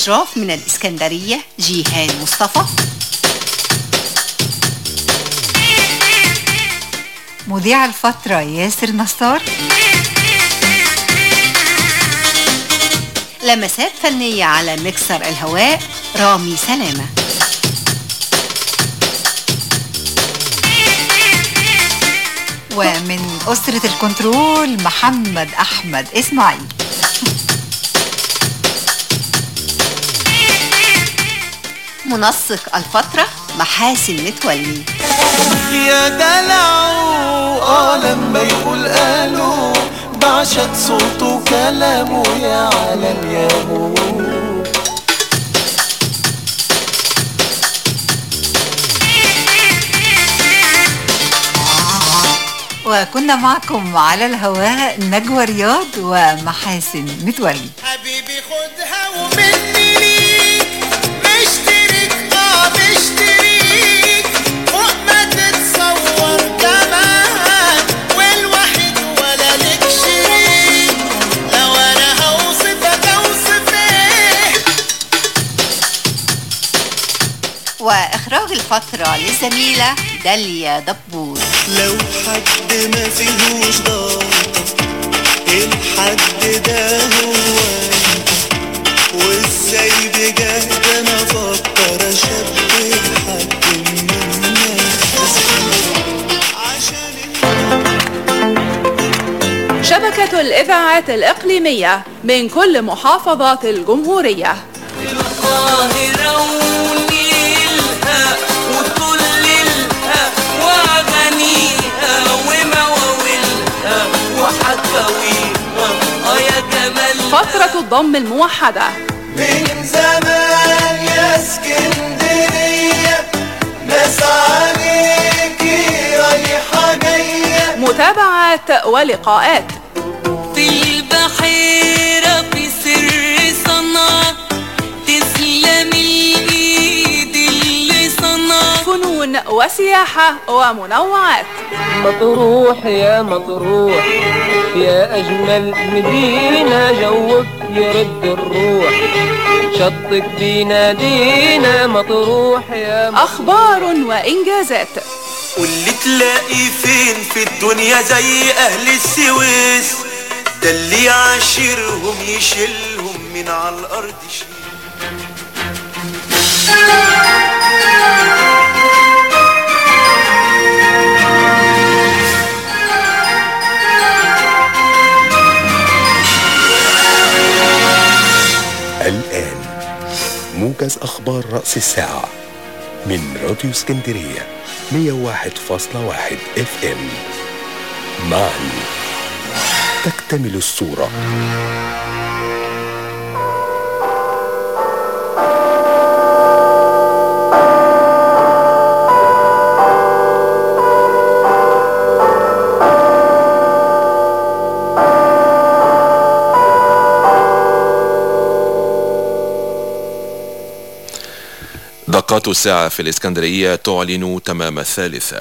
الإشراف من الإسكندرية جيهان مصطفى مذيع الفترة ياسر نصار لمسات فنية على مكسر الهواء رامي سلامة ومن أسرة الكنترول محمد أحمد إسماعيل منسق الفترة محاسن متولي يا دلع اه لما يقول قالوا بعشق صوته وكلامه يا عالم يا هو وكنا معكم على الهواء نجوى رياض ومحاسن متولي حبيبي خدها ومني ليك مشترك اه مشتريك فوق ما تتصور كمان والوحيد ولا لك شريك لو انا هوصفك اوصف ايه وإخراج الفترة للزميلة داليا دبور لو حد ما فيهوش ضغط الحد ده هو أنت. وازاي بجد انا افكر اشبه حد من الناس عشان شبكة الإذاعات الإقليمية من كل محافظات الجمهورية القاهرة ونيلها وكل الها وأغانيها ومواويلها وحكاويها آه يا جمال فترة الضم الموحدة من زمان يا اسكندرية ناس عليكي رايحة جاية متابعات ولقاءات في البحيرة في سر صنع تسلم الإيد اللي صنع فنون وسياحة ومنوعات مطروح يا مطروح يا أجمل مدينة جوك يرد الروح شطك بينادينا مطروح يا مطروح أخبار وإنجازات واللي تلاقي فين في الدنيا زي اهل السويس ده اللي يعاشرهم يشيلهم من على الارض شيل الآن موجز أخبار رأس الساعة من راديو اسكندرية 101.1 اف ام معا تكتمل الصورة دقات الساعة في الإسكندرية تعلن تمام الثالثة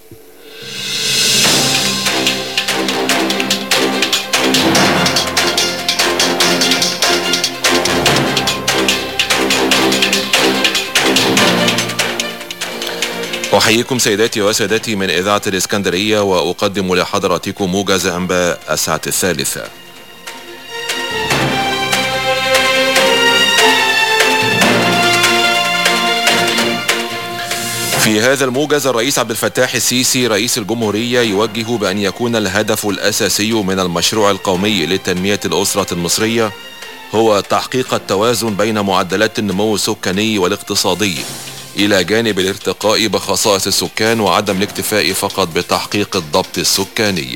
أحييكم سيداتي وسادتي من إذاعة الإسكندرية وأقدم لحضراتكم موجز أنباء الساعة الثالثة في هذا الموجز الرئيس عبد الفتاح السيسي رئيس الجمهورية يوجه بأن يكون الهدف الأساسي من المشروع القومي لتنمية الأسرة المصرية هو تحقيق التوازن بين معدلات النمو السكاني والاقتصادي إلى جانب الارتقاء بخصائص السكان وعدم الاكتفاء فقط بتحقيق الضبط السكاني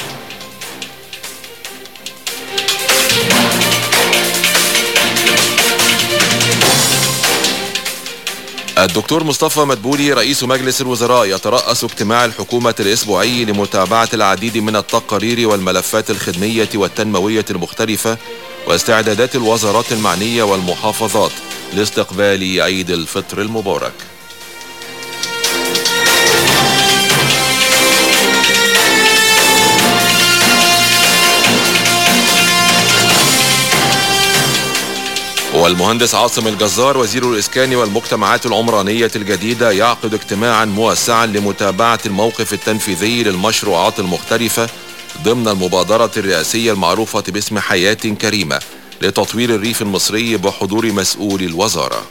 الدكتور مصطفى مدبولي رئيس مجلس الوزراء يترأس اجتماع الحكومة الأسبوعي لمتابعة العديد من التقارير والملفات الخدمية والتنموية المختلفة واستعدادات الوزارات المعنية والمحافظات لاستقبال عيد الفطر المبارك والمهندس عاصم الجزار وزير الإسكان والمجتمعات العمرانية الجديدة يعقد اجتماعا موسعا لمتابعة الموقف التنفيذي للمشروعات المختلفة ضمن المبادرة الرئاسية المعروفة باسم حياة كريمة لتطوير الريف المصري بحضور مسؤولي الوزارة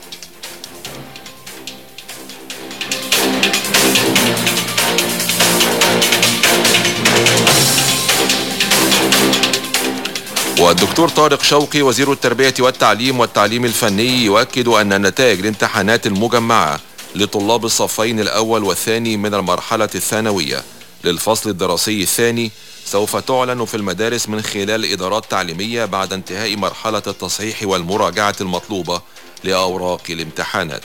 والدكتور طارق شوقي وزير التربية والتعليم والتعليم الفني يؤكد أن نتائج الامتحانات المجمعة لطلاب الصفين الأول والثاني من المرحلة الثانوية للفصل الدراسي الثاني سوف تعلن في المدارس من خلال إدارات تعليمية بعد انتهاء مرحلة التصحيح والمراجعة المطلوبة لأوراق الامتحانات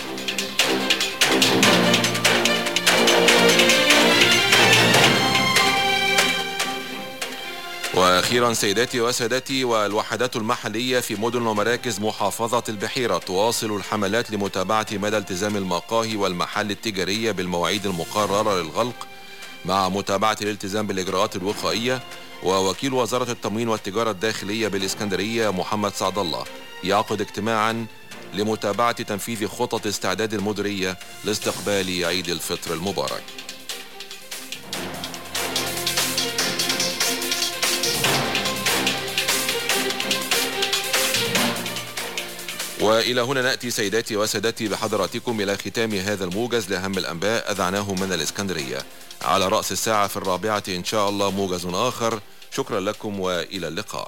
واخيرا سيداتي وسادتي والوحدات المحليه في مدن ومراكز محافظه البحيره تواصل الحملات لمتابعه مدى التزام المقاهي والمحال التجاريه بالمواعيد المقرره للغلق مع متابعه الالتزام بالاجراءات الوقائيه ووكيل وزاره التموين والتجاره الداخليه بالاسكندريه محمد سعد الله يعقد اجتماعا لمتابعه تنفيذ خطط استعداد المديريه لاستقبال عيد الفطر المبارك والى هنا ناتي سيداتي وسادتي بحضراتكم الى ختام هذا الموجز لاهم الانباء اذعناه من الاسكندريه على راس الساعه في الرابعه ان شاء الله موجز اخر شكرا لكم والى اللقاء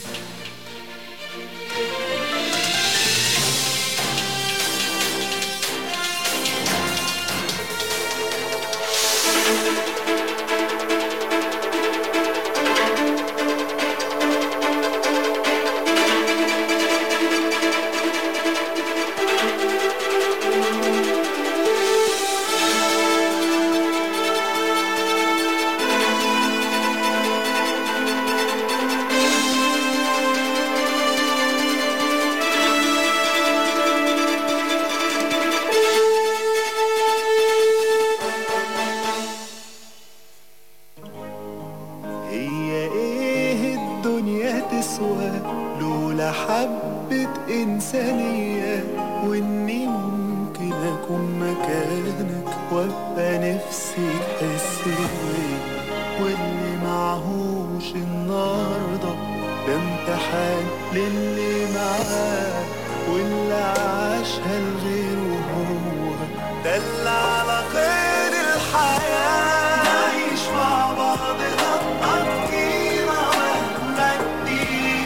هي ايه الدنيا تسوى لولا حبة إنسانية وإني ممكن أكون مكانك وأبقى نفسي تحس بيا واللي معهوش النهاردة ده امتحان للي معاه واللي عاشها لغيره هو ده اللي على خير الحياة نعيش مع بعض نقضينا مهما كتير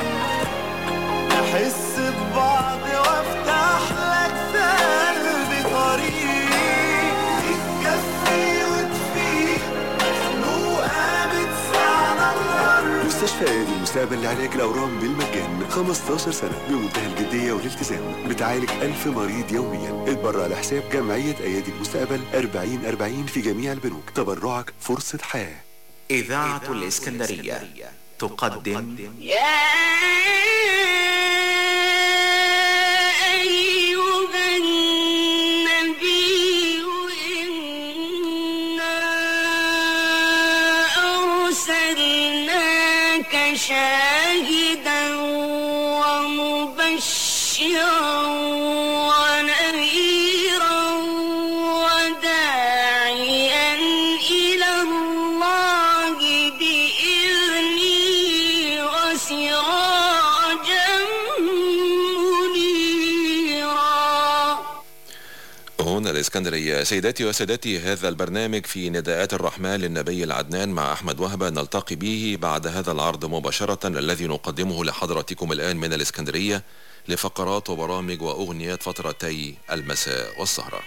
نحس ببعض وافتح لك قلبي طريق تكفي وتفيد مخلوقة بتسعنا الأرض مستشفى ايادي المستقبل لعلاج الاورام بالمجان 15 سنه بمنتهى الجديه والالتزام بتعالج 1000 مريض يوميا اتبرع لحساب جمعيه ايادي المستقبل 40 40 في جميع البنوك تبرعك فرصه حياه إذاعة الإسكندرية تقدم أيها النبي إنا أرسلناك شاهدا ومبشرا ونذيرا وداعيا إلى الله بإذنه وسراجا منيرا هنا الإسكندرية سيداتي وسادتي هذا البرنامج في نداءات الرحمن للنبي العدنان مع أحمد وهبة نلتقي به بعد هذا العرض مباشرة الذي نقدمه لحضراتكم الآن من الإسكندرية لفقرات وبرامج وأغنيات فترتي المساء والسهرة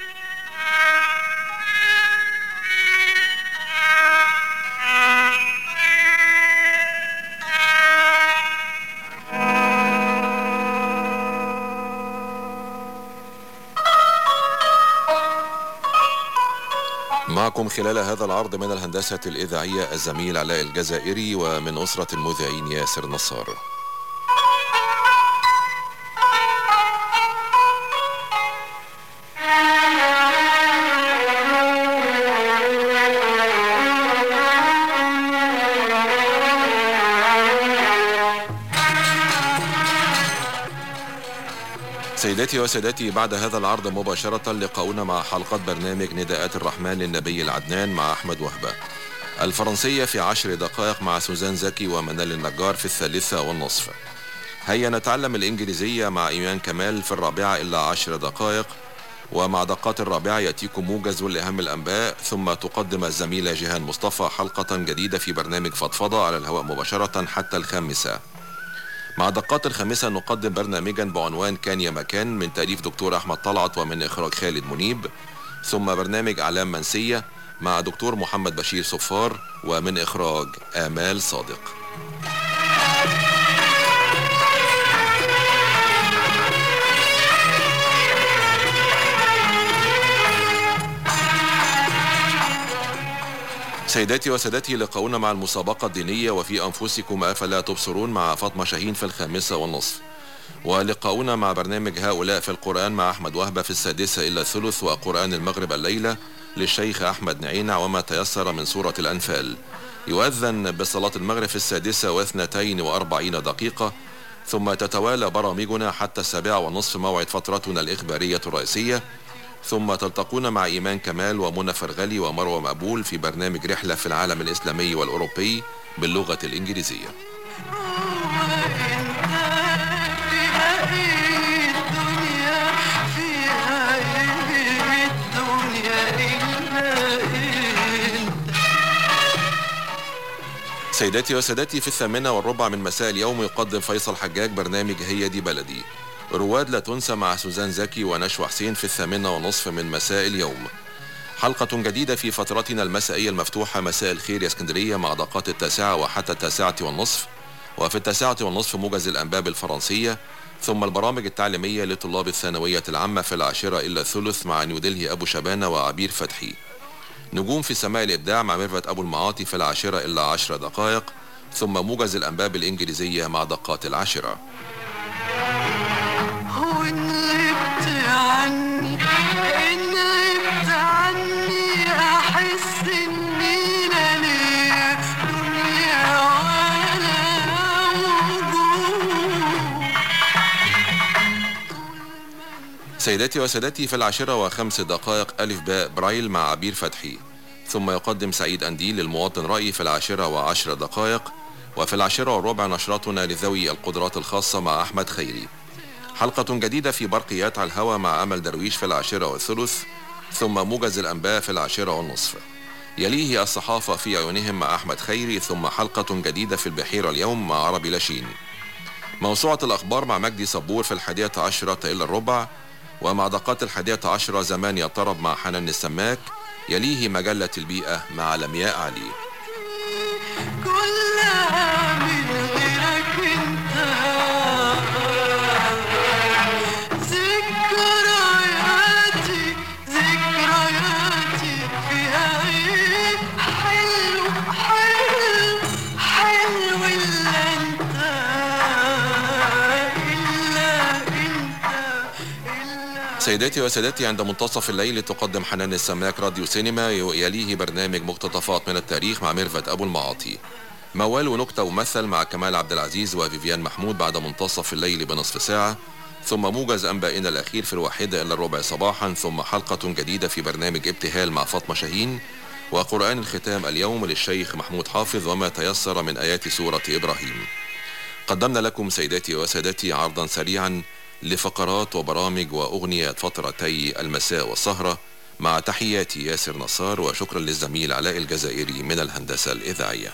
معكم خلال هذا العرض من الهندسة الإذاعية الزميل علاء الجزائري ومن أسرة المذيعين ياسر نصار سيداتي وسادتي بعد هذا العرض مباشرة لقاؤنا مع حلقة برنامج نداءات الرحمن للنبي العدنان مع أحمد وهبة الفرنسية في عشر دقائق مع سوزان زكي ومنال النجار في الثالثة والنصف هيا نتعلم الإنجليزية مع إيمان كمال في الرابعة إلا عشر دقائق ومع دقات الرابعة يأتيكم موجز لأهم الأنباء ثم تقدم الزميلة جيهان مصطفى حلقة جديدة في برنامج فضفضة على الهواء مباشرة حتى الخامسة مع دقات الخامسة نقدم برنامجا بعنوان كان يا مكان من تأليف دكتور أحمد طلعت ومن إخراج خالد منيب ثم برنامج أعلام منسية مع دكتور محمد بشير صفار ومن إخراج آمال صادق سيداتي وسادتي لقاؤنا مع المسابقة الدينية وفي أنفسكم أفلا تبصرون مع فاطمة شاهين في الخامسة والنصف ولقاؤنا مع برنامج هؤلاء في القرآن مع أحمد وهبة في السادسة إلى الثلث وقرآن المغرب الليلة للشيخ أحمد نعينع وما تيسر من سورة الأنفال يؤذن بصلاة المغرب في السادسة واثنتين وأربعين دقيقة ثم تتوالى برامجنا حتى السابعة والنصف موعد فترتنا الإخبارية الرئيسية ثم تلتقون مع إيمان كمال ومنى فرغلي ومروة مقبول في برنامج رحلة في العالم الإسلامي والأوروبي باللغة الإنجليزية سيداتي وسادتي في الثامنة والربع من مساء اليوم يقدم فيصل حجاج برنامج هي دي بلدي رواد لا تنسى مع سوزان زكي ونشوى حسين في الثامنة ونصف من مساء اليوم حلقة جديدة في فترتنا المسائية المفتوحة مساء الخير يا اسكندرية مع دقات التاسعة وحتى التاسعة والنصف وفي التاسعة والنصف موجز الأنباب الفرنسية ثم البرامج التعليمية لطلاب الثانوية العامة في العاشرة إلى الثلث مع نيودلهي أبو شبانة وعبير فتحي نجوم في سماء الإبداع مع ميرفت أبو المعاطي في العاشرة إلا عشر دقائق ثم موجز الأنباب الإنجليزية مع دقات العاشرة وإن غبت عني إن غبت عني أحس إني لا ليا دنيا ولا وجود سيداتي وسادتي في العاشرة وخمس دقائق ألف باء برايل مع عبير فتحي ثم يقدم سعيد أنديل للمواطن رأي في العاشرة وعشر دقائق وفي العاشرة والربع نشرتنا لذوي القدرات الخاصة مع أحمد خيري حلقة جديدة في برقيات على الهوى مع أمل درويش في العاشرة والثلث ثم موجز الأنباء في العاشرة والنصف يليه الصحافة في عيونهم مع أحمد خيري ثم حلقة جديدة في البحيرة اليوم مع عربي لاشين موسوعة الأخبار مع مجدي صبور في الحادية عشرة إلى الربع ومع دقات الحادية عشرة زمان يطرب مع حنان السماك يليه مجلة البيئة مع لمياء علي كلها من غيرك انت ذكرياتي ذكرياتي فيها ايه حلو حلو حلو الا انت الا انت سيداتي وسادتي عند منتصف الليل تقدم حنان السماك راديو سينما يليه برنامج مقتطفات من التاريخ مع ميرفت أبو المعاطي موال ونكتة ومثل مع كمال عبد العزيز وفيفيان محمود بعد منتصف الليل بنصف ساعة ثم موجز أنبائنا الأخير في الواحدة إلى الربع صباحا ثم حلقة جديدة في برنامج ابتهال مع فاطمة شاهين وقرآن الختام اليوم للشيخ محمود حافظ وما تيسر من آيات سورة إبراهيم قدمنا لكم سيداتي وسادتي عرضا سريعا لفقرات وبرامج وأغنيات فترتي المساء والسهرة مع تحياتي ياسر نصار وشكرا للزميل علاء الجزائري من الهندسة الإذاعية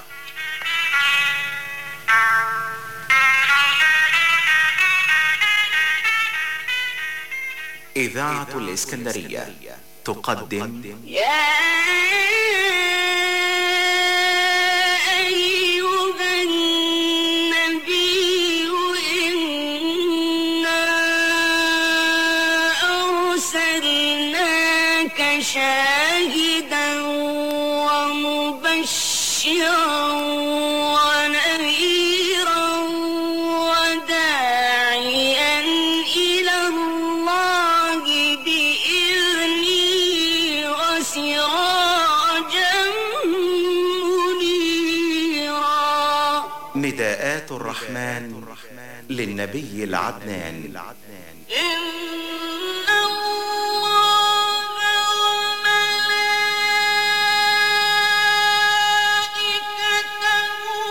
إذاعة الإسكندرية تقدم يا أيها النبي إنا أرسلناك شاهدا ومبشرا ونذيرا وداعيا إلى الله بإذنه وسراجا منيرا نداءات الرحمن للنبي العدنان إن الله وملائكته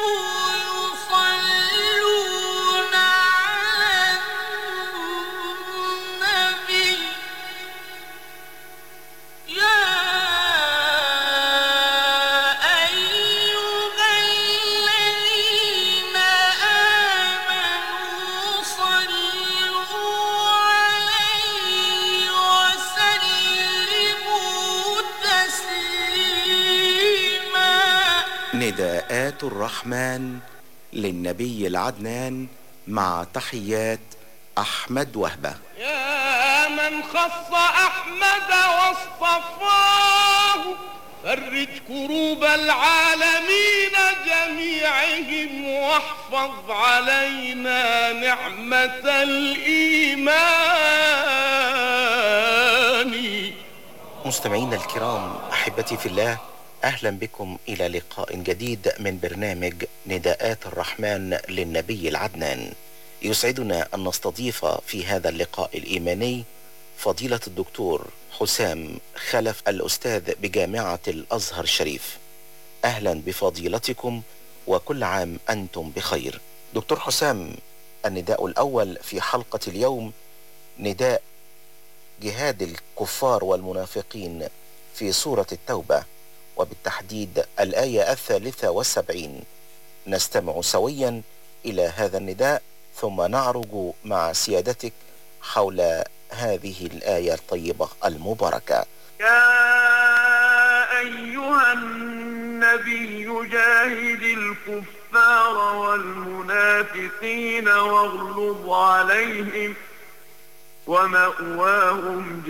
يصلون على النبي يا أيها الذين آمنوا صلوا عليه وسلموا تسليما نداءات الرحمن للنبي العدنان مع تحيات أحمد وهبة يا من خص أحمد واصطفاه فرج كروب العالمين جميعهم واحفظ علينا نعمة الإيمان مستمعينا الكرام أحبتي في الله أهلا بكم إلى لقاء جديد من برنامج نداءات الرحمن للنبي العدنان يسعدنا أن نستضيف في هذا اللقاء الإيماني فضيلة الدكتور حسام خلف الأستاذ بجامعة الأزهر الشريف أهلا بفضيلتكم وكل عام أنتم بخير دكتور حسام النداء الأول في حلقة اليوم نداء جهاد الكفار والمنافقين في سورة التوبة وبالتحديد الآية الثالثة والسبعين نستمع سويا إلى هذا النداء ثم نعرج مع سيادتك حول هذه الآية الطيبة المباركة يا أيها النبي جاهد الكفار والمنافقين واغلظ عليهم ومأواهم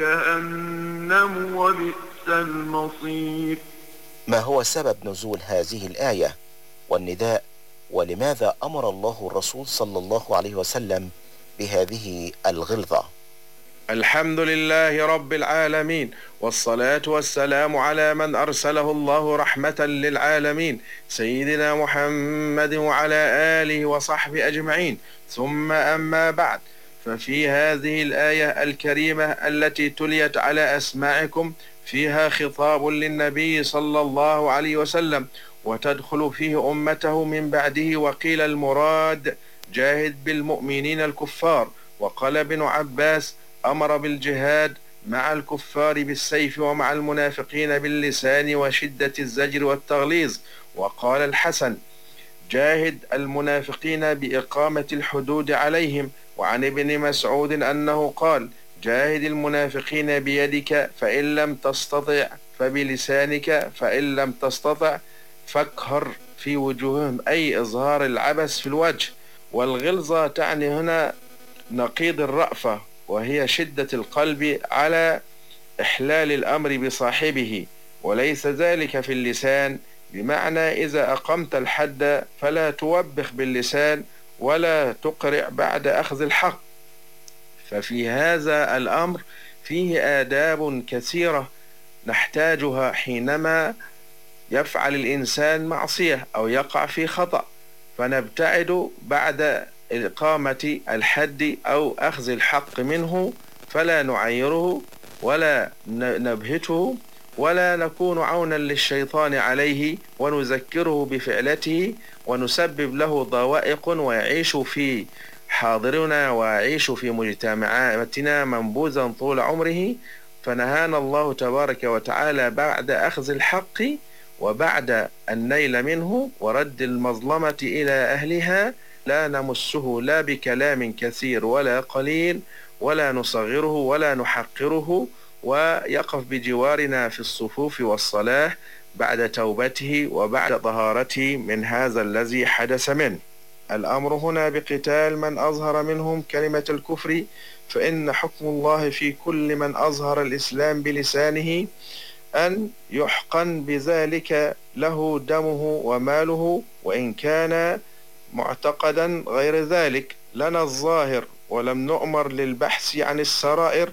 جهنم وبئس المصير ما هو سبب نزول هذه الآية والنداء ولماذا أمر الله الرسول صلى الله عليه وسلم بهذه الغلظة الحمد لله رب العالمين والصلاة والسلام على من أرسله الله رحمة للعالمين سيدنا محمد وعلى آله وصحبه أجمعين ثم أما بعد ففي هذه الآية الكريمة التي تليت على أسماعكم فيها خطاب للنبي صلى الله عليه وسلم وتدخل فيه أمته من بعده وقيل المراد جاهد بالمؤمنين الكفار وقال ابن عباس أمر بالجهاد مع الكفار بالسيف ومع المنافقين باللسان وشدة الزجر والتغليظ وقال الحسن جاهد المنافقين بإقامة الحدود عليهم وعن ابن مسعود أنه قال جاهد المنافقين بيدك فإن لم تستطع فبلسانك فإن لم تستطع فاكهر في وجوههم أي إظهار العبث في الوجه والغلظة تعني هنا نقيض الرأفة وهي شدة القلب على إحلال الأمر بصاحبه وليس ذلك في اللسان بمعنى إذا أقمت الحد فلا توبخ باللسان ولا تقرع بعد أخذ الحق ففي هذا الأمر فيه آداب كثيرة نحتاجها حينما يفعل الإنسان معصية أو يقع في خطأ فنبتعد بعد إقامة الحد أو أخذ الحق منه فلا نعيره ولا نبهته ولا نكون عونا للشيطان عليه ونذكره بفعلته ونسبب له ضوائق ويعيش في حاضرنا ويعيش في مجتمعاتنا منبوذا طول عمره فنهانا الله تبارك وتعالى بعد أخذ الحق وبعد النيل منه ورد المظلمة إلى أهلها لا نمسه لا بكلام كثير ولا قليل ولا نصغره ولا نحقره ويقف بجوارنا في الصفوف والصلاة بعد توبته وبعد طهارته من هذا الذي حدث منه الأمر هنا بقتال من أظهر منهم كلمة الكفر فإن حكم الله في كل من أظهر الإسلام بلسانه أن يحقن بذلك له دمه وماله وإن كان معتقدا غير ذلك لنا الظاهر ولم نؤمر للبحث عن السرائر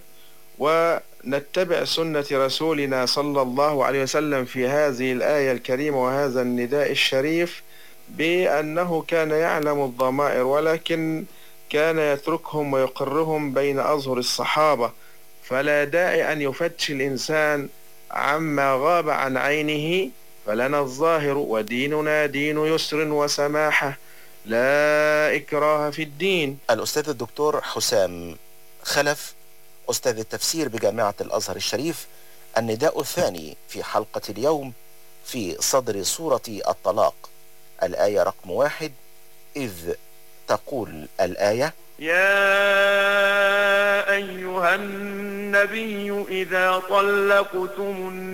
ونتبع سنة رسولنا صلى الله عليه وسلم في هذه الآية الكريمة وهذا النداء الشريف بأنه كان يعلم الضمائر ولكن كان يتركهم ويقرهم بين أظهر الصحابة فلا داعي أن يفتش الإنسان عما غاب عن عينه فلنا الظاهر وديننا دين يسر وسماحة لا إكراه في الدين الأستاذ الدكتور حسام خلف أستاذ التفسير بجامعة الأزهر الشريف النداء الثاني في حلقة اليوم في صدر سورة الطلاق الآية رقم واحد إذ تقول الآية يا أيها النبي إذا طلقتم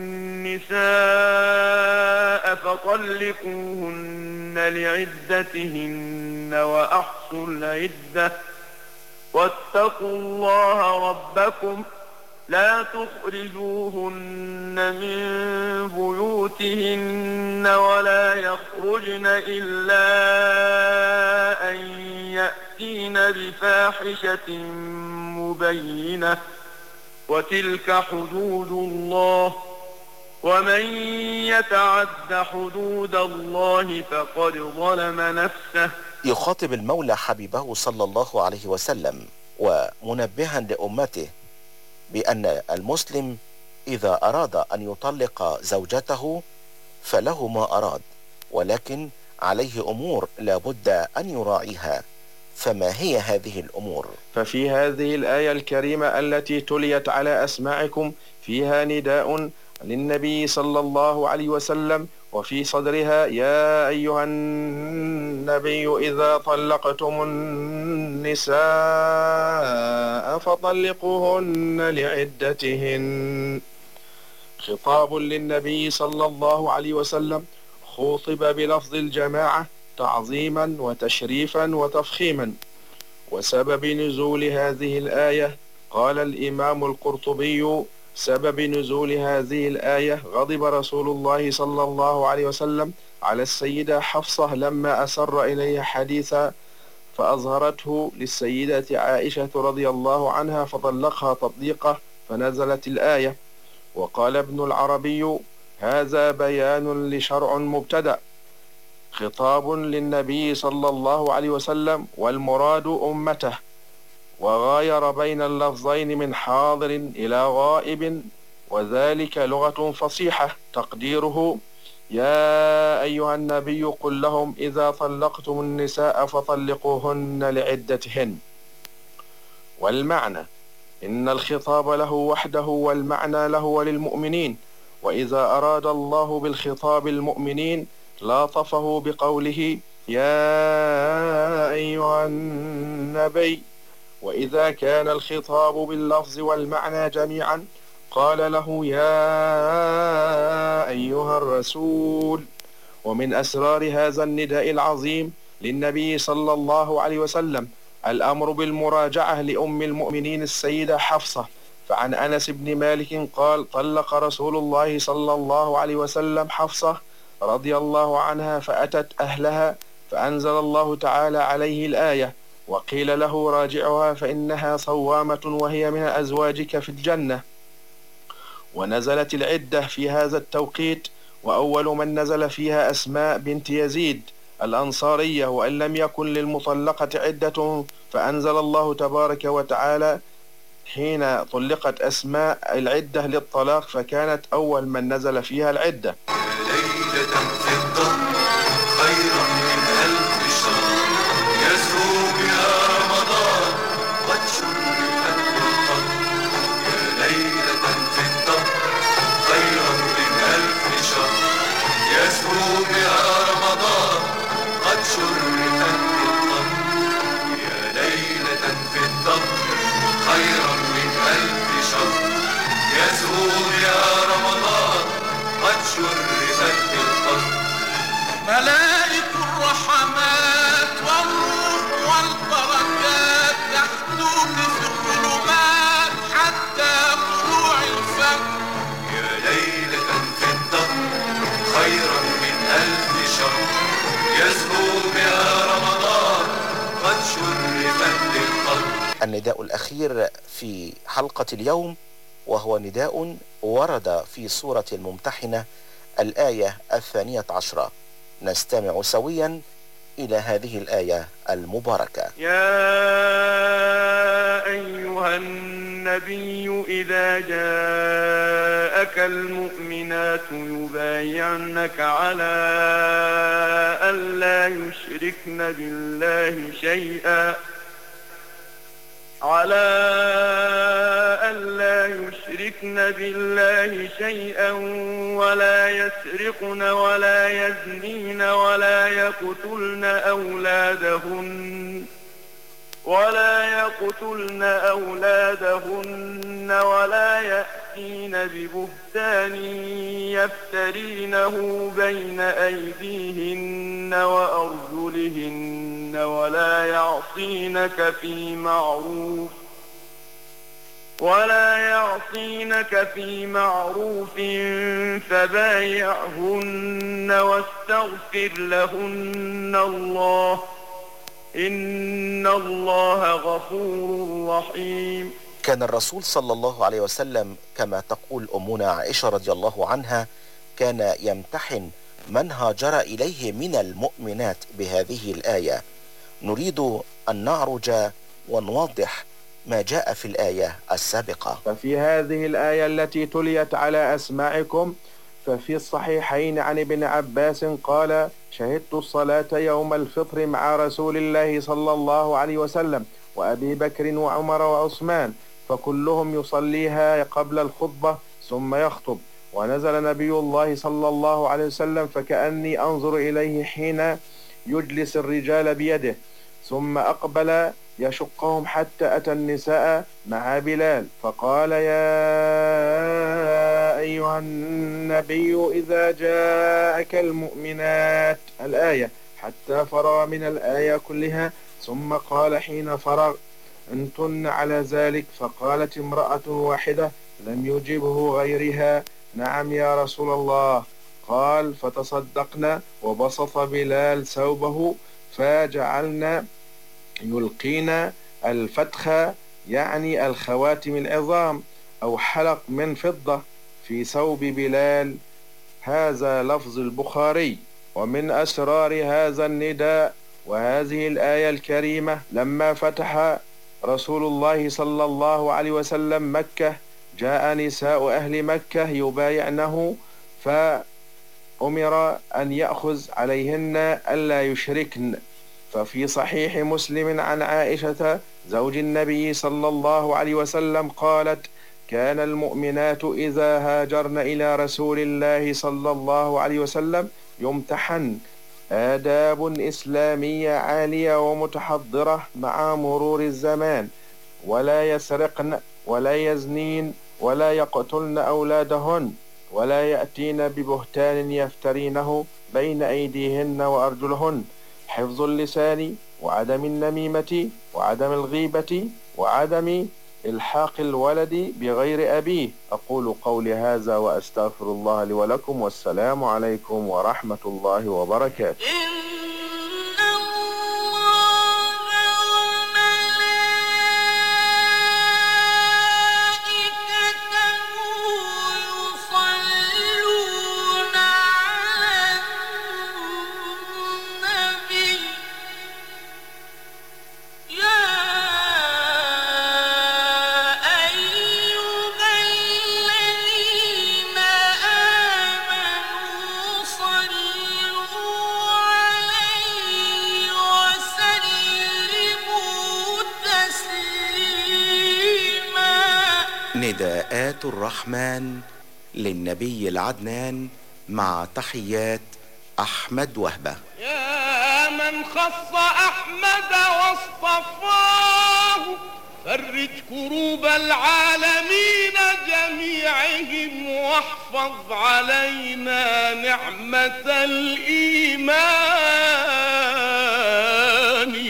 النساء فطلقوهن لعدتهن وأحصوا العدة واتقوا الله ربكم لا تخرجوهن من بيوتهن ولا يخرجن إلا أن يأتين بفاحشة مبينة وتلك حدود الله ومن يتعد حدود الله فقد ظلم نفسه يخاطب المولى حبيبه صلى الله عليه وسلم ومنبها لأمته بأن المسلم إذا أراد أن يطلق زوجته فله ما أراد ولكن عليه أمور لابد أن يراعيها فما هي هذه الأمور؟ ففي هذه الآية الكريمة التي تليت على أسماعكم فيها نداء للنبي صلى الله عليه وسلم وفي صدرها يا أيها النبي إذا طلقتم النساء فطلقوهن لعدتهن خطاب للنبي صلى الله عليه وسلم خوطب بلفظ الجماعة تعظيما وتشريفا وتفخيما وسبب نزول هذه الآية قال الإمام القرطبي سبب نزول هذه الآية غضب رسول الله صلى الله عليه وسلم على السيدة حفصة لما أسر إليها حديثا فأظهرته للسيدة عائشة رضي الله عنها فطلقها تطليقة فنزلت الآية وقال ابن العربي هذا بيان لشرع مبتدأ خطاب للنبي صلى الله عليه وسلم والمراد أمته وغاير بين اللفظين من حاضر إلى غائب وذلك لغة فصيحة تقديره يا أيها النبي قل لهم إذا طلقتم النساء فطلقوهن لعدتهن والمعنى إن الخطاب له وحده والمعنى له وللمؤمنين وإذا أراد الله بالخطاب المؤمنين لاطفه بقوله يا أيها النبي وإذا كان الخطاب باللفظ والمعنى جميعا قال له يا أيها الرسول ومن أسرار هذا النداء العظيم للنبي صلى الله عليه وسلم الأمر بالمراجعة لأم المؤمنين السيدة حفصة فعن أنس بن مالك قال طلق رسول الله صلى الله عليه وسلم حفصة رضي الله عنها فأتت أهلها فأنزل الله تعالى عليه الآية وقيل له راجعها فإنها صوامة وهي من أزواجك في الجنة ونزلت العدة في هذا التوقيت وأول من نزل فيها أسماء بنت يزيد الأنصارية وإن لم يكن للمطلقة عدة فأنزل الله تبارك وتعالى حين طلقت أسماء العدة للطلاق فكانت أول من نزل فيها العدة ليلة في الظهر خيرا من ألف شهر يزهو بها رمضان قد شرفت بالقدر يا ليلة في الظهر خيرا من ألف شهر يزهو بها رمضان قد شرفت بالقدر يا ليلة في الظهر خيرا من ألف شهر يزهو بها رمضان قد شرفت بالقدر ملائك الرحمات والروح والبركات تحدوك في الظلمات حتى طلوع الفجر يا ليلة في الدهر خيرا من ألف شهر يزهو بها رمضان قد شرفت بالقدر النداء الأخير في حلقة اليوم وهو نداء ورد في سورة الممتحنة الآية الثانية عشرة نستمع سويا إلى هذه الآية المباركة يا أيها النبي إذا جاءك المؤمنات يبايعنك على ألا يشركن بالله شيئا على ألا يشركن بالله شيئا ولا يسرقن ولا يزنين ولا يقتلن أولادهن ولا يقتلن أولادهن ولا يأتين ببهتان يفترينه بين أيديهن وأرجلهن ولا يعصينك في معروف ولا يعصينك في معروف فبايعهن واستغفر لهن الله إن الله غفور رحيم كان الرسول صلى الله عليه وسلم كما تقول أمنا عائشة رضي الله عنها كان يمتحن من هاجر إليه من المؤمنات بهذه الآية نريد أن نعرج ونوضح ما جاء في الآية السابقة ففي هذه الآية التي تليت على أسماعكم ففي الصحيحين عن ابن عباس قال شهدت الصلاة يوم الفطر مع رسول الله صلى الله عليه وسلم وأبي بكر وعمر وعثمان فكلهم يصليها قبل الخطبة ثم يخطب ونزل نبي الله صلى الله عليه وسلم فكأني أنظر إليه حين يجلس الرجال بيده ثم أقبل يشقهم حتى أتى النساء مع بلال فقال يا أيها النبي إذا جاءك المؤمنات الآية حتى فرغ من الآية كلها ثم قال حين فرغ أنتن على ذلك فقالت امرأة واحدة لم يجبه غيرها نعم يا رسول الله قال فتصدقنا وبسط بلال ثوبه فجعلنا يلقين الفتخ يعني الخواتم العظام أو حلق من فضة في ثوب بلال هذا لفظ البخاري ومن أسرار هذا النداء وهذه الآية الكريمة لما فتح رسول الله صلى الله عليه وسلم مكة جاء نساء أهل مكة يبايعنه فأمر أن يأخذ عليهن ألا يشركن ففي صحيح مسلم عن عائشة زوج النبي صلى الله عليه وسلم قالت كان المؤمنات إذا هاجرن إلى رسول الله صلى الله عليه وسلم يمتحن آداب إسلامية عالية ومتحضرة مع مرور الزمان ولا يسرقن ولا يزنين ولا يقتلن أولادهن ولا يأتين ببهتان يفترينه بين أيديهن وأرجلهن حفظ اللسان وعدم النميمة وعدم الغيبة وعدم إلحاق الولد بغير أبيه أقول قولي هذا وأستغفر الله لي ولكم والسلام عليكم ورحمة الله وبركاته نداءات الرحمن للنبي العدنان مع تحيات أحمد وهبة يا من خص أحمد واصطفاه فرج كروب العالمين جميعهم واحفظ علينا نعمة الإيمان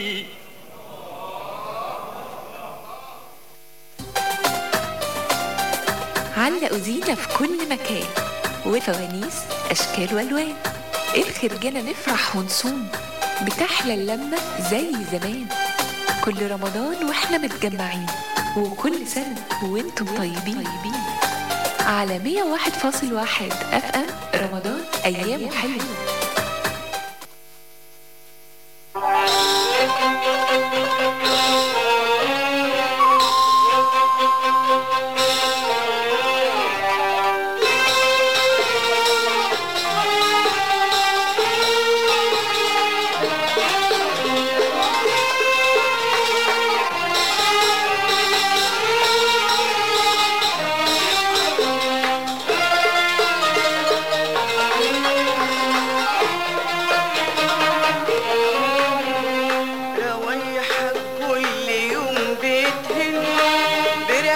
علقوا زينة في كل مكان وفوانيس أشكال وألوان الخرجانة نفرح ونصوم بتحلى اللمة زي زمان كل رمضان واحنا متجمعين وكل سنة وانتم طيبين على 101.1 اف ام رمضان ايام حلوه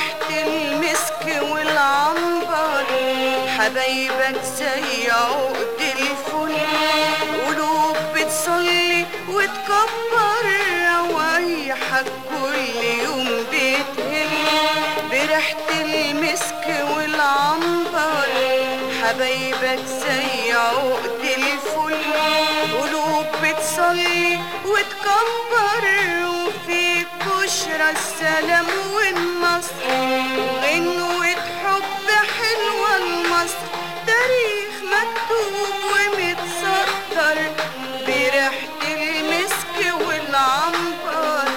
بريحة المسك والعنبر حبايبك زي عقد الفل قلوب بتصلي وتكبر روايحك كل يوم بتهل بريحة المسك والعنبر حبايبك زي عقد الفل قلوب بتصلي وتكبر وفي بشرى السلام والنصر غنوة حب حلوة لمصر تاريخ مكتوب ومتسطر بريحة المسك والعنبر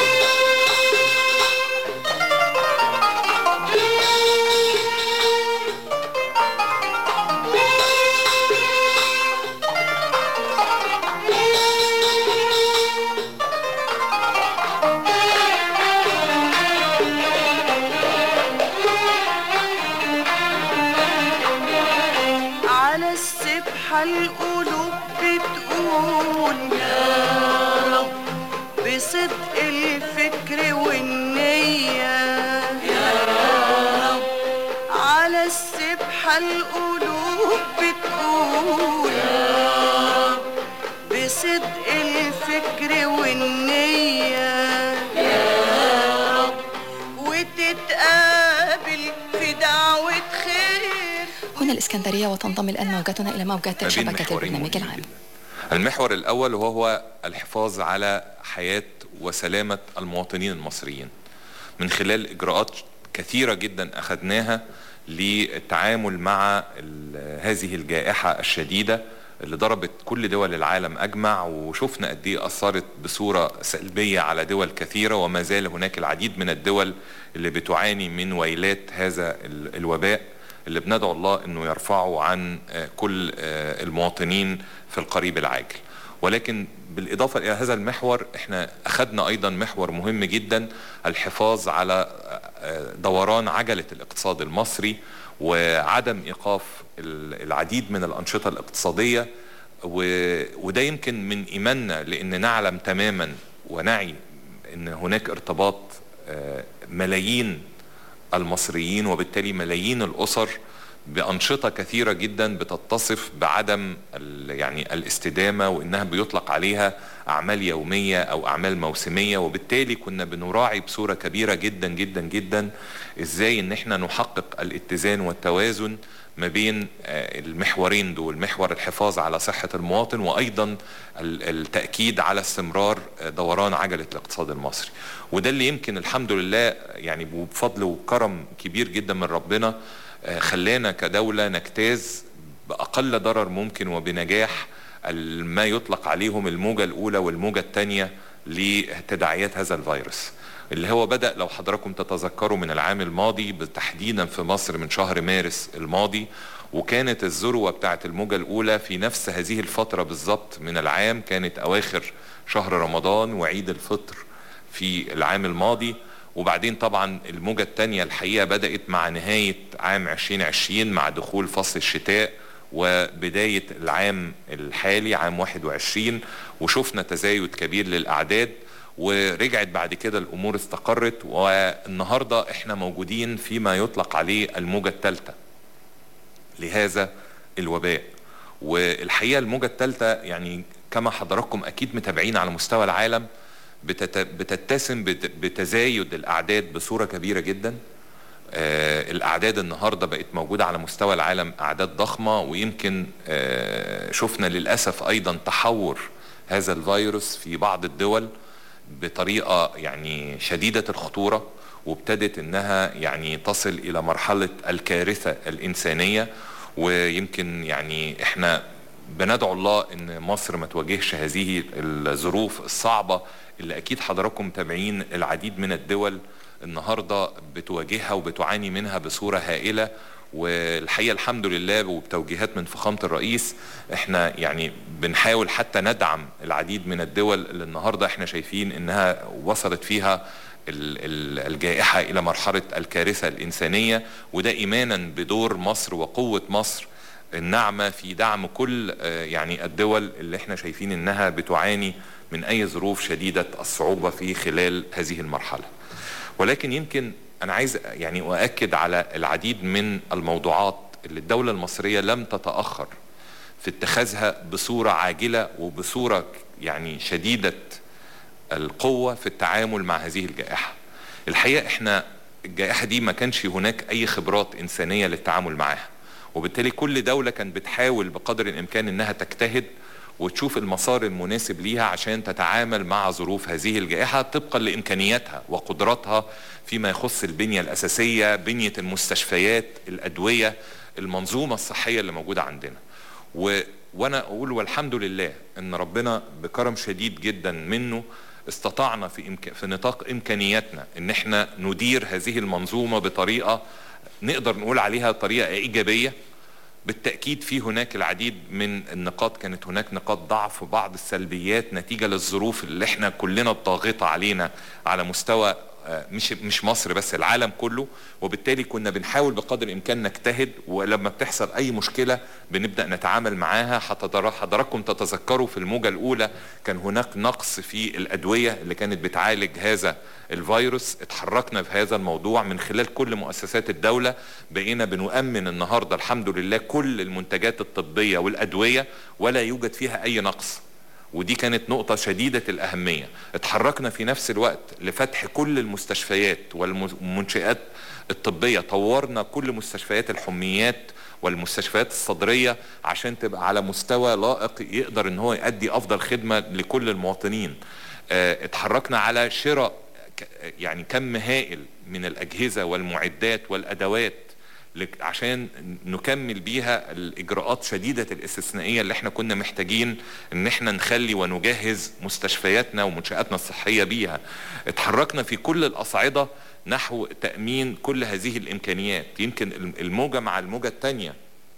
على السبحة القلوب بتقول يا رب بصدق الفكر والنية يا رب على السبحة القلوب بتقول يا رب بصدق الفكر والنية يا رب وتتقابل في دعوة خير هنا الإسكندرية وتنضم الآن موجاتنا إلى موجات ما بين شبكة محورين البرنامج العام المحور الأول وهو الحفاظ على حياة وسلامة المواطنين المصريين من خلال إجراءات كثيرة جدا أخذناها للتعامل مع ال- هذه الجائحة الشديدة اللي ضربت كل دول العالم أجمع وشفنا قد إيه أثرت بصورة سلبية على دول كثيرة وما زال هناك العديد من الدول اللي بتعاني من ويلات هذا ال- الوباء اللي بندعو الله انه يرفعه عن آه، كل آه، المواطنين في القريب العاجل ولكن بالاضافه الى هذا المحور احنا اخذنا ايضا محور مهم جدا الحفاظ على آه، آه، دوران عجله الاقتصاد المصري وعدم ايقاف ال- العديد من الانشطه الاقتصاديه و- وده يمكن من ايماننا لان نعلم تماما ونعي ان هناك ارتباط آه، ملايين المصريين وبالتالي ملايين الاسر بانشطه كثيره جدا بتتصف بعدم ال- يعني الاستدامه وانها بيطلق عليها اعمال يوميه او اعمال موسميه وبالتالي كنا بنراعي بصوره كبيره جدا جدا جدا ازاي ان احنا نحقق الاتزان والتوازن ما بين آه، المحورين دول محور الحفاظ على صحه المواطن وايضا ال- التاكيد على استمرار آه، دوران عجله الاقتصاد المصري وده اللي يمكن الحمد لله يعني بفضل وكرم كبير جدا من ربنا آه، خلانا كدولة نجتاز بأقل ضرر ممكن وبنجاح ال- ما يطلق عليهم الموجة الأولى والموجة الثانية لتداعيات هذا الفيروس اللي هو بدأ لو حضراتكم تتذكروا من العام الماضي تحديدا في مصر من شهر مارس الماضي وكانت الذروة بتاعت الموجة الأولى في نفس هذه الفترة بالظبط من العام كانت أواخر شهر رمضان وعيد الفطر في العام الماضي وبعدين طبعا الموجة الثانية الحقيقة بدأت مع نهاية عام 2020 مع دخول فصل الشتاء وبداية العام الحالي عام 21 وشفنا تزايد كبير للأعداد ورجعت بعد كده الأمور استقرت والنهاردة احنا موجودين فيما يطلق عليه الموجة الثالثة لهذا الوباء والحقيقة الموجة الثالثة يعني كما حضراتكم أكيد متابعين على مستوى العالم بتت- بتتسم بت- بتزايد الأعداد بصورة كبيرة جدا آه، الأعداد النهاردة بقت موجودة على مستوى العالم أعداد ضخمة ويمكن آه، شفنا للأسف أيضا تحور هذا الفيروس في بعض الدول بطريقة يعني شديدة الخطورة وابتدت انها يعني تصل الى مرحلة الكارثة الانسانية ويمكن يعني احنا بندعو الله ان مصر ما تواجهش هذه الظروف الصعبة اللي اكيد حضراتكم متابعين العديد من الدول النهاردة بتواجهها وبتعاني منها بصورة هائلة والحقيقة الحمد لله وبتوجيهات من فخامة الرئيس احنا يعني بنحاول حتى ندعم العديد من الدول اللي النهاردة احنا شايفين انها وصلت فيها ال- ال- الجائحة إلى مرحلة الكارثة الإنسانية وده إيمانا بدور مصر وقوة مصر الناعمة في دعم كل آه، يعني الدول اللي احنا شايفين انها بتعاني من اي ظروف شديدة الصعوبة في خلال هذه المرحلة ولكن يمكن انا عايز يعني اؤكد على العديد من الموضوعات اللي الدوله المصريه لم تتاخر في اتخاذها بصوره عاجله وبصوره يعني شديده القوه في التعامل مع هذه الجائحه. الحقيقه احنا الجائحه دي ما كانش هناك اي خبرات انسانيه للتعامل معاها. وبالتالي كل دوله كانت بتحاول بقدر الامكان انها تجتهد وتشوف المسار المناسب ليها عشان تتعامل مع ظروف هذه الجائحه طبقا لامكانياتها وقدراتها فيما يخص البنيه الاساسيه، بنيه المستشفيات، الادويه، المنظومه الصحيه اللي موجوده عندنا. و... وانا اقول والحمد لله ان ربنا بكرم شديد جدا منه استطعنا في إمك... في نطاق امكانياتنا ان احنا ندير هذه المنظومه بطريقه نقدر نقول عليها طريقه ايجابيه بالتاكيد في هناك العديد من النقاط كانت هناك نقاط ضعف وبعض السلبيات نتيجه للظروف اللي احنا كلنا الضاغطه علينا على مستوى آه، مش مش مصر بس العالم كله وبالتالي كنا بنحاول بقدر الامكان نجتهد ولما بتحصل اي مشكله بنبدا نتعامل معاها حتى حضراتكم تتذكروا في الموجه الاولى كان هناك نقص في الادويه اللي كانت بتعالج هذا الفيروس اتحركنا في هذا الموضوع من خلال كل مؤسسات الدوله بقينا بنؤمن النهارده الحمد لله كل المنتجات الطبيه والادويه ولا يوجد فيها اي نقص ودي كانت نقطة شديدة الأهمية اتحركنا في نفس الوقت لفتح كل المستشفيات والمنشآت الطبية طورنا كل مستشفيات الحميات والمستشفيات الصدرية عشان تبقى على مستوى لائق يقدر ان هو يؤدي افضل خدمة لكل المواطنين اه اتحركنا على شراء ك- يعني كم هائل من الأجهزة والمعدات والأدوات لك- عشان نكمل بيها الاجراءات شديده الاستثنائيه اللي احنا كنا محتاجين ان احنا نخلي ونجهز مستشفياتنا ومنشاتنا الصحيه بيها اتحركنا في كل الاصعده نحو تامين كل هذه الامكانيات يمكن الموجه مع الموجه الثانيه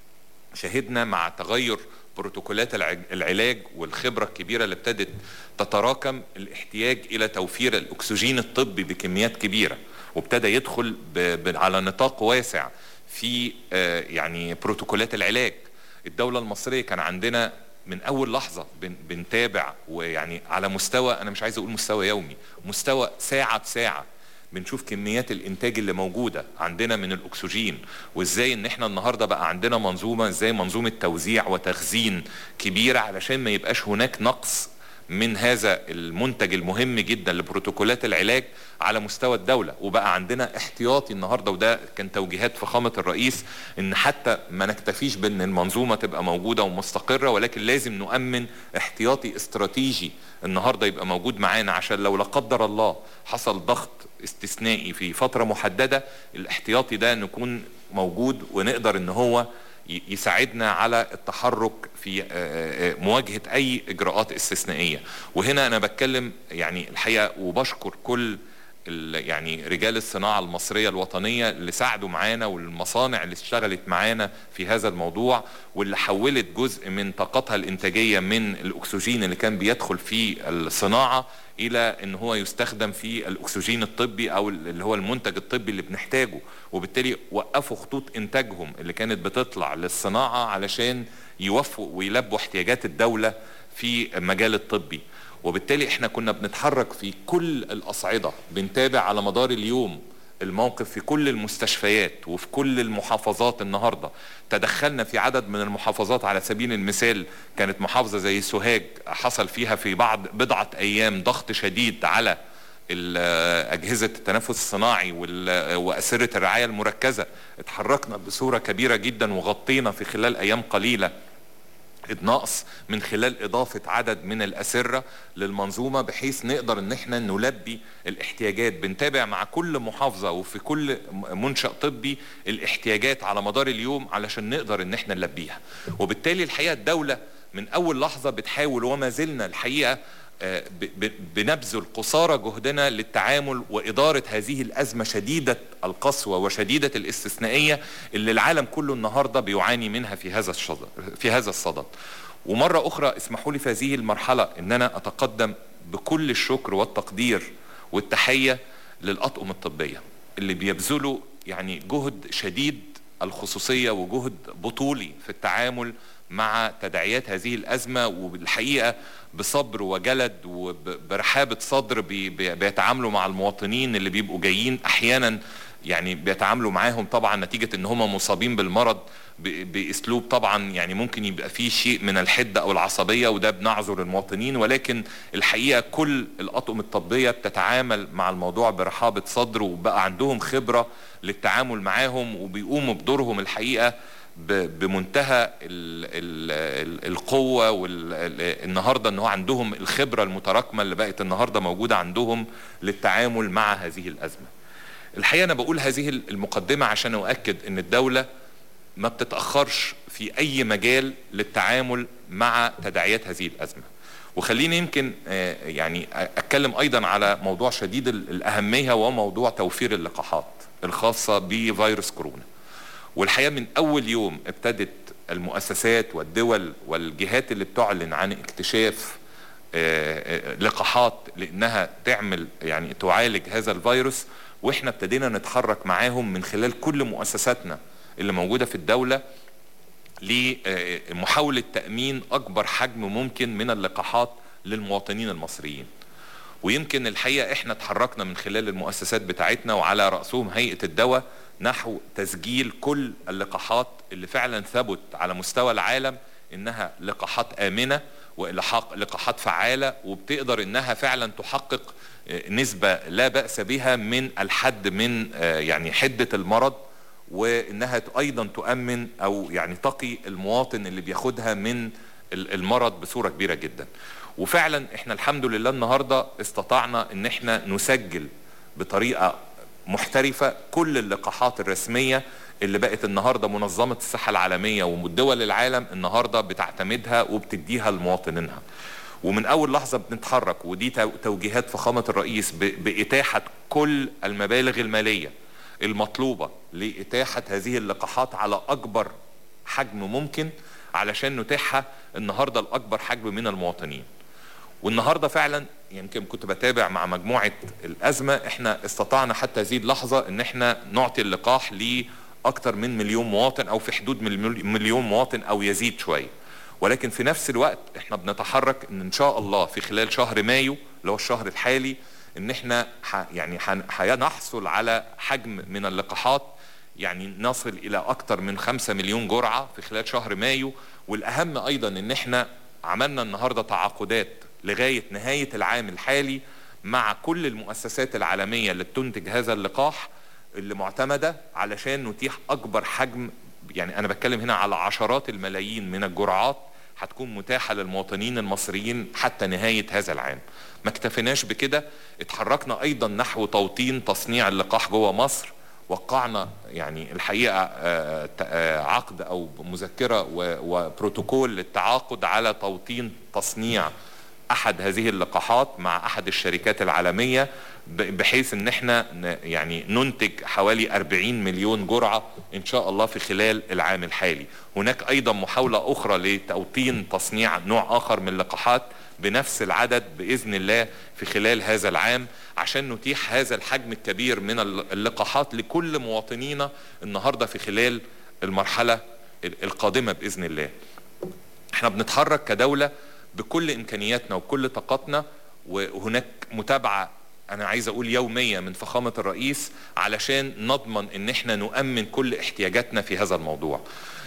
شهدنا مع تغير بروتوكولات الع- العلاج والخبرة الكبيرة اللي ابتدت تتراكم الاحتياج إلى توفير الأكسجين الطبي بكميات كبيرة وابتدى يدخل ب... ب... على نطاق واسع في آه، يعني بروتوكولات العلاج الدولة المصرية كان عندنا من أول لحظة بن... بنتابع ويعني على مستوى أنا مش عايز أقول مستوى يومي مستوى ساعة بساعة بنشوف كميات الانتاج اللي موجوده عندنا من الاكسجين وازاي ان احنا النهارده بقى عندنا منظومه ازاي منظومه توزيع وتخزين كبيره علشان ما يبقاش هناك نقص من هذا المنتج المهم جدا لبروتوكولات العلاج على مستوى الدولة وبقى عندنا احتياطي النهاردة وده كان توجيهات فخامة الرئيس ان حتى ما نكتفيش بان المنظومة تبقى موجودة ومستقرة ولكن لازم نؤمن احتياطي استراتيجي النهاردة يبقى موجود معانا عشان لو لا قدر الله حصل ضغط استثنائي في فترة محددة الاحتياطي ده نكون موجود ونقدر ان هو ي- يساعدنا على التحرك في آه، آه، مواجهة أي إجراءات استثنائية وهنا أنا بتكلم يعني الحقيقة وبشكر كل ال- يعني رجال الصناعة المصرية الوطنية اللي ساعدوا معانا والمصانع اللي اشتغلت معانا في هذا الموضوع واللي حولت جزء من طاقتها الإنتاجية من الأكسجين اللي كان بيدخل في الصناعة إلى أن هو يستخدم في الأكسجين الطبي أو اللي هو المنتج الطبي اللي بنحتاجه وبالتالي وقفوا خطوط إنتاجهم اللي كانت بتطلع للصناعة علشان يوفوا ويلبوا احتياجات الدولة في المجال الطبي وبالتالي احنا كنا بنتحرك في كل الاصعده بنتابع على مدار اليوم الموقف في كل المستشفيات وفي كل المحافظات النهارده تدخلنا في عدد من المحافظات على سبيل المثال كانت محافظه زي سوهاج حصل فيها في بعض بضعه ايام ضغط شديد على ال- أجهزة التنفس الصناعي وال- وأسرة الرعاية المركزة اتحركنا بصورة كبيرة جدا وغطينا في خلال أيام قليلة النقص من خلال إضافة عدد من الأسرة للمنظومة بحيث نقدر إن احنا نلبي الاحتياجات بنتابع مع كل محافظة وفي كل منشأ طبي الاحتياجات على مدار اليوم علشان نقدر إن احنا نلبيها وبالتالي الحقيقة الدولة من أول لحظة بتحاول وما زلنا الحقيقة آه، ب- ب- بنبذل قصارى جهدنا للتعامل وإدارة هذه الأزمة شديدة القسوة وشديدة الاستثنائية اللي العالم كله النهاردة بيعاني منها في هذا الصدد في هذا الصدد ومرة أخرى اسمحوا لي في هذه المرحلة أن أنا أتقدم بكل الشكر والتقدير والتحية للأطقم الطبية اللي بيبذلوا يعني جهد شديد الخصوصية وجهد بطولي في التعامل مع تداعيات هذه الأزمة وبالحقيقة بصبر وجلد وبرحابة صدر بي- بي- بيتعاملوا مع المواطنين اللي بيبقوا جايين أحيانا يعني بيتعاملوا معاهم طبعا نتيجة ان هم مصابين بالمرض ب- باسلوب طبعا يعني ممكن يبقى فيه شيء من الحدة او العصبية وده بنعذر المواطنين ولكن الحقيقة كل الاطقم الطبية بتتعامل مع الموضوع برحابة صدر وبقى عندهم خبرة للتعامل معاهم وبيقوموا بدورهم الحقيقة ب- بمنتهى ال ال ال القوة والنهاردة ان هو عندهم الخبرة المتراكمة اللي بقت النهاردة موجودة عندهم للتعامل مع هذه الازمة الحقيقة أنا بقول هذه المقدمة عشان أؤكد أن الدولة ما بتتأخرش في أي مجال للتعامل مع تداعيات هذه الأزمة وخليني يمكن آه، يعني أتكلم أيضا على موضوع شديد ال- الأهمية وهو موضوع توفير اللقاحات الخاصة بفيروس كورونا والحقيقة من أول يوم ابتدت المؤسسات والدول والجهات اللي بتعلن عن اكتشاف آه، آه، لقاحات لانها تعمل يعني تعالج هذا الفيروس واحنا ابتدينا نتحرك معاهم من خلال كل مؤسساتنا اللي موجوده في الدوله لمحاوله تامين اكبر حجم ممكن من اللقاحات للمواطنين المصريين ويمكن الحقيقه احنا اتحركنا من خلال المؤسسات بتاعتنا وعلى راسهم هيئه الدواء نحو تسجيل كل اللقاحات اللي فعلا ثبت على مستوى العالم انها لقاحات امنه ولقاحات لقاحات فعاله وبتقدر انها فعلا تحقق آه، نسبه لا باس بها من الحد من آه، يعني حده المرض وانها ايضا تؤمن او يعني تقي المواطن اللي بياخدها من ال- المرض بصوره كبيره جدا وفعلا احنا الحمد لله النهارده استطعنا ان احنا نسجل بطريقه محترفه كل اللقاحات الرسميه اللي بقت النهارده منظمه الصحه العالميه ودول العالم النهارده بتعتمدها وبتديها لمواطنينها ومن اول لحظه بنتحرك ودي تو- توجيهات فخامه الرئيس ب- باتاحه كل المبالغ الماليه المطلوبه لاتاحه هذه اللقاحات على اكبر حجم ممكن علشان نتيحها النهارده لاكبر حجم من المواطنين والنهارده فعلا يمكن كنت بتابع مع مجموعه الازمه احنا استطعنا حتى هذه اللحظه ان احنا نعطي اللقاح لاكثر من مليون مواطن او في حدود مليون مليون مواطن او يزيد شويه ولكن في نفس الوقت احنا بنتحرك ان ان شاء الله في خلال شهر مايو اللي هو الشهر الحالي ان احنا ح يعني حن- هنحصل على حجم من اللقاحات يعني نصل الى اكثر من 5 مليون جرعه في خلال شهر مايو والاهم ايضا ان احنا عملنا النهارده تعاقدات لغايه نهايه العام الحالي مع كل المؤسسات العالميه اللي بتنتج هذا اللقاح اللي معتمده علشان نتيح اكبر حجم يعني انا بتكلم هنا على عشرات الملايين من الجرعات هتكون متاحه للمواطنين المصريين حتى نهايه هذا العام. ما اكتفيناش بكده اتحركنا ايضا نحو توطين تصنيع اللقاح جوه مصر وقعنا يعني الحقيقه آه، ت- آه، عقد او مذكره و- وبروتوكول للتعاقد على توطين تصنيع احد هذه اللقاحات مع احد الشركات العالميه ب- بحيث ان احنا ن- يعني ننتج حوالي 40 مليون جرعه ان شاء الله في خلال العام الحالي هناك ايضا محاوله اخرى لتوطين تصنيع نوع اخر من اللقاحات بنفس العدد باذن الله في خلال هذا العام عشان نتيح هذا الحجم الكبير من الل- اللقاحات لكل مواطنينا النهارده في خلال المرحله ال- القادمه باذن الله احنا بنتحرك كدولة بكل امكانياتنا وكل طاقتنا وهناك متابعة انا عايز اقول يومية من فخامة الرئيس علشان نضمن ان احنا نؤمن كل احتياجاتنا في هذا الموضوع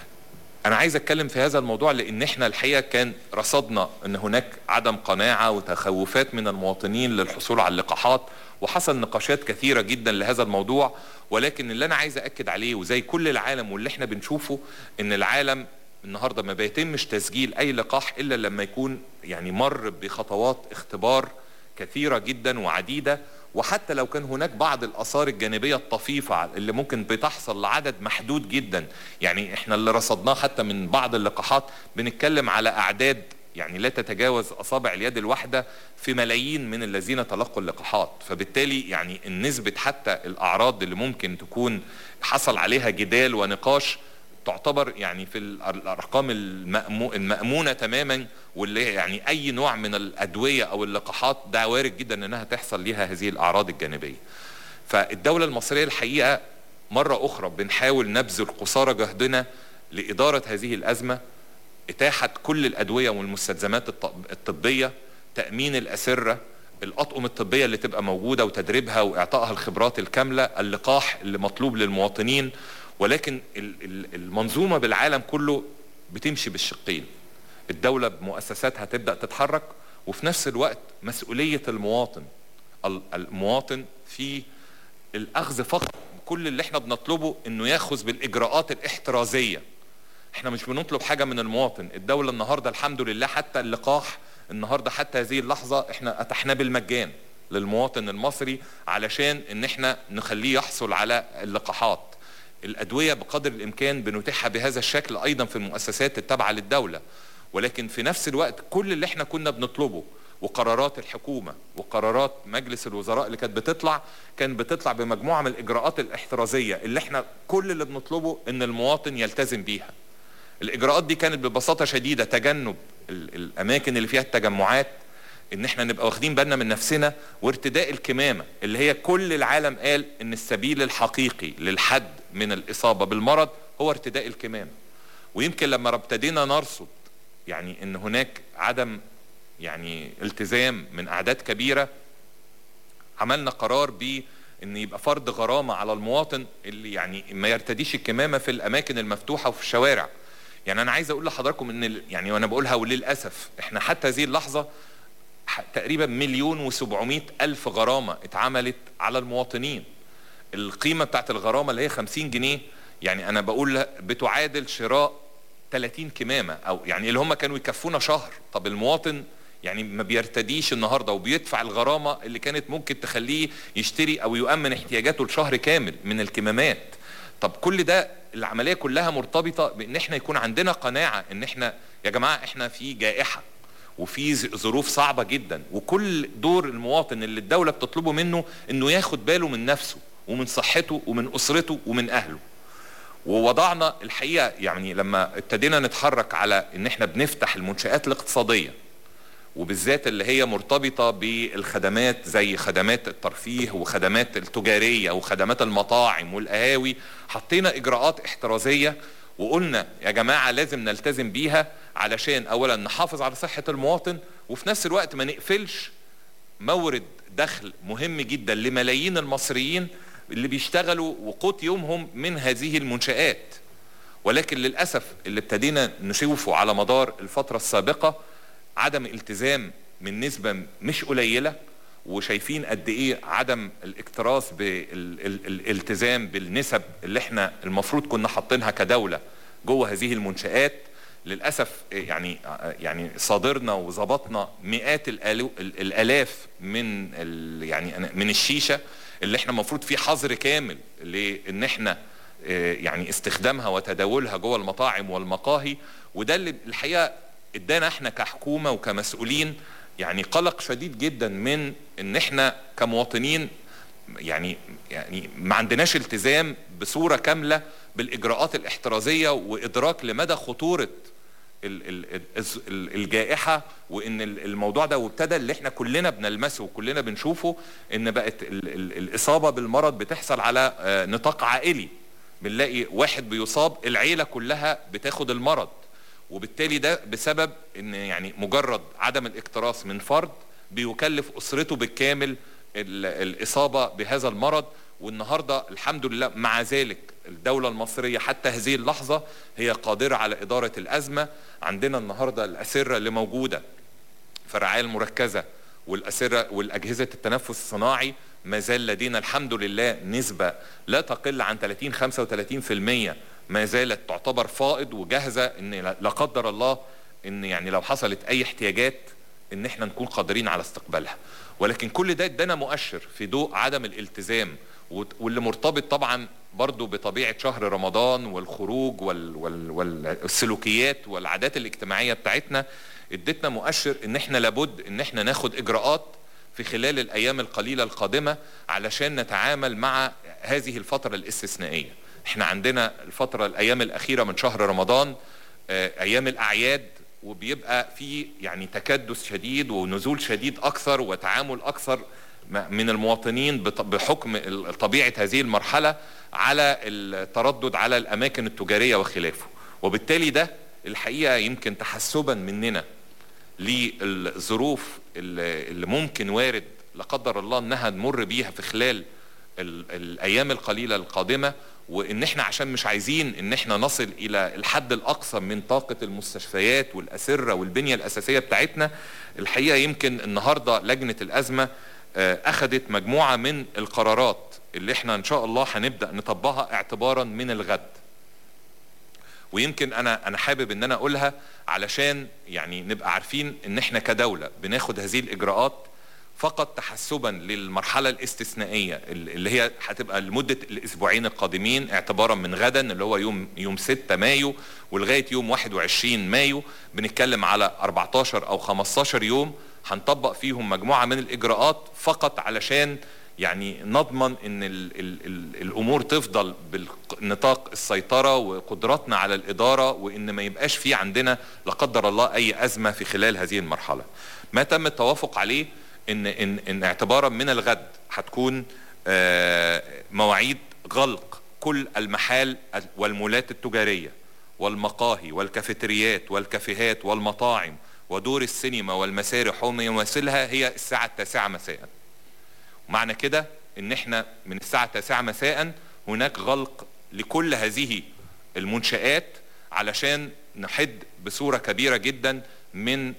انا عايز اتكلم في هذا الموضوع لان احنا الحقيقه كان رصدنا ان هناك عدم قناعه وتخوفات من المواطنين للحصول على اللقاحات وحصل نقاشات كثيره جدا لهذا الموضوع ولكن اللي انا عايز اكد عليه وزي كل العالم واللي احنا بنشوفه ان العالم النهارده ما بيتمش تسجيل اي لقاح الا لما يكون يعني مر بخطوات اختبار كثيره جدا وعديده وحتى لو كان هناك بعض الاثار الجانبيه الطفيفه اللي ممكن بتحصل لعدد محدود جدا يعني احنا اللي رصدناه حتى من بعض اللقاحات بنتكلم على اعداد يعني لا تتجاوز اصابع اليد الواحده في ملايين من الذين تلقوا اللقاحات فبالتالي يعني النسبه حتى الاعراض اللي ممكن تكون حصل عليها جدال ونقاش تعتبر يعني في ال- الارقام المأمو- المامونه تماما واللي يعني اي نوع من الادويه او اللقاحات ده وارد جدا انها تحصل ليها هذه الاعراض الجانبيه. فالدوله المصريه الحقيقه مرة أخرى بنحاول نبذل قصارى جهدنا لإدارة هذه الأزمة إتاحة كل الأدوية والمستلزمات الط- الطبية تأمين الأسرة الأطقم الطبية اللي تبقى موجودة وتدريبها وإعطائها الخبرات الكاملة اللقاح اللي مطلوب للمواطنين ولكن ال- ال- المنظومة بالعالم كله بتمشي بالشقين الدولة بمؤسساتها تبدأ تتحرك وفي نفس الوقت مسؤولية المواطن ال- المواطن في الأخذ فقط كل اللي احنا بنطلبه انه ياخذ بالإجراءات الاحترازية احنا مش بنطلب حاجة من المواطن الدولة النهاردة الحمد لله حتى اللقاح النهاردة حتى هذه اللحظة احنا اتحناه بالمجان للمواطن المصري علشان ان احنا نخليه يحصل على اللقاحات الأدوية بقدر الإمكان بنتيحها بهذا الشكل أيضا في المؤسسات التابعة للدولة ولكن في نفس الوقت كل اللي احنا كنا بنطلبه وقرارات الحكومة وقرارات مجلس الوزراء اللي كانت بتطلع كان بتطلع بمجموعة من الإجراءات الاحترازية اللي احنا كل اللي بنطلبه ان المواطن يلتزم بيها الإجراءات دي كانت ببساطة شديدة تجنب ال- الأماكن اللي فيها التجمعات ان احنا نبقى واخدين بالنا من نفسنا وارتداء الكمامة اللي هي كل العالم قال ان السبيل الحقيقي للحد من الإصابة بالمرض هو ارتداء الكمامة ويمكن لما ابتدينا نرصد يعني ان هناك عدم يعني التزام من اعداد كبيره عملنا قرار ب ان يبقى فرض غرامه على المواطن اللي يعني ما يرتديش الكمامه في الاماكن المفتوحه وفي الشوارع يعني انا عايز اقول لحضراتكم ان ال- يعني وانا بقولها وللاسف احنا حتى هذه اللحظه ح- تقريبا مليون وسبعمائة الف غرامه اتعملت على المواطنين القيمه بتاعت الغرامه اللي هي 50 جنيه يعني انا بقول بتعادل شراء 30 كمامه او يعني اللي هم كانوا يكفونا شهر طب المواطن يعني ما بيرتديش النهارده وبيدفع الغرامه اللي كانت ممكن تخليه يشتري او يؤمن احتياجاته لشهر كامل من الكمامات طب كل ده العمليه كلها مرتبطه بان احنا يكون عندنا قناعه ان احنا يا جماعه احنا في جائحه وفي ز- ظروف صعبه جدا وكل دور المواطن اللي الدوله بتطلبه منه انه ياخد باله من نفسه ومن صحته ومن اسرته ومن اهله ووضعنا الحقيقه يعني لما ابتدينا نتحرك على ان احنا بنفتح المنشات الاقتصاديه وبالذات اللي هي مرتبطه بالخدمات زي خدمات الترفيه وخدمات التجاريه وخدمات المطاعم والقهاوي حطينا اجراءات احترازيه وقلنا يا جماعه لازم نلتزم بيها علشان اولا نحافظ على صحه المواطن وفي نفس الوقت ما نقفلش مورد دخل مهم جدا لملايين المصريين اللي بيشتغلوا وقوت يومهم من هذه المنشآت ولكن للأسف اللي ابتدينا نشوفه على مدار الفترة السابقة عدم التزام من نسبة مش قليلة وشايفين قد ايه عدم الاكتراث بالالتزام بالنسب اللي احنا المفروض كنا حاطينها كدولة جوه هذه المنشآت للاسف يعني يعني صادرنا وظبطنا مئات الآلو- الالاف من ال- يعني أنا- من الشيشه اللي احنا المفروض في حظر كامل لان احنا آه، يعني استخدامها وتداولها جوه المطاعم والمقاهي وده اللي الحقيقه ادانا احنا كحكومه وكمسؤولين يعني قلق شديد جدا من ان احنا كمواطنين يعني يعني ما عندناش التزام بصوره كامله بالاجراءات الاحترازيه وادراك لمدى خطوره ال- ال- ال- ال- الجائحه وان ال- الموضوع ده وابتدى اللي احنا كلنا بنلمسه وكلنا بنشوفه ان بقت ال- ال- الاصابه بالمرض بتحصل على آه، نطاق عائلي بنلاقي واحد بيصاب العيله كلها بتاخد المرض وبالتالي ده بسبب ان يعني مجرد عدم الاكتراث من فرد بيكلف اسرته بالكامل ال- الاصابه بهذا المرض والنهارده الحمد لله مع ذلك الدوله المصريه حتى هذه اللحظه هي قادره على اداره الازمه عندنا النهارده الاسره اللي موجوده في الرعايه المركزه والاسره والاجهزه التنفس الصناعي ما زال لدينا الحمد لله نسبه لا تقل عن 30 35% ما زالت تعتبر فائض وجاهزه ان لا لا قدر الله ان يعني لو حصلت اي احتياجات ان احنا نكون قادرين على استقبالها ولكن كل ده ادانا مؤشر في ضوء عدم الالتزام وت- واللي مرتبط طبعا برضو بطبيعه شهر رمضان والخروج وال وال والسلوكيات والعادات الاجتماعيه بتاعتنا ادتنا مؤشر ان احنا لابد ان احنا ناخد اجراءات في خلال الايام القليله القادمه علشان نتعامل مع هذه الفتره الاستثنائيه احنا عندنا الفتره الايام الاخيره من شهر رمضان آه، ايام الاعياد وبيبقى في يعني تكدس شديد ونزول شديد اكثر وتعامل اكثر من المواطنين بط- بحكم ال- طبيعة هذه المرحلة على التردد على الأماكن التجارية وخلافه وبالتالي ده الحقيقة يمكن تحسبا مننا للظروف اللي اللي ممكن وارد لا قدر الله انها نمر بيها في خلال ال- الايام القليله القادمه وان احنا عشان مش عايزين ان احنا نصل الى الحد الاقصى من طاقه المستشفيات والاسره والبنيه الاساسيه بتاعتنا الحقيقه يمكن النهارده لجنه الازمه آه، اخذت مجموعه من القرارات اللي احنا ان شاء الله هنبدا نطبقها اعتبارا من الغد ويمكن انا انا حابب ان انا اقولها علشان يعني نبقى عارفين ان احنا كدوله بناخد هذه الاجراءات فقط تحسبا للمرحله الاستثنائيه اللي هي هتبقى لمده الاسبوعين القادمين اعتبارا من غدا اللي هو يوم يوم 6 مايو ولغايه يوم 21 مايو بنتكلم على 14 او 15 يوم هنطبق فيهم مجموعه من الاجراءات فقط علشان يعني نضمن ان ال ال ال الامور تفضل بنطاق السيطره وقدراتنا على الاداره وان ما يبقاش في عندنا لا قدر الله اي ازمه في خلال هذه المرحله. ما تم التوافق عليه ان ان ان اعتبارا من الغد هتكون آه، مواعيد غلق كل المحال والمولات التجاريه والمقاهي والكافيتريات والكافيهات والمطاعم ودور السينما والمسارح وما يماثلها هي الساعه التاسعه مساء. معنى كده ان احنا من الساعة التاسعة مساء هناك غلق لكل هذه المنشآت علشان نحد بصورة كبيرة جدا من ال-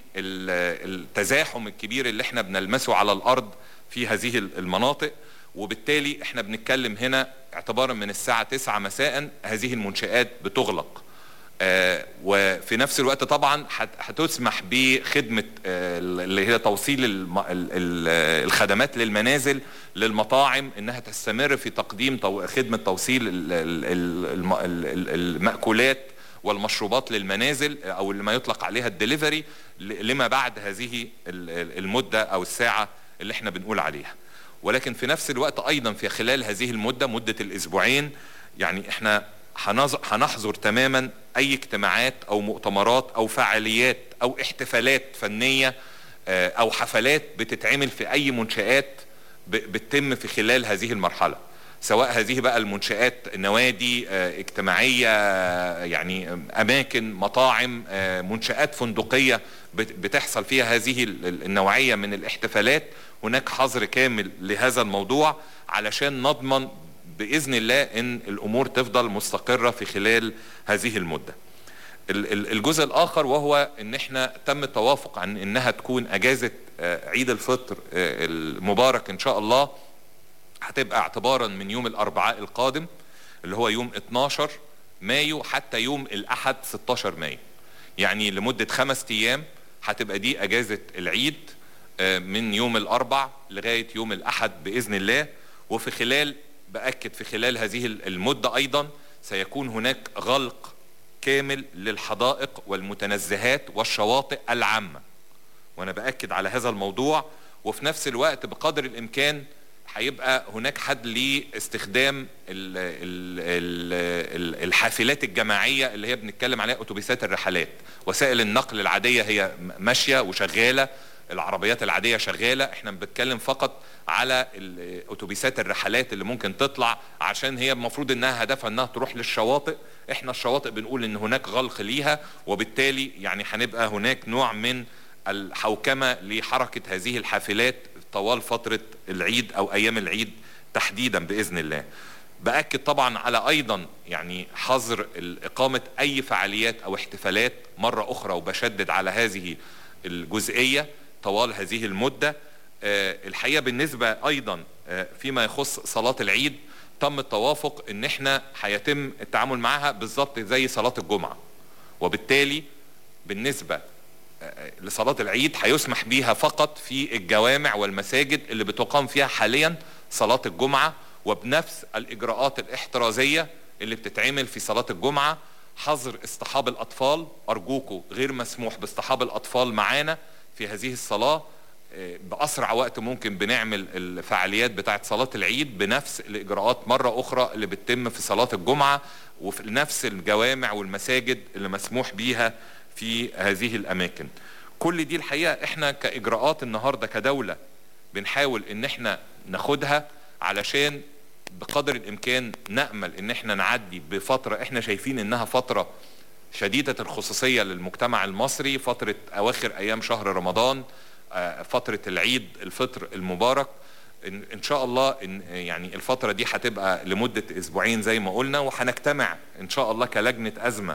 التزاحم الكبير اللي احنا بنلمسه على الارض في هذه المناطق وبالتالي احنا بنتكلم هنا اعتبارا من الساعة 9 مساء هذه المنشآت بتغلق آه، وفي نفس الوقت طبعا هت- هتسمح بخدمه آه، اللي هي توصيل الم- ال- ال- آه، الخدمات للمنازل للمطاعم انها تستمر في تقديم تو- خدمه توصيل ال- ال- ال- الم- ال- ال- المأكولات والمشروبات للمنازل آه، او اللي ما يطلق عليها الدليفري ل- لما بعد هذه ال- ال- المده او الساعه اللي احنا بنقول عليها ولكن في نفس الوقت ايضا في خلال هذه المده مده الاسبوعين يعني احنا هنظ- هنحظر تماما اي اجتماعات او مؤتمرات او فعاليات او احتفالات فنيه آه، او حفلات بتتعمل في اي منشات ب- بتتم في خلال هذه المرحله سواء هذه بقى المنشآت نوادي آه، اجتماعية آه، يعني أماكن مطاعم آه، منشآت فندقية بت- بتحصل فيها هذه ال- ال- النوعية من الاحتفالات هناك حظر كامل لهذا الموضوع علشان نضمن بإذن الله أن الأمور تفضل مستقرة في خلال هذه المدة ال- ال- الجزء الآخر وهو أن احنا تم التوافق عن أنها تكون أجازة آه، عيد الفطر آه، المبارك إن شاء الله هتبقى اعتبارا من يوم الاربعاء القادم اللي هو يوم 12 مايو حتى يوم الاحد 16 مايو يعني لمدة خمس ايام هتبقى دي اجازة العيد آه، من يوم الاربع لغاية يوم الاحد باذن الله وفي خلال باكد في خلال هذه المدة ايضا سيكون هناك غلق كامل للحدائق والمتنزهات والشواطئ العامه وانا باكد على هذا الموضوع وفي نفس الوقت بقدر الامكان هيبقى هناك حد لاستخدام ال ال ال ال الحافلات الجماعيه اللي هي بنتكلم عليها اتوبيسات الرحلات وسائل النقل العاديه هي م- ماشيه وشغاله العربيات العاديه شغاله احنا بنتكلم فقط على ال- اتوبيسات الرحلات اللي ممكن تطلع عشان هي المفروض انها هدفها انها تروح للشواطئ احنا الشواطئ بنقول ان هناك غلق ليها وبالتالي يعني هنبقى هناك نوع من الحوكمه لحركه هذه الحافلات طوال فتره العيد او ايام العيد تحديدا باذن الله. باكد طبعا على ايضا يعني حظر ال- اقامه اي فعاليات او احتفالات مره اخرى وبشدد على هذه الجزئيه طوال هذه المده. آه، الحقيقه بالنسبه ايضا آه، فيما يخص صلاه العيد تم التوافق ان احنا هيتم التعامل معها بالظبط زي صلاه الجمعه. وبالتالي بالنسبه لصلاة العيد هيسمح بيها فقط في الجوامع والمساجد اللي بتقام فيها حاليا صلاة الجمعة وبنفس الإجراءات الاحترازية اللي بتتعمل في صلاة الجمعة حظر اصطحاب الأطفال أرجوكوا غير مسموح باصطحاب الأطفال معانا في هذه الصلاة آه، بأسرع وقت ممكن بنعمل الفعاليات بتاعت صلاة العيد بنفس الإجراءات مرة أخرى اللي بتتم في صلاة الجمعة وفي نفس الجوامع والمساجد اللي مسموح بيها في هذه الاماكن كل دي الحقيقه احنا كاجراءات النهارده كدوله بنحاول ان احنا ناخدها علشان بقدر الامكان نامل ان احنا نعدي بفتره احنا شايفين انها فتره شديده الخصوصيه للمجتمع المصري فتره اواخر ايام شهر رمضان آه، فتره العيد الفطر المبارك ان إن شاء الله إن يعني الفتره دي هتبقى لمده اسبوعين زي ما قلنا وهنجتمع ان شاء الله كلجنه ازمه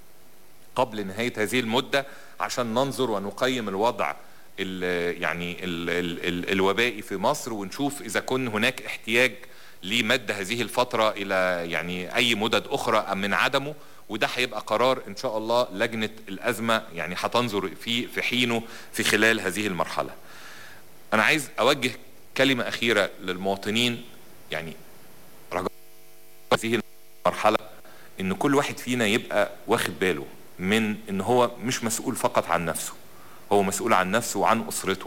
قبل نهايه هذه المده عشان ننظر ونقيم الوضع ال يعني ال ال ال الوبائي في مصر ونشوف اذا كن هناك احتياج لمد هذه الفتره الى يعني اي مدد اخرى ام من عدمه وده هيبقى قرار ان شاء الله لجنه الازمه يعني هتنظر فيه في حينه في خلال هذه المرحله. انا عايز اوجه كلمه اخيره للمواطنين يعني رجاء هذه المرحله ان كل واحد فينا يبقى واخد باله من ان هو مش مسؤول فقط عن نفسه هو مسؤول عن نفسه وعن اسرته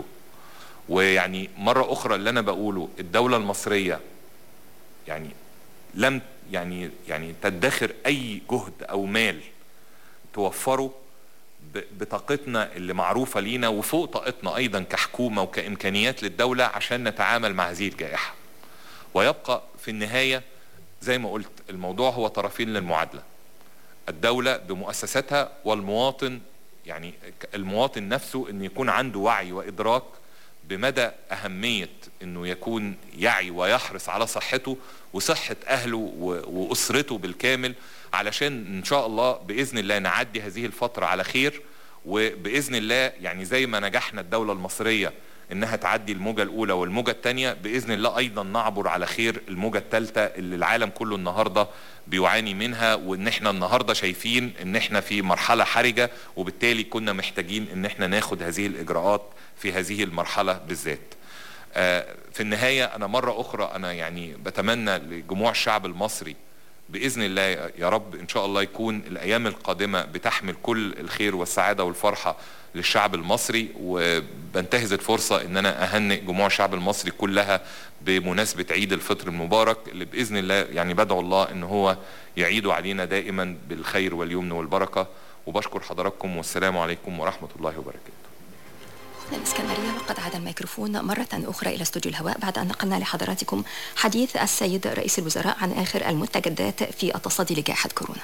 ويعني مره اخرى اللي انا بقوله الدوله المصريه يعني لم يعني يعني تدخر اي جهد او مال توفره ب- بطاقتنا اللي معروفه لينا وفوق طاقتنا ايضا كحكومه وكامكانيات للدوله عشان نتعامل مع هذه الجائحه ويبقى في النهايه زي ما قلت الموضوع هو طرفين للمعادله الدوله بمؤسساتها والمواطن يعني ك- المواطن نفسه ان يكون عنده وعي وادراك بمدى اهميه انه يكون يعي ويحرص على صحته وصحه اهله و- واسرته بالكامل علشان ان شاء الله باذن الله نعدي هذه الفتره على خير وباذن الله يعني زي ما نجحنا الدوله المصريه انها تعدي الموجه الاولى والموجه الثانيه باذن الله ايضا نعبر على خير الموجه الثالثه اللي العالم كله النهارده بيعاني منها وان احنا النهارده شايفين ان احنا في مرحله حرجه وبالتالي كنا محتاجين ان احنا ناخد هذه الاجراءات في هذه المرحله بالذات. آه، في النهايه انا مره اخرى انا يعني بتمنى لجموع الشعب المصري باذن الله يا رب ان شاء الله يكون الايام القادمه بتحمل كل الخير والسعاده والفرحه للشعب المصري وبنتهز الفرصه ان انا اهنئ جموع الشعب المصري كلها بمناسبه عيد الفطر المبارك اللي باذن الله يعني بدعو الله ان هو يعيد علينا دائما بالخير واليمن والبركه وبشكر حضراتكم والسلام عليكم ورحمه الله وبركاته من الإسكندرية وقد عاد الميكروفون مرة أخرى إلى استوديو الهواء بعد أن نقلنا لحضراتكم حديث السيد رئيس الوزراء عن آخر المستجدات في التصدي لجائحة كورونا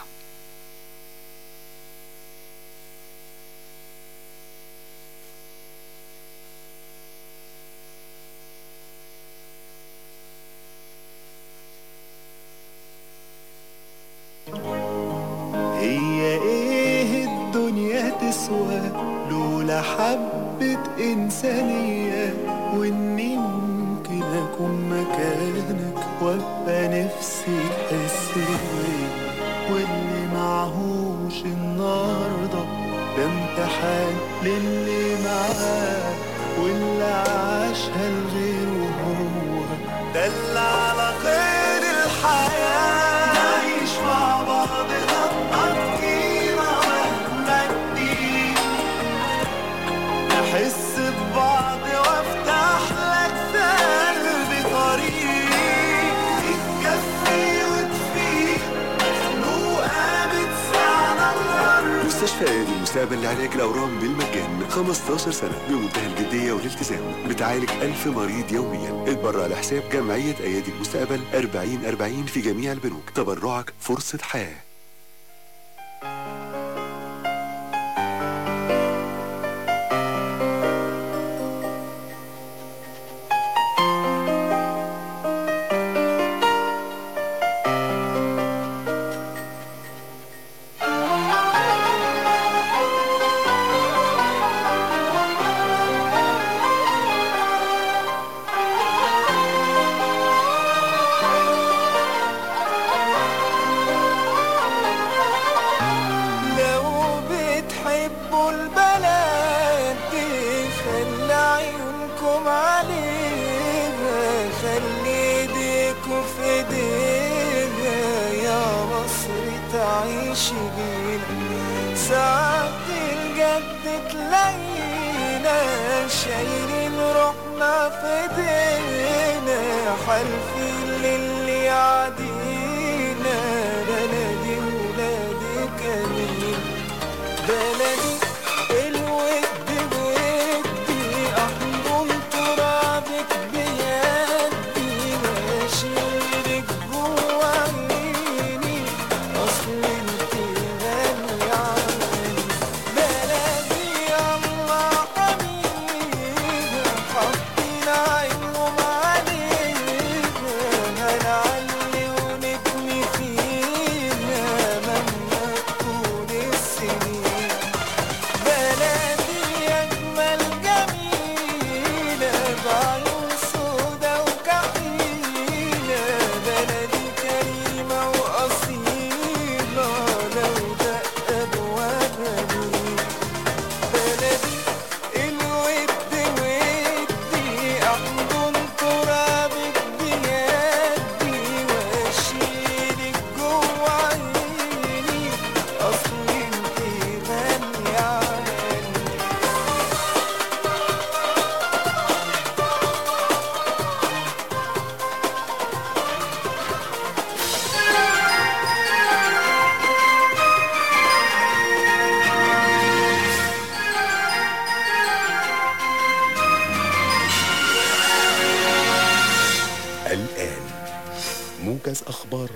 هي ايه الدنيا تسوى لولا حبة إنسانية وإني ممكن أكون مكانك وأبقى نفسي تحس بيا واللي معهوش النهاردة ده امتحان للي معاه واللي عاشها لغيره هو ده اللي على خير الحياة نعيش مع بعضنا نقضينا مهما كتير نحس ببعض وافتح لك سلبي طريق تكفي وتفيد مخلوقة بتساعد الأرض مستشفى ايادي المستقبل لعلاج الاورام بالمجان 15 سنه بمنتهى الجديه والالتزام بتعالج ألف مريض يوميا اتبرع لحساب جمعيه ايادي المستقبل 40 40 في جميع البنوك تبرعك فرصه حياه لو بتحبوا البلد دي خلي عيونكم عليها خلي ايديكوا في ايدينا يا مصر تعيشي بينا ساعات الجد تلاقينا شايلين روحنا في ايدينا حالفين للي يعدينا بلدي ولادي كريم بلدي الود بودي احضن ترابك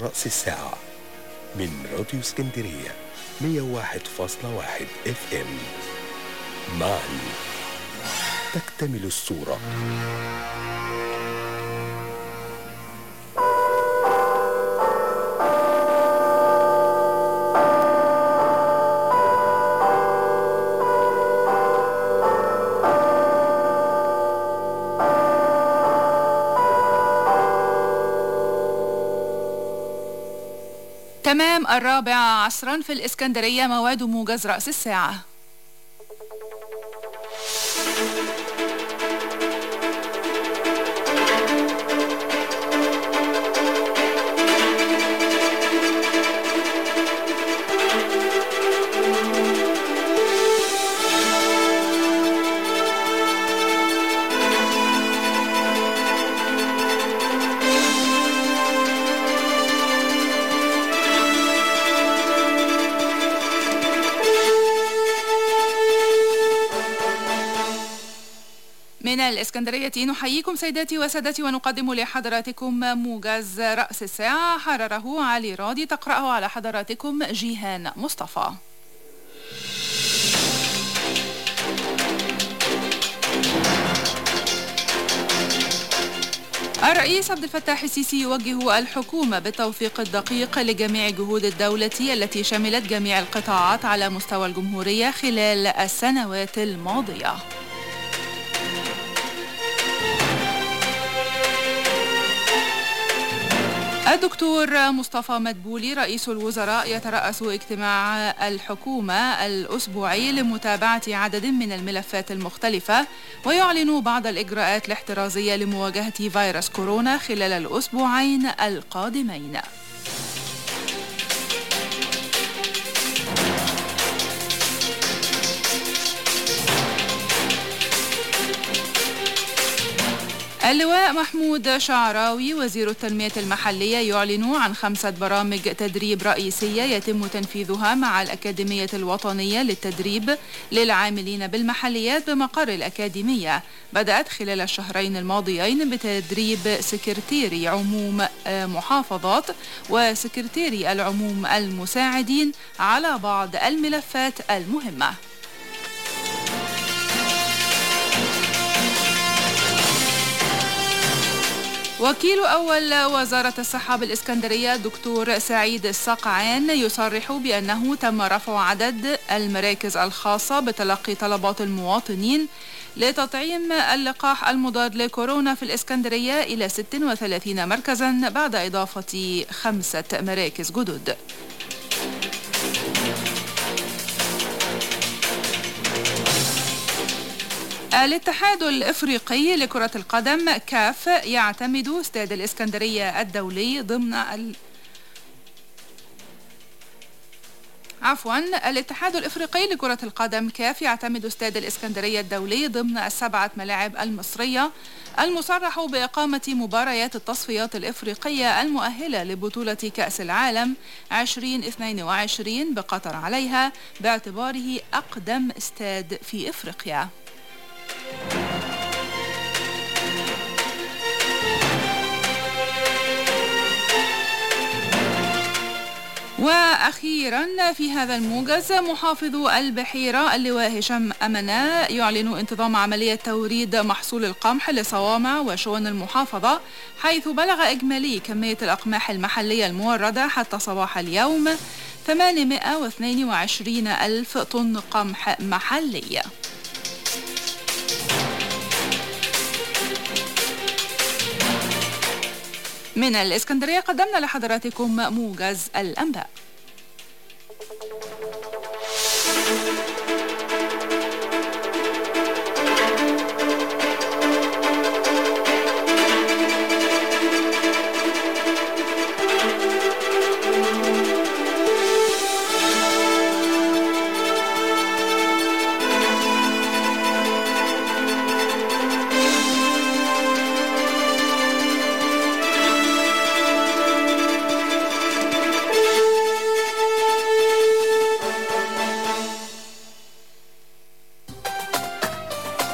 رأس الساعة من راديو اسكندرية 101.1 اف ام معا تكتمل الصورة تمام الرابعة عصرا في الإسكندرية مواد موجز رأس الساعة من الإسكندرية نحييكم سيداتي وسادتي ونقدم لحضراتكم موجز رأس الساعة حرره علي راضي تقرأه على حضراتكم جيهان مصطفى الرئيس عبد الفتاح السيسي يوجه الحكومة بالتوثيق الدقيق لجميع جهود الدولة التي شملت جميع القطاعات على مستوى الجمهورية خلال السنوات الماضية الدكتور مصطفى مدبولي رئيس الوزراء يترأس اجتماع الحكومة الأسبوعي لمتابعة عدد من الملفات المختلفة ويعلن بعض الإجراءات الاحترازية لمواجهة فيروس كورونا خلال الأسبوعين القادمين. اللواء محمود شعراوي وزير التنمية المحلية يعلن عن خمسة برامج تدريب رئيسية يتم تنفيذها مع الأكاديمية الوطنية للتدريب للعاملين بالمحليات بمقر الأكاديمية بدأت خلال الشهرين الماضيين بتدريب سكرتيري عموم محافظات وسكرتيري العموم المساعدين على بعض الملفات المهمة وكيل أول وزارة الصحة بالإسكندرية دكتور سعيد السقعان يصرح بأنه تم رفع عدد المراكز الخاصة بتلقي طلبات المواطنين لتطعيم اللقاح المضاد لكورونا في الإسكندرية إلى 36 مركزا بعد إضافة خمسة مراكز جدد الاتحاد الافريقي لكرة القدم كاف يعتمد استاد الاسكندرية الدولي ضمن ال... عفوا الاتحاد الافريقي لكرة القدم كاف يعتمد استاد الاسكندرية الدولي ضمن السبعة ملاعب المصرية المصرح بإقامة مباريات التصفيات الإفريقية المؤهلة لبطولة كأس العالم 2022 بقطر عليها باعتباره أقدم استاد في إفريقيا. واخيرا في هذا الموجز محافظ البحيره اللواء هشام امنا يعلن انتظام عمليه توريد محصول القمح لصوامع وشؤون المحافظه حيث بلغ اجمالي كميه الاقماح المحليه المورده حتى صباح اليوم 822 ألف طن قمح محلي من الإسكندرية قدمنا لحضراتكم موجز الأنباء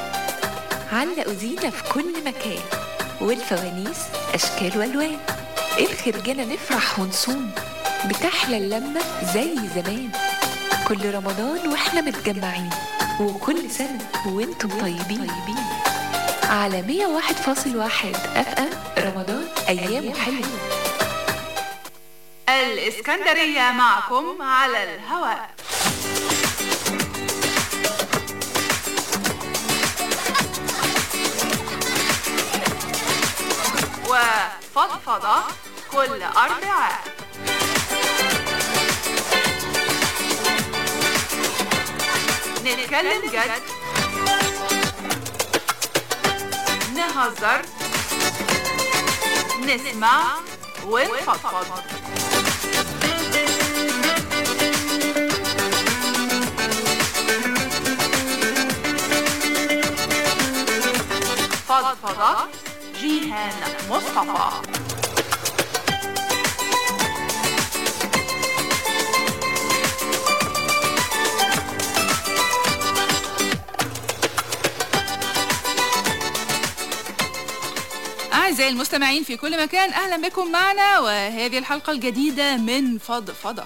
علقوا زينة في كل مكان والفوانيس أشكال وألوان الخرجانة نفرح ونصوم بتحلى اللمة زي زمان كل رمضان واحنا متجمعين وكل سنة وانتم طيبين على 101.1 اف ام رمضان ايام حلوه الإسكندرية معكم على الهواء وفضفضة كل أربعاء نتكلم جد نهزر نسمع ونفضفض فضفضة جيهان مصطفى أعزائي المستمعين في كل مكان أهلا بكم معنا وهذه الحلقة الجديدة من فضفضة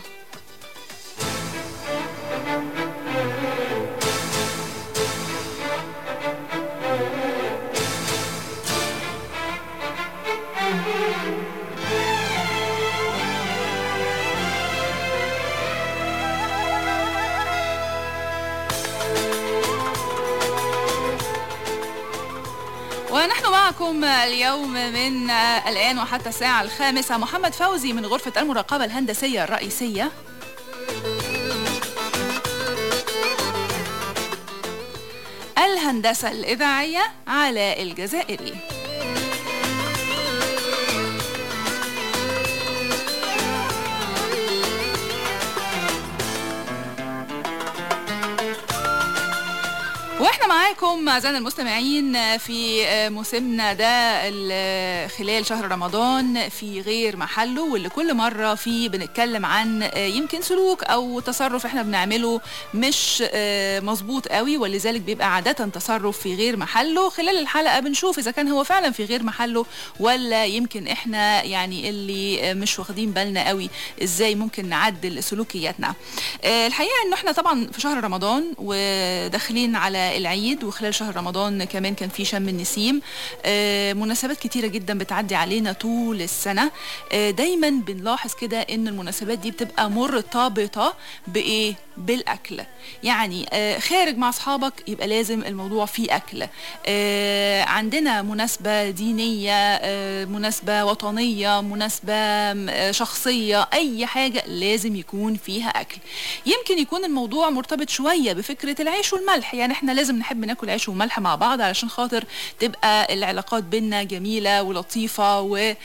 ونحن معكم اليوم من الآن وحتى الساعة الخامسة محمد فوزي من غرفة المراقبة الهندسية الرئيسية الهندسة الإذاعية علاء الجزائري واحنا معاكم اعزائنا المستمعين في موسمنا ده ال- خلال شهر رمضان في غير محله واللي كل مره فيه بنتكلم عن يمكن سلوك او تصرف احنا بنعمله مش مظبوط قوي ولذلك بيبقى عاده تصرف في غير محله خلال الحلقه بنشوف اذا كان هو فعلا في غير محله ولا يمكن احنا يعني اللي مش واخدين بالنا قوي ازاي ممكن نعدل سلوكياتنا الحقيقه انه احنا طبعا في شهر رمضان وداخلين على العيد وخلال شهر رمضان كمان كان في شم النسيم آه، مناسبات كتيرة جدا بتعدي علينا طول السنة آه، دايما بنلاحظ كده ان المناسبات دي بتبقى مرتبطة بايه بالاكل يعني آه، خارج مع اصحابك يبقى لازم الموضوع فيه اكل آه، عندنا مناسبة دينية آه، مناسبة وطنية مناسبة آه، شخصية اي حاجة لازم يكون فيها اكل يمكن يكون الموضوع مرتبط شوية بفكرة العيش والملح يعني احنا لازم نحب ناكل عيش وملح مع بعض علشان خاطر تبقى العلاقات بينا جميلة ولطيفة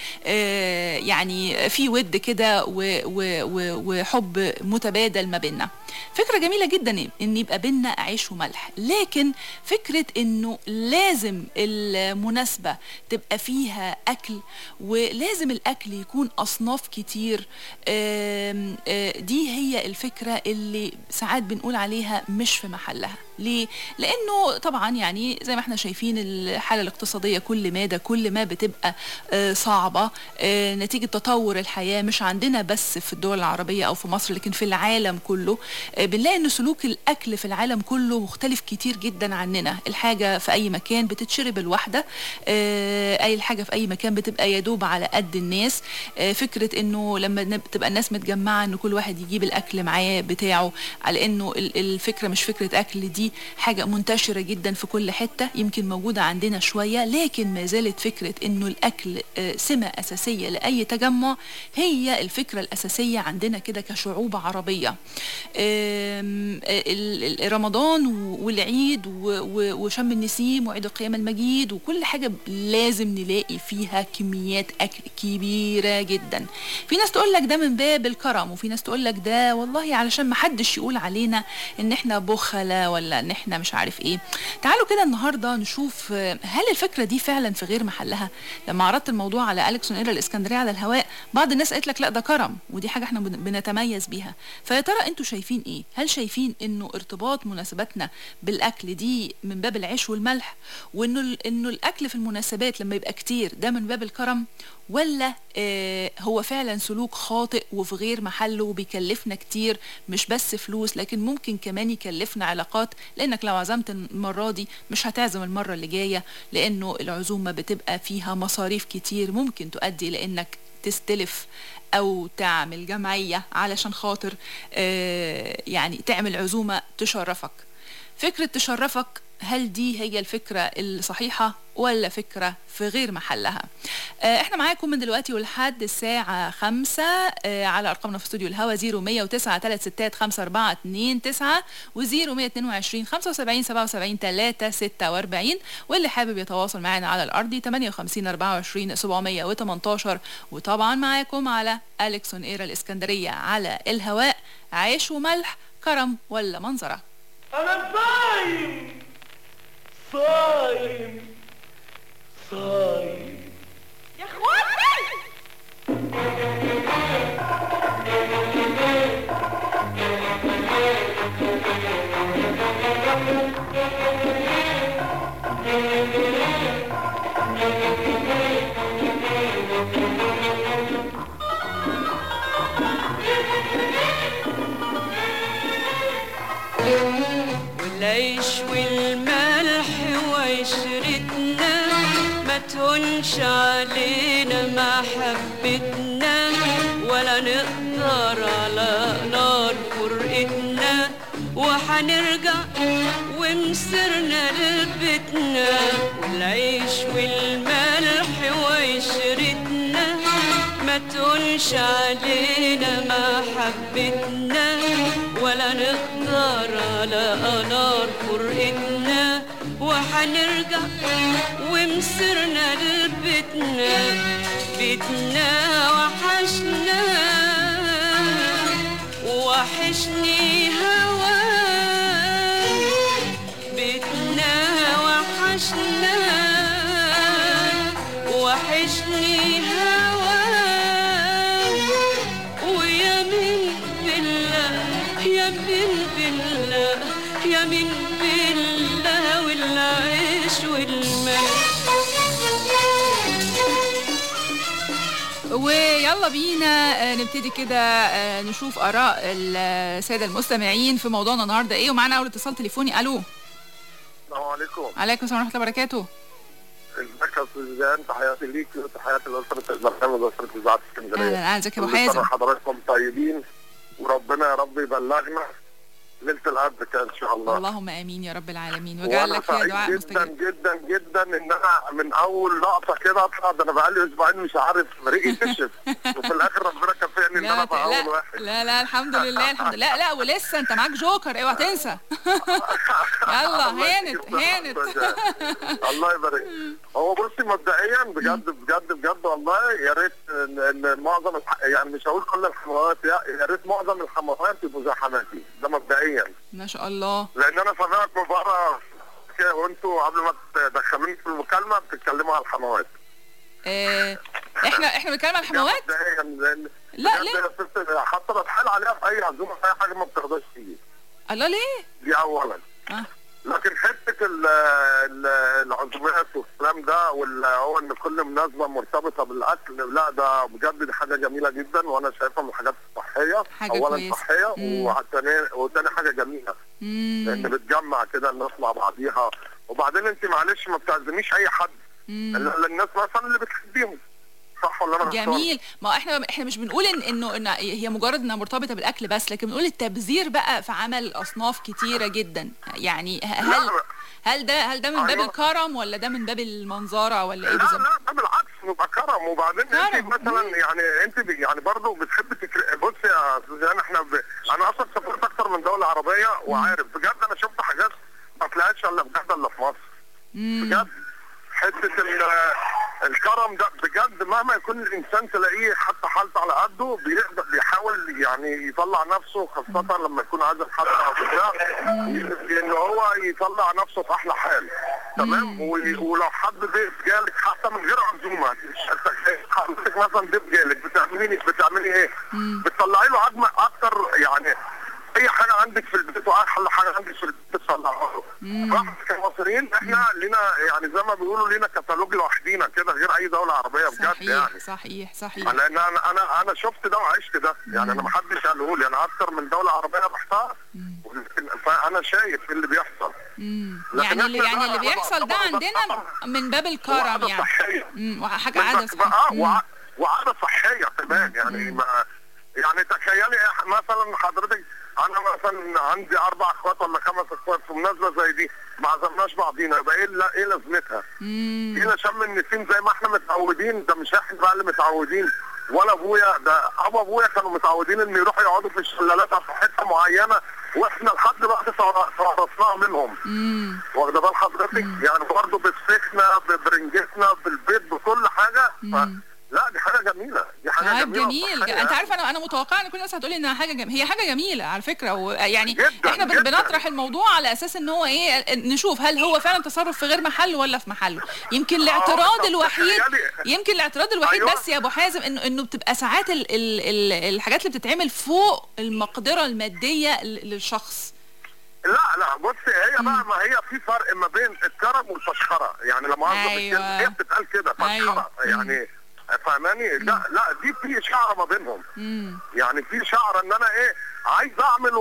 ويعني في ود كده و- و- و- وحب متبادل ما بينا فكرة جميلة جدا ان يبقى بينا عيش وملح لكن فكرة انه لازم المناسبة تبقى فيها اكل ولازم الاكل يكون اصناف كتير آم، آه، دي هي الفكرة اللي ساعات بنقول عليها مش في محلها ليه؟ لانه طبعا يعني زي ما احنا شايفين الحاله الاقتصاديه كل مادة كل ما بتبقى آه، صعبه آه، نتيجه تطور الحياه مش عندنا بس في الدول العربيه او في مصر لكن في العالم كله آه، بنلاقي ان سلوك الاكل في العالم كله مختلف كتير جدا عننا الحاجه في اي مكان بتتشرب الواحده آه، اي الحاجه في اي مكان بتبقى يدوب على قد الناس آه، فكره انه لما نب- تبقى الناس متجمعه ان كل واحد يجيب الاكل معاه بتاعه على انه ال- الفكره مش فكره اكل دي حاجه منتشره جدا في كل حته يمكن موجوده عندنا شويه لكن ما زالت فكره انه الاكل آه، سمه اساسيه لاي تجمع هي الفكره الاساسيه عندنا كده كشعوب عربيه آم، ال- ال- رمضان و- والعيد و- و- وشم النسيم وعيد القيامه المجيد وكل حاجه لازم نلاقي فيها كميات اكل كبيره جدا في ناس تقول لك ده من باب الكرم وفي ناس تقول لك ده والله علشان ما حدش يقول علينا ان احنا بخلة ولا ان احنا مش عارف ايه تعالوا كده النهارده نشوف آه، هل الفكره دي فعلا في غير محلها لما عرضت الموضوع على اليكسون ايرا الاسكندريه على الهواء بعض الناس قالت لك لا ده كرم ودي حاجه احنا بن- بنتميز بيها فيا ترى انتوا شايفين ايه هل شايفين انه ارتباط مناسباتنا بالاكل دي من باب العيش والملح وانه ال- انه الاكل في المناسبات لما يبقى كتير ده من باب الكرم ولا آه، هو فعلا سلوك خاطئ وفي غير محله وبيكلفنا كتير مش بس فلوس لكن ممكن كمان يكلفنا علاقات لانك لو عزمت المره دي مش هتعزم المره اللي جايه لانه العزومه بتبقى فيها مصاريف كتير ممكن تؤدي لانك تستلف او تعمل جمعيه علشان خاطر آه، يعني تعمل عزومه تشرفك فكره تشرفك هل دي هي الفكرة الصحيحة ولا فكرة في غير محلها آه، احنا معاكم من دلوقتي ولحد الساعة خمسة آه، على أرقامنا في استوديو الهوا 0109 36 54 و 0122 75 77 346 واللي حابب يتواصل معنا على الأرضي 58 24 718 وطبعا معاكم على أليكسون إيرا الإسكندرية على الهواء عيش وملح كرم ولا منظرة انا صايم صايم صايم يا اخواتي والعيش والملح وعشرتنا ما تهونش علينا محبتنا ولا نقدر على نار فرقتنا وحنرجع ومسرنا لبيتنا والعيش والملح وعشرتنا ما تهونش علينا محبتنا ولا نقدر على نار فرقتنا وحنرجع ومسرنا لبيتنا بيتنا وحشنا وحشني هواك بيتنا وحشنا وحشني هواك ويا من بالله يا من بالله يا من بالله والعيش والمال ويلا بينا آه، نبتدي كده آه، نشوف اراء الساده المستمعين في موضوعنا النهارده ايه ومعانا اول اتصال تليفوني الو السلام عليكم عليكم السلام ورحمه الله وبركاته ازيك يا استاذ زيان تحياتي ليك وتحياتي لاسره البرنامج واسره اذاعه اسكندريه اهلا اهلا ازيك يا ابو كل سنة حازم حضراتكم طيبين وربنا يا رب يبلغنا ليله القدر كده ان شاء الله اللهم امين يا رب العالمين واجعل وانا لك فيها سعيد دعاء جدا مستجاب جدا جدا ان انا من اول لقطه كده اطلع ده انا بقالي اسبوعين مش عارف ريقي كشف وفي الاخر ربنا كافئني ان لا انا بقى اول لا واحد لا لا الحمد لله الحمد لله لا لا ولسه انت معاك جوكر اوعى تنسى يلا هانت هانت الله يبارك هو بصي مبدئيا بجد بجد بجد والله يا ريت ان, إن معظم الح... يعني مش هقول كل الحموات يا, يا ريت معظم الحموات يبقوا زي حماتي ده مبدئيا ما شاء الله لان انا سامعك من بره كده وانتوا قبل ما تدخلوني في المكالمه بتتكلموا على الحموات آه، احنا احنا بنتكلم عن الحموات مبدئيا لان لا، بجد ليه؟ يا ست حتى بتحال عليها في اي عزومه في اي حاجه ما بترضاش تيجي الله ليه دي اولا آه. لكن حته ال- ال- العزومات والكلام ده واللي هو ان كل مناسبه مرتبطه بالاكل لا ده بجد دي حاجه جميله جدا وانا شايفها من الحاجات الصحيه حاجة اولا كويسة. صحيه مم. وتاني وتاني حاجه جميله لان بتجمع كده الناس مع بعضيها وبعدين انت معلش ما بتعزميش اي حد مم. الا الناس مثلا اللي بتحبيهم صح ولا انا غلطان؟ جميل ما احنا احنا مش بنقول ان انه ان هي مجرد انها مرتبطه بالاكل بس لكن بنقول التبذير بقى في عمل اصناف كتيره جدا يعني ه- هل هل ده هل ده من باب أيوة. الكرم ولا ده من باب المنظره ولا ايه لا بالظبط لا ده بالعكس يبقى كرم وبعدين انت مثلا يعني انت ب- يعني برضه بتحب تكر... بص يا سوزان احنا ب... انا اصلا سافرت اكتر من دوله عربيه وعارف بجد انا شفت حاجات ما طلعتش الا بجد الا في مصر بجد حته ال... الكرم ده بجد مهما يكون الانسان تلاقيه حتى حالته على قده بيقدر بيحاول يعني يطلع نفسه خاصه لما يكون عايز حد او بتاع ان هو يطلع نفسه في احلى حال تمام و- ولو حد ضيف جالك حتى من غير عزومه حضرتك مثلا ضيف جالك بتعملي بتعملي ايه؟ بتطلعي له عجمه اكتر يعني اي حاجه عندك في البيت واحلى حاجه عندك في البيت بتطلعها له احنا كمصريين احنا لينا يعني زي ما بيقولوا لينا كتالوج لوحدينا كده غير اي دوله عربيه بجد صحيح يعني صحيح صحيح لان انا انا انا شفت ده وعشت ده يعني انا ما حدش قاله لي انا اكتر من دوله عربيه رحتها ولكن- فانا شايف اللي بيحصل مم. لكن يعني اللي إحنا يعني بقى- اللي بيحصل ده عندنا من باب الكرم وعادة يعني صحية. مم. حاجه من عاده بس بقى صحية. وع- وعاده صحيه كمان يعني ما يعني تخيلي إح- مثلا حضرتك انا مثلا عندي اربع اخوات ولا خمس اخوات في مناسبه زي دي ما عزمناش بعضينا يبقى ايه لا- ايه لازمتها؟ جينا شم النسيم زي ما احنا متعودين ده مش احنا بقى اللي متعودين ولا ابويا ده ابو ابويا كانوا متعودين ان يروحوا يقعدوا في الشلالات في حته معينه واحنا لحد دلوقتي تورثناها منهم واخده بال حضرتك يعني برضه بسفكنا ببرنجتنا بالبيت بكل حاجه ف... لا دي حاجه جميله دي حاجه آه جميله جميل وصحية انت عارف انا انا متوقعه ان كل الناس هتقولي انها حاجه جميله هي حاجه جميله على فكره ويعني جداً، احنا بن- جداً. بنطرح الموضوع على اساس ان هو ايه نشوف هل هو فعلا تصرف في غير محله ولا في محله يمكن الاعتراض طب الوحيد تخيلي- يمكن الاعتراض الوحيد أيوة. بس يا ابو حازم انه انه بتبقى ساعات ال ال ال الحاجات اللي بتتعمل فوق المقدره الماديه ل- للشخص لا لا بص هي بقى ما هي في فرق ما بين الكرم والفشخره يعني لما أعرف أيوة. الكلمة هي بتتقال كده فشخره أيوة. يعني فاهماني لا لا دي في شعره ما بينهم مم. يعني في شعره ان انا ايه عايز اعمل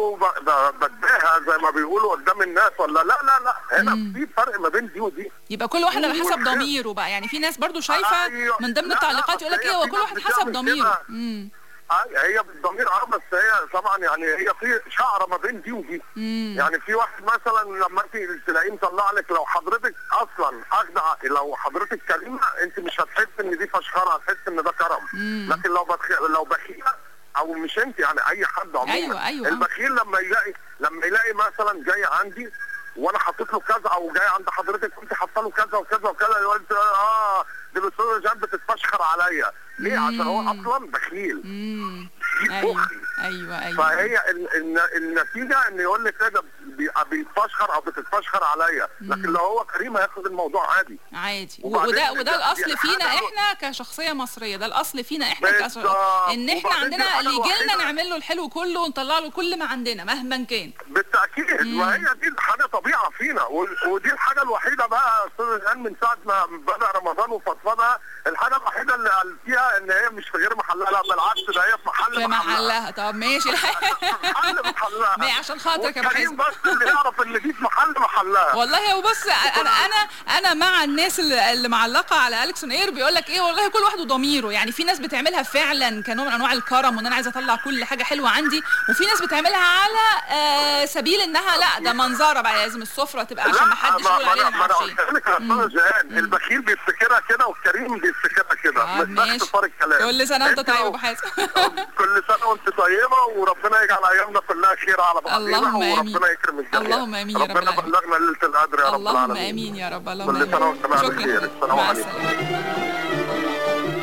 وبداها زي ما بيقولوا قدام الناس ولا لا لا لا هنا في فرق ما بين دي ودي يبقى كل واحد على حسب والخير. ضميره بقى يعني في ناس برضو شايفه أيوة. من ضمن لا، التعليقات لا، يقول لك هي ايه هو في كل ناس واحد حسب بتعمل ضميره كده. مم. آه، هي بالضمير اه بس هي طبعا يعني هي في شعره ما بين دي ودي مم. يعني في واحد مثلا لما انت تلاقيه مطلع لك لو حضرتك اصلا اخدع لو حضرتك كريمه انت مش هتحس ان دي فشخره هتحس ان ده كرم مم. لكن لو بخ... لو بخيله او مش انت يعني اي حد عموما أيوة، أيوة. البخيل لما يلاقي لما يلاقي مثلا جاي عندي وانا حاطط له كذا او جاي عند حضرتك كنت حاطه له كذا وكذا وكذا يقول لي، اه دي الاستاذه جان بتتفشخر عليا ليه عشان هو اصلا بخيل مم. دي ايوه بخل ايوه ايوه فهي ال- ال- النتيجه ان يقول لك كده بي- بيتفشخر او بتتفشخر عليا لكن لو هو كريم هياخد الموضوع عادي عادي وبعدين وده وده دي- الاصل دي فينا حاجة- احنا كشخصيه مصريه ده الاصل فينا احنا كش... بالظبط. ان احنا وبعدين دي عندنا الحاجة اللي يجي لنا الوحيدة- نعمل له الحلو كله ونطلع له كل ما عندنا مهما كان بالتاكيد ما هي دي حاجه طبيعه فينا و- ودي الحاجه الوحيده بقى يا استاذ جان من ساعه ما بدا رمضان وفضفضها الحاجه الوحيده اللي قال فيها ان هي مش في غير محلها لا بالعكس ده هي في محل في محلها طب ماشي محل محلها ما عشان خاطرك يا ابو والكريم حازم بس اللي يعرف ان دي في محل محلها والله هو بص انا انا انا مع الناس اللي اللي معلقه على اليكسون اير بيقول لك ايه والله كل واحد وضميره يعني في ناس بتعملها فعلا كنوع من انواع الكرم وان انا عايزه اطلع كل حاجه حلوه عندي وفي ناس بتعملها على آه سبيل انها لا ده منظره بقى لازم السفره تبقى عشان ما حدش يقول علينا ما ما انا اعرفش قلت لك يا استاذ جهان البخيل بيفتكرها كده والكريم بيفتكرها كده آه، مش ده ماشي. اختصار الكلام كل سنه وانت أنت طيب يا لو- ابو حازم كل سنه وانت طيبه وربنا يجعل ايامنا كلها خير على بعضينا اللهم آمين. وربنا يكرم الجميع اللهم آمين يا رب ربنا العالمين. بلغنا ليله القدر يا رب اللهم العالمين امين يا رب اللهم كل سنه وانت امين بخير شكرا السلام مع عليكم السلامه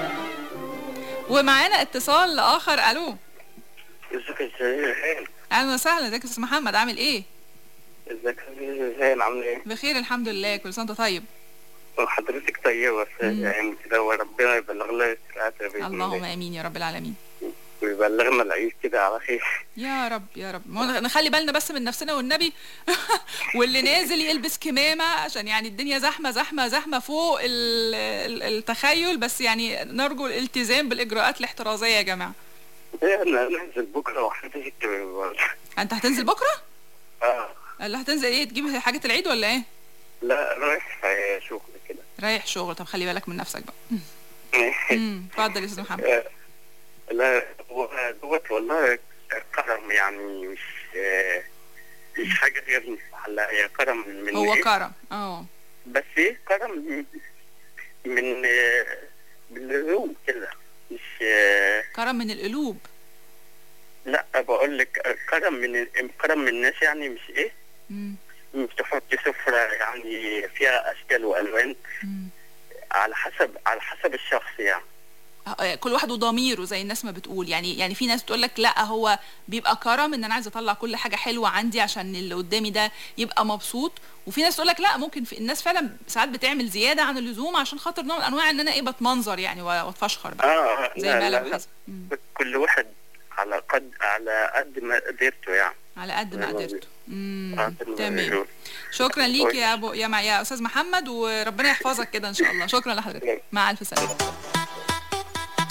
ومعانا اتصال اخر الو ازيك يا زين اهلا وسهلا ازيك يا استاذ محمد عامل ايه ازيك يا زين عامل ايه؟ بخير الحمد لله كل سنه وانت طيب وحضرتك طيبة يعني كده وربنا يبلغ لك العافية بإذن اللهم الله امين يا رب العالمين ويبلغنا العيد كده على خير يا رب يا رب ما هو نخلي بالنا بس من نفسنا والنبي واللي نازل يلبس كمامه عشان يعني الدنيا زحمه زحمه زحمه فوق ال- ال- التخيل بس يعني نرجو الالتزام بالاجراءات الاحترازيه يا جماعه ايه انا ننزل بكرة وحضرتك انت هتنزل بكره اه اللي هتنزل ايه تجيب حاجه العيد ولا ايه لا رايح آه، شغل كده رايح شغل طب خلي بالك من نفسك بقى امم اتفضل يا استاذ محمد آه، لا هو دوت والله كرم يعني مش آه، مش حاجة غير محلها هي كرم من هو إيه؟ كرم اه بس ايه كرم من- من آه، باللزوم كده مش آه، كرم من القلوب لا بقول لك كرم من كرم من الناس يعني مش ايه مم. مش تحط سفرة يعني فيها اشكال والوان على حسب على حسب الشخص يعني آه، كل واحد وضميره زي الناس ما بتقول يعني يعني في ناس تقول لك لا هو بيبقى كرم ان انا عايزه اطلع كل حاجه حلوه عندي عشان اللي قدامي ده يبقى مبسوط وفي ناس تقول لك لا ممكن في الناس فعلا ساعات بتعمل زياده عن اللزوم عشان خاطر نوع من انواع ان انا ايه بتمنظر يعني واتفشخر بقى اه زي لا ما قال لا أبو لا حازم. كل واحد على قد على قد ما قدرته يعني على قد ما قدرت امم على قد ما تمام قدرته. شكرا ليك يا ابو يا مع يا استاذ محمد وربنا يحفظك كده ان شاء الله شكرا لحضرتك مع الف سلامه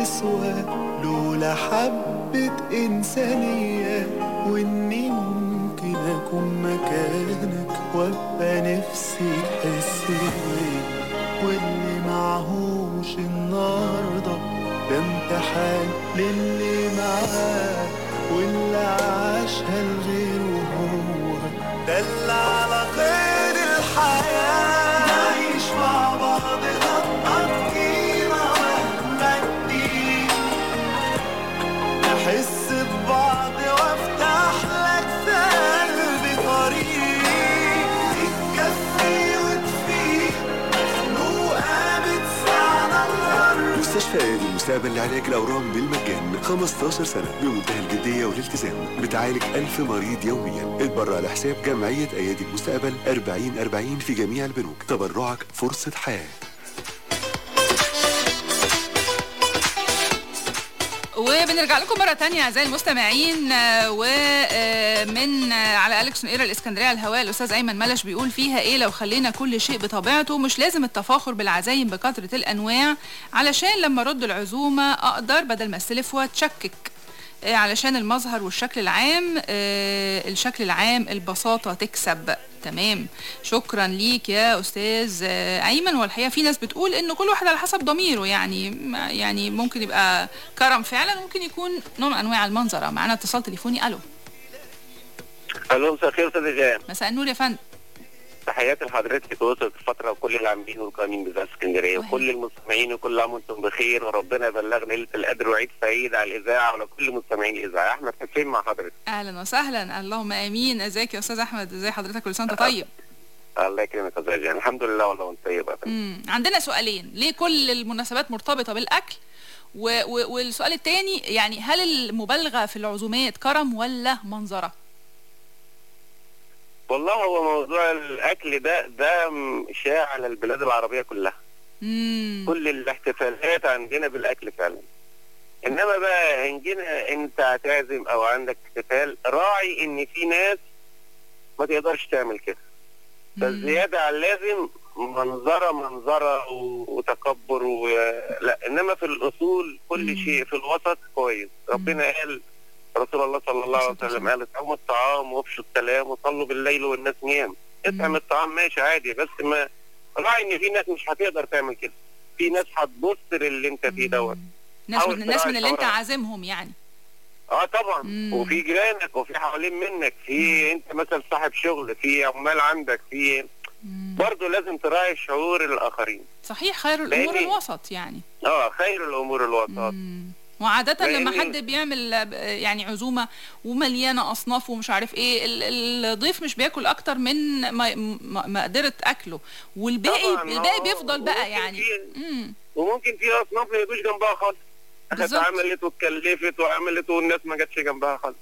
تسوى لولا حبة إنسانية وإني ممكن أكون مكانك وأبقى نفسي تحس بيا واللي معهوش النهاردة ده امتحان للي معاه واللي عاشها لغيره هو ده اللي على خير الحياة نعيش مع بعض غطى كتيرة مهما الدين نحس ببعض وافتح لك في قلبي طريق تكفي وتفيد مخلوقة بتساعد الأرض مستشفى ايادي المستقبل لعلاج الاورام بالمجان 15 سنه بمنتهى الجديه والالتزام بتعالج ألف مريض يوميا اتبرع لحساب جمعيه ايادي المستقبل 40 40 في جميع البنوك تبرعك فرصه حياه وبنرجع لكم مرة تانية أعزائي المستمعين آه، ومن آه، على أليكس نقيرة الإسكندرية على الهواء الأستاذ أيمن ملش بيقول فيها إيه لو خلينا كل شيء بطبيعته مش لازم التفاخر بالعزايم بكثرة الأنواع علشان لما أرد العزومة أقدر بدل ما أستلف وأتشكك آه، علشان المظهر والشكل العام آه، الشكل العام البساطة تكسب تمام شكرا ليك يا استاذ آه، ايمن والحقيقه في ناس بتقول انه كل واحد على حسب ضميره يعني ما- يعني ممكن يبقى كرم فعلا وممكن يكون نوع من انواع المنظره معانا اتصال تليفوني الو الو مساء الخير استاذ جان مساء النور يا فندم تحياتي لحضرتك وصلت الفترة وكل العاملين والقائمين بذات اسكندرية وكل المستمعين وكل عام وانتم بخير وربنا يبلغنا ليلة القدر وعيد سعيد على الإذاعة وعلى كل مستمعين الإذاعة أحمد حسين مع حضرتك اهلا وسهلا اللهم امين ازيك يا استاذ احمد ازي حضرتك كل سنه وانت طيب الله يكرمك يا استاذ جان الحمد لله والله وانت طيب يا فندم. مم. عندنا سؤالين ليه كل المناسبات مرتبطه بالاكل و... و... والسؤال الثاني يعني هل المبالغه في العزومات كرم ولا منظره والله هو موضوع الأكل ده ده م- شائع على البلاد العربية كلها مم. كل الاحتفالات عندنا بالأكل فعلا إنما بقى إن جينا أنت هتعزم أو عندك احتفال راعي إن في ناس ما تقدرش تعمل كده فالزيادة عن اللازم منظرة منظرة و- وتكبر و... لا إنما في الأصول كل شيء في الوسط كويس ربنا قال رسول الله صلى الله عليه وسلم قال اطعموا الطعام وافشوا السلام وصلوا بالليل والناس نيام اطعم الطعام ماشي عادي بس ما راعي ان في ناس مش هتقدر تعمل كده في ناس هتبص للي انت فيه دوت ناس حاول من الناس تراعي من اللي انت شعورها. عازمهم يعني اه طبعا وفي جيرانك وفي حوالين منك في انت مثلا صاحب شغل في عمال عندك في برضه لازم تراعي شعور الاخرين صحيح خير الامور لأني- الوسط يعني اه خير الامور الوسط وعادة لما لأني- حد بيعمل آه، يعني عزومة ومليانة أصناف ومش عارف إيه ال- الضيف مش بياكل أكتر من ما- ما- مقدرة أكله والباقي طبعاً، الباقي آه، بيفضل بقى وممكن يعني في- وممكن في اصناف ما يجوش جنبها خالص اخدت بالظبط. عملت واتكلفت وعملت والناس ما جاتش جنبها خالص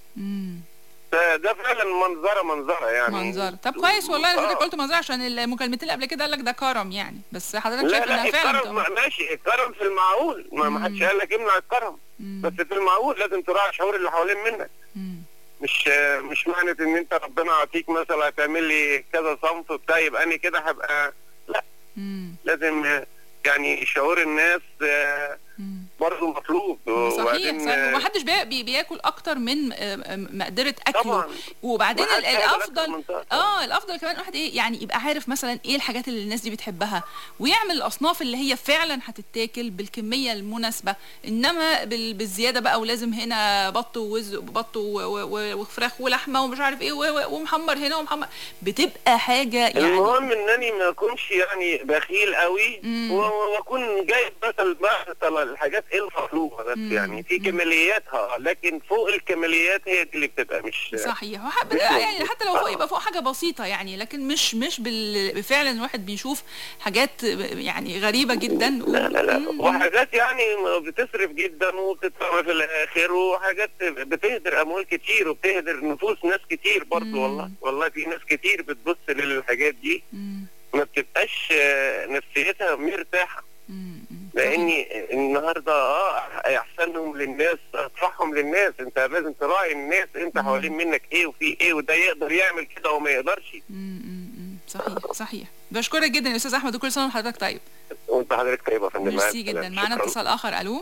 فده فعلا منظره منظره يعني منظر طب كويس والله انا حضرتك قلت منظر عشان المكالمتين اللي قبل كده قال لك ده كرم يعني بس حضرتك لا شايف لا انها فعلا الكرم بتبقى- ماشي الكرم في المعقول ما ما حدش قال لك امنع الكرم بس في المعقول لازم تراعي شعور اللي حوالين منك مش مش معنى ان انت ربنا يعطيك مثلا هتعمل لي كذا صنف بتاع يبقى انا كده هبقى لا لازم يعني شعور الناس آه، برضه مطلوب صحيح وبعدين، صحيح آه، ومحدش بي بي بياكل اكتر من آه، آه، مقدره اكله طبعاً. وبعدين ال- وحاجة حاجة الافضل من ده. اه الافضل كمان الواحد ايه يعني يبقى عارف مثلا ايه الحاجات اللي الناس دي بتحبها ويعمل الاصناف اللي هي فعلا هتتاكل بالكميه المناسبه انما بال- بالزياده بقى ولازم هنا بط ووز بط و- و- و- وفراخ ولحمه ومش عارف ايه و- و- ومحمر هنا ومحمر بتبقى حاجه يعني المهم انني ما اكونش يعني بخيل قوي و- واكون جايب مثلا بقى الحاجات ايه المطلوبه بس يعني في كمالياتها لكن فوق الكماليات هي دي اللي بتبقى مش صحيح وحب مش يعني موجود. حتى لو فوق يبقى فوق حاجه بسيطه يعني لكن مش مش بال... فعلا الواحد بيشوف حاجات يعني غريبه جدا لا لا لا وحاجات يعني بتصرف جدا وبتدفع في الاخر وحاجات بتهدر اموال كتير وبتهدر نفوس ناس كتير برضه والله والله في ناس كتير بتبص للحاجات دي ما بتبقاش آه، نفسيتها مرتاحه لاني النهارده اه احسنهم للناس اطرحهم للناس انت لازم تراعي الناس انت حوالين منك ايه وفي ايه وده يقدر يعمل كده وما يقدرش صحيح صحيح بشكرك جدا يا استاذ احمد وكل سنه وحضرتك طيب وانت حضرتك طيبه يا فندم ميرسي مع جدا السلامة. معانا شكراً. اتصال اخر الو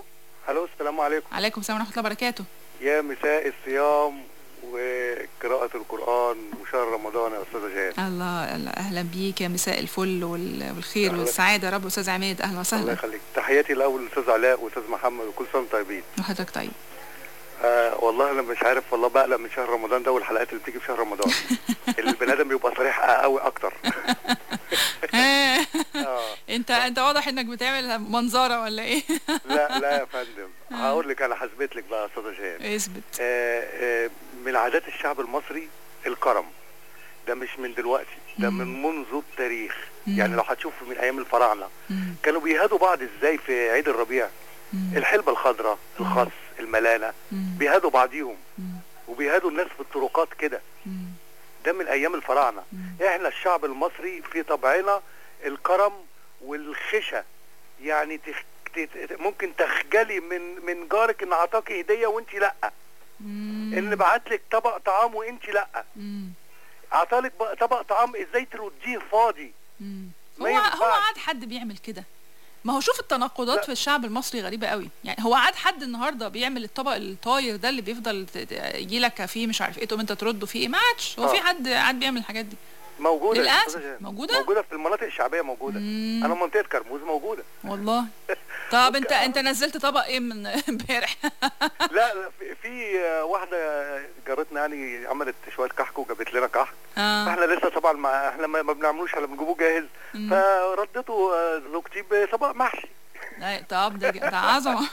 الو السلام عليكم عليكم السلام ورحمه الله وبركاته يا مساء الصيام وقراءة القرآن وشهر رمضان يا أستاذة جهاد الله الله اهلا بيك يا مساء الفل وال- والخير أهلا. والسعاده يا رب استاذ عماد اهلا الله وسهلا يخليك تحياتي الأول للأستاذ علاء وأستاذ محمد وكل سنة وأنتم طيبين وحضرتك طيب آه والله أنا مش عارف والله بقلق من شهر رمضان ده والحلقات اللي بتيجي في شهر رمضان البني آدم بيبقى صريح قوي أكتر انت انت واضح انك بتعمل منظره ولا ايه لا لا يا فندم هقول لك أنا هثبت لك بقى يا أستاذة جهاد اثبت آه آه من عادات الشعب المصري الكرم ده مش من دلوقتي ده من منذ التاريخ يعني لو هتشوف من ايام الفراعنه كانوا بيهادوا بعض ازاي في عيد الربيع الحلبه الخضراء الخس الملانه بيهادوا بعضيهم وبيهادوا الناس في الطرقات كده ده من ايام الفراعنه احنا الشعب المصري في طبعنا الكرم والخشة يعني تخ... ت- ممكن تخجلي من من جارك ان اعطاكي هديه وانت لا ان بعت لك طبق طعام وانت لا اعطالك بق- طبق طعام ازاي ترديه فاضي هو هو عاد حد بيعمل كده ما هو شوف التناقضات في الشعب المصري غريبه قوي يعني هو عاد حد النهارده بيعمل الطبق الطاير ده اللي بيفضل يجي لك فيه مش عارف ايه تقوم انت ترده فيه ايه ما عادش هو آه. في حد عاد بيعمل الحاجات دي موجوده يا للأسف. أستاذة جهاد. موجودة؟ موجوده في المناطق الشعبيه موجوده انا منطقه كرموز موجوده والله طب انت انت نزلت طبق ايه من امبارح لا لا في, في آه، واحده جارتنا يعني عملت شويه كحك وجابت لنا كحك آه. فاحنا لسه طبعا ما احنا ما ما بنعملوش احنا بنجيبوه جاهز فردته آه، زوجتي بطبق محشي لا، طب ده ده عظمه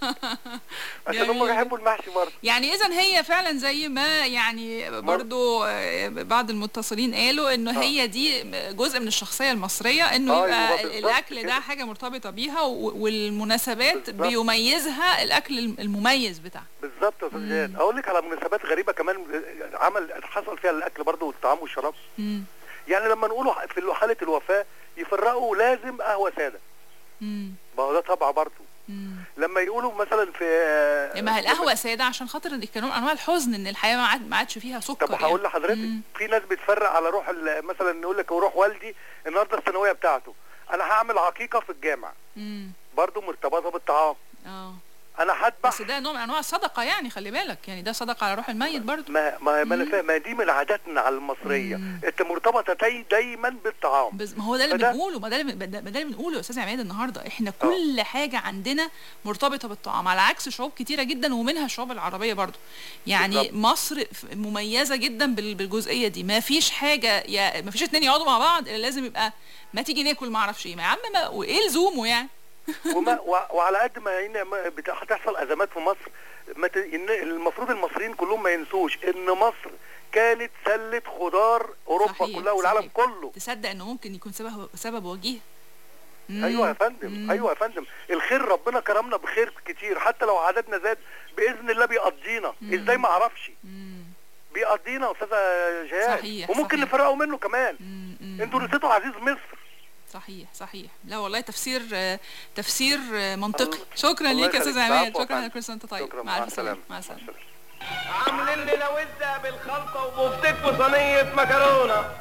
عشان هم بيحبوا المحشي برضه يعني اذا هي فعلا زي ما يعني برضو آه، بعض المتصلين قالوا انه هي دي جزء من الشخصيه المصريه انه أيوة، يبقى بالظبط الاكل ده كده. حاجه مرتبطه بيها و- والمناسبات بيميزها الاكل المميز بتاعها بالظبط يا استاذ جهاد اقول لك على مناسبات غريبه كمان آه، عمل حصل فيها الاكل برضه والطعام والشراب مم. يعني لما نقولوا في حاله الوفاه يفرقوا لازم قهوه ساده مم. ما هو ده طبع برضه لما يقولوا مثلا في آه، ما هي القهوه ساده عشان خاطر دي كانوا انواع الحزن ان الحياه ما عاد- ما عادش فيها سكر طب هقول يعني. لحضرتك في ناس بتفرق على روح ال- مثلا نقول لك روح والدي النهارده الثانويه بتاعته انا هعمل عقيقه في الجامع مم. برضه مرتبطه بالطعام اه انا هذبح بس ده نوع من انواع الصدقه يعني خلي بالك يعني ده صدقه على روح الميت برضو ما ما, ما انا فاهم ما دي من عاداتنا على المصريه انت مرتبطه داي دايما بالطعام بس ما هو ده اللي فده- بنقوله ما ده اللي ما ده اللي بنقوله يا استاذ عماد النهارده احنا كل حاجه عندنا مرتبطه بالطعام على عكس شعوب كتيره جدا ومنها الشعوب العربيه برضو يعني بالظبط. مصر ف- مميزه جدا بال- بالجزئيه دي ما فيش حاجه يا ما فيش اتنين يقعدوا مع بعض الا لازم يبقى ما تيجي ناكل ما اعرفش ايه ما يا عم ما وايه لزومه يعني وما و- وعلى قد ما هنا ما بت- هتحصل ازمات في مصر ما ت... إن المفروض المصريين كلهم ما ينسوش ان مصر كانت سله خضار اوروبا صحيح، كلها والعالم صحيح. كله تصدق انه ممكن يكون سبب سبب وجيه ايوه يا فندم ايوه يا فندم الخير ربنا كرمنا بخير كتير حتى لو عددنا زاد باذن الله بيقضينا ازاي ما اعرفش بيقضينا يا استاذه جهاد صحيح، وممكن صحيح. نفرقوا منه كمان انتوا نسيتوا عزيز مصر صحيح صحيح لا والله تفسير آه، تفسير آه، منطقي شكرا الله ليك يا استاذ يخليك. عماد العفو يا شكرا فندم. لك كل سنه وانت طيب شكرا، مع مع الف سلامه السلامة. مع السلامه عاملين لنا وزة بالخلطة وبفتك وصينية مكرونة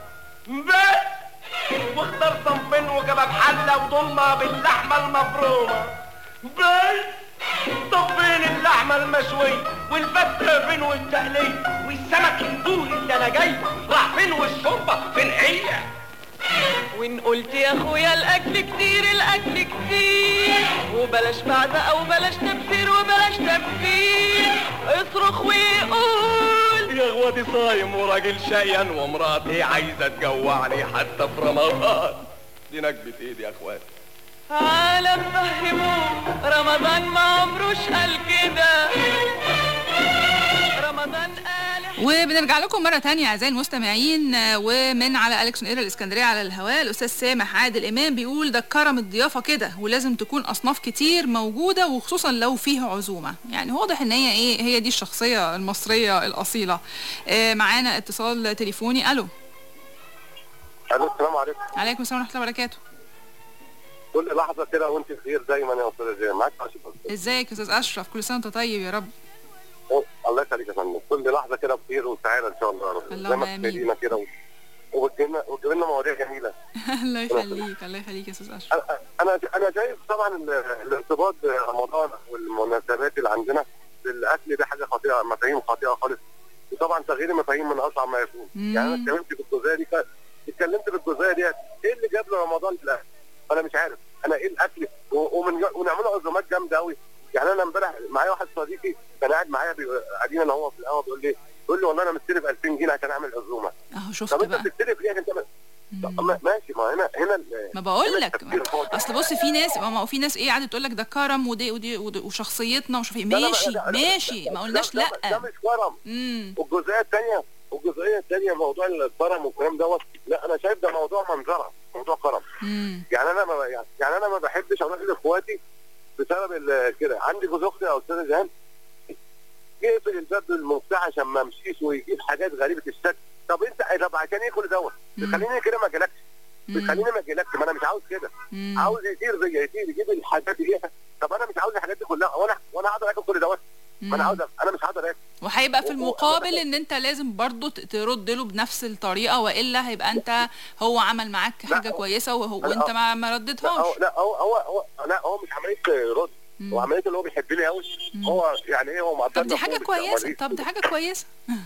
بس واختار صنفين وكباب حلة وضمة باللحمة المفرومة بس طب فين اللحمة المشوية والفتة فين والتقلية والسمك البوري اللي انا جاي راح فين والشوربة فين هي وان قلت يا اخويا الاكل كتير الاكل كتير وبلاش بعزة وبلاش تبذير وبلاش تبذير اصرخ ويقول يا اخواتي صايم وراجل شقيان ومراتي عايزة تجوعني حتى في رمضان دي نكبة ايدي يا اخواتي عالم فهموه رمضان ما عمروش قال كده رمضان قال وبنرجع لكم مرة تانية أعزائي المستمعين آه، ومن على أليكسون إير الإسكندرية على الهواء الأستاذ سامح عادل إمام بيقول ده كرم الضيافة كده ولازم تكون أصناف كتير موجودة وخصوصا لو فيه عزومة يعني واضح إن هي إيه هي دي الشخصية المصرية الأصيلة آه، معانا اتصال تليفوني ألو الو السلام عليكم عليكم السلام ورحمة الله وبركاته كل لحظه كده وانت بخير دايما يا استاذه جهاد معاك اشرف إزيك يا أستاذ أشرف كل سنة وأنت طيب يا رب الله يخليك يا فندم كل لحظه كده بخير وسعاده ان شاء الله يا رب اللهم زي ما آمين. تسعدينا كده و... وبتجيب لنا وبتجيب لنا مواضيع جميله الله يخليك الله يخليك يا استاذ اشرف انا انا انا شايف طبعا ال- الارتباط برمضان والمناسبات اللي عندنا بالاكل ده حاجه خاطئه مفاهيم خاطئه خالص وطبعا تغيير المفاهيم من اصعب ما يكون مم. يعني انا اتكلمت في الجزئيه دي ك- اتكلمت في الجزئيه دي ايه اللي جاب رمضان في الاكل انا مش عارف انا ايه الاكل و- ومن ونعمله عزومات جامده قوي يعني انا امبارح معايا واحد صديقي كان قاعد معايا بي- قاعدين انا هو في القهوه بيقول لي بيقول لي والله انا مستلف 2000 جنيه عشان اعمل عزومه اهو شفت طب انت بقى بتستلف ليه عشان تعمل طب ما- ماشي ما هنا هنا ال- ما بقول هنا لك التفكير الخاطئ. اصل بص في ناس ما هو في ناس ايه قاعده تقول لك ده كرم ودي ودي ودي- وشخصيتنا ومش عارف إيه. لا، لا، لا، ماشي لا، لا، ماشي لا، ما قلناش ده- لا ده مش كرم امم والجزئيه الثانيه والجزئيه الثانيه موضوع الكرم والكلام دوت لا انا شايف ده موضوع منظره موضوع كرم امم يعني انا ما يعني, يعني انا ما بحبش اروح لاخواتي بسبب ال- كده عندي جوز اختي او استاذه جهان يقفل الباب بالمفتاح عشان ما امشيش ويجيب حاجات غريبه الشكل طب انت طب عشان ايه كل دوت بيخليني كده ما اجيلكش بيخليني ما اجيلكش ما انا مش عاوز كده عاوز يطير زي يطير يجيب الحاجات دي طب انا مش عاوز الحاجات دي كلها وانا وانا هقدر اكل كل دوت ما انا عاوز انا مش هقدر اكل وهيبقى في المقابل ان انت لازم برضو ت- ترد له بنفس الطريقه والا هيبقى انت هو عمل معاك حاجه كويسه وهو لا، وانت هو- ما ما لا رديتهاش هو لا هو هو, هو لا هو مش عمليه رد هو عمليه اللي هو بيحبني قوي هو يعني ايه هو طب مقدرني دي حاجه ومش كويسه مريض. طب دي حاجه كويسه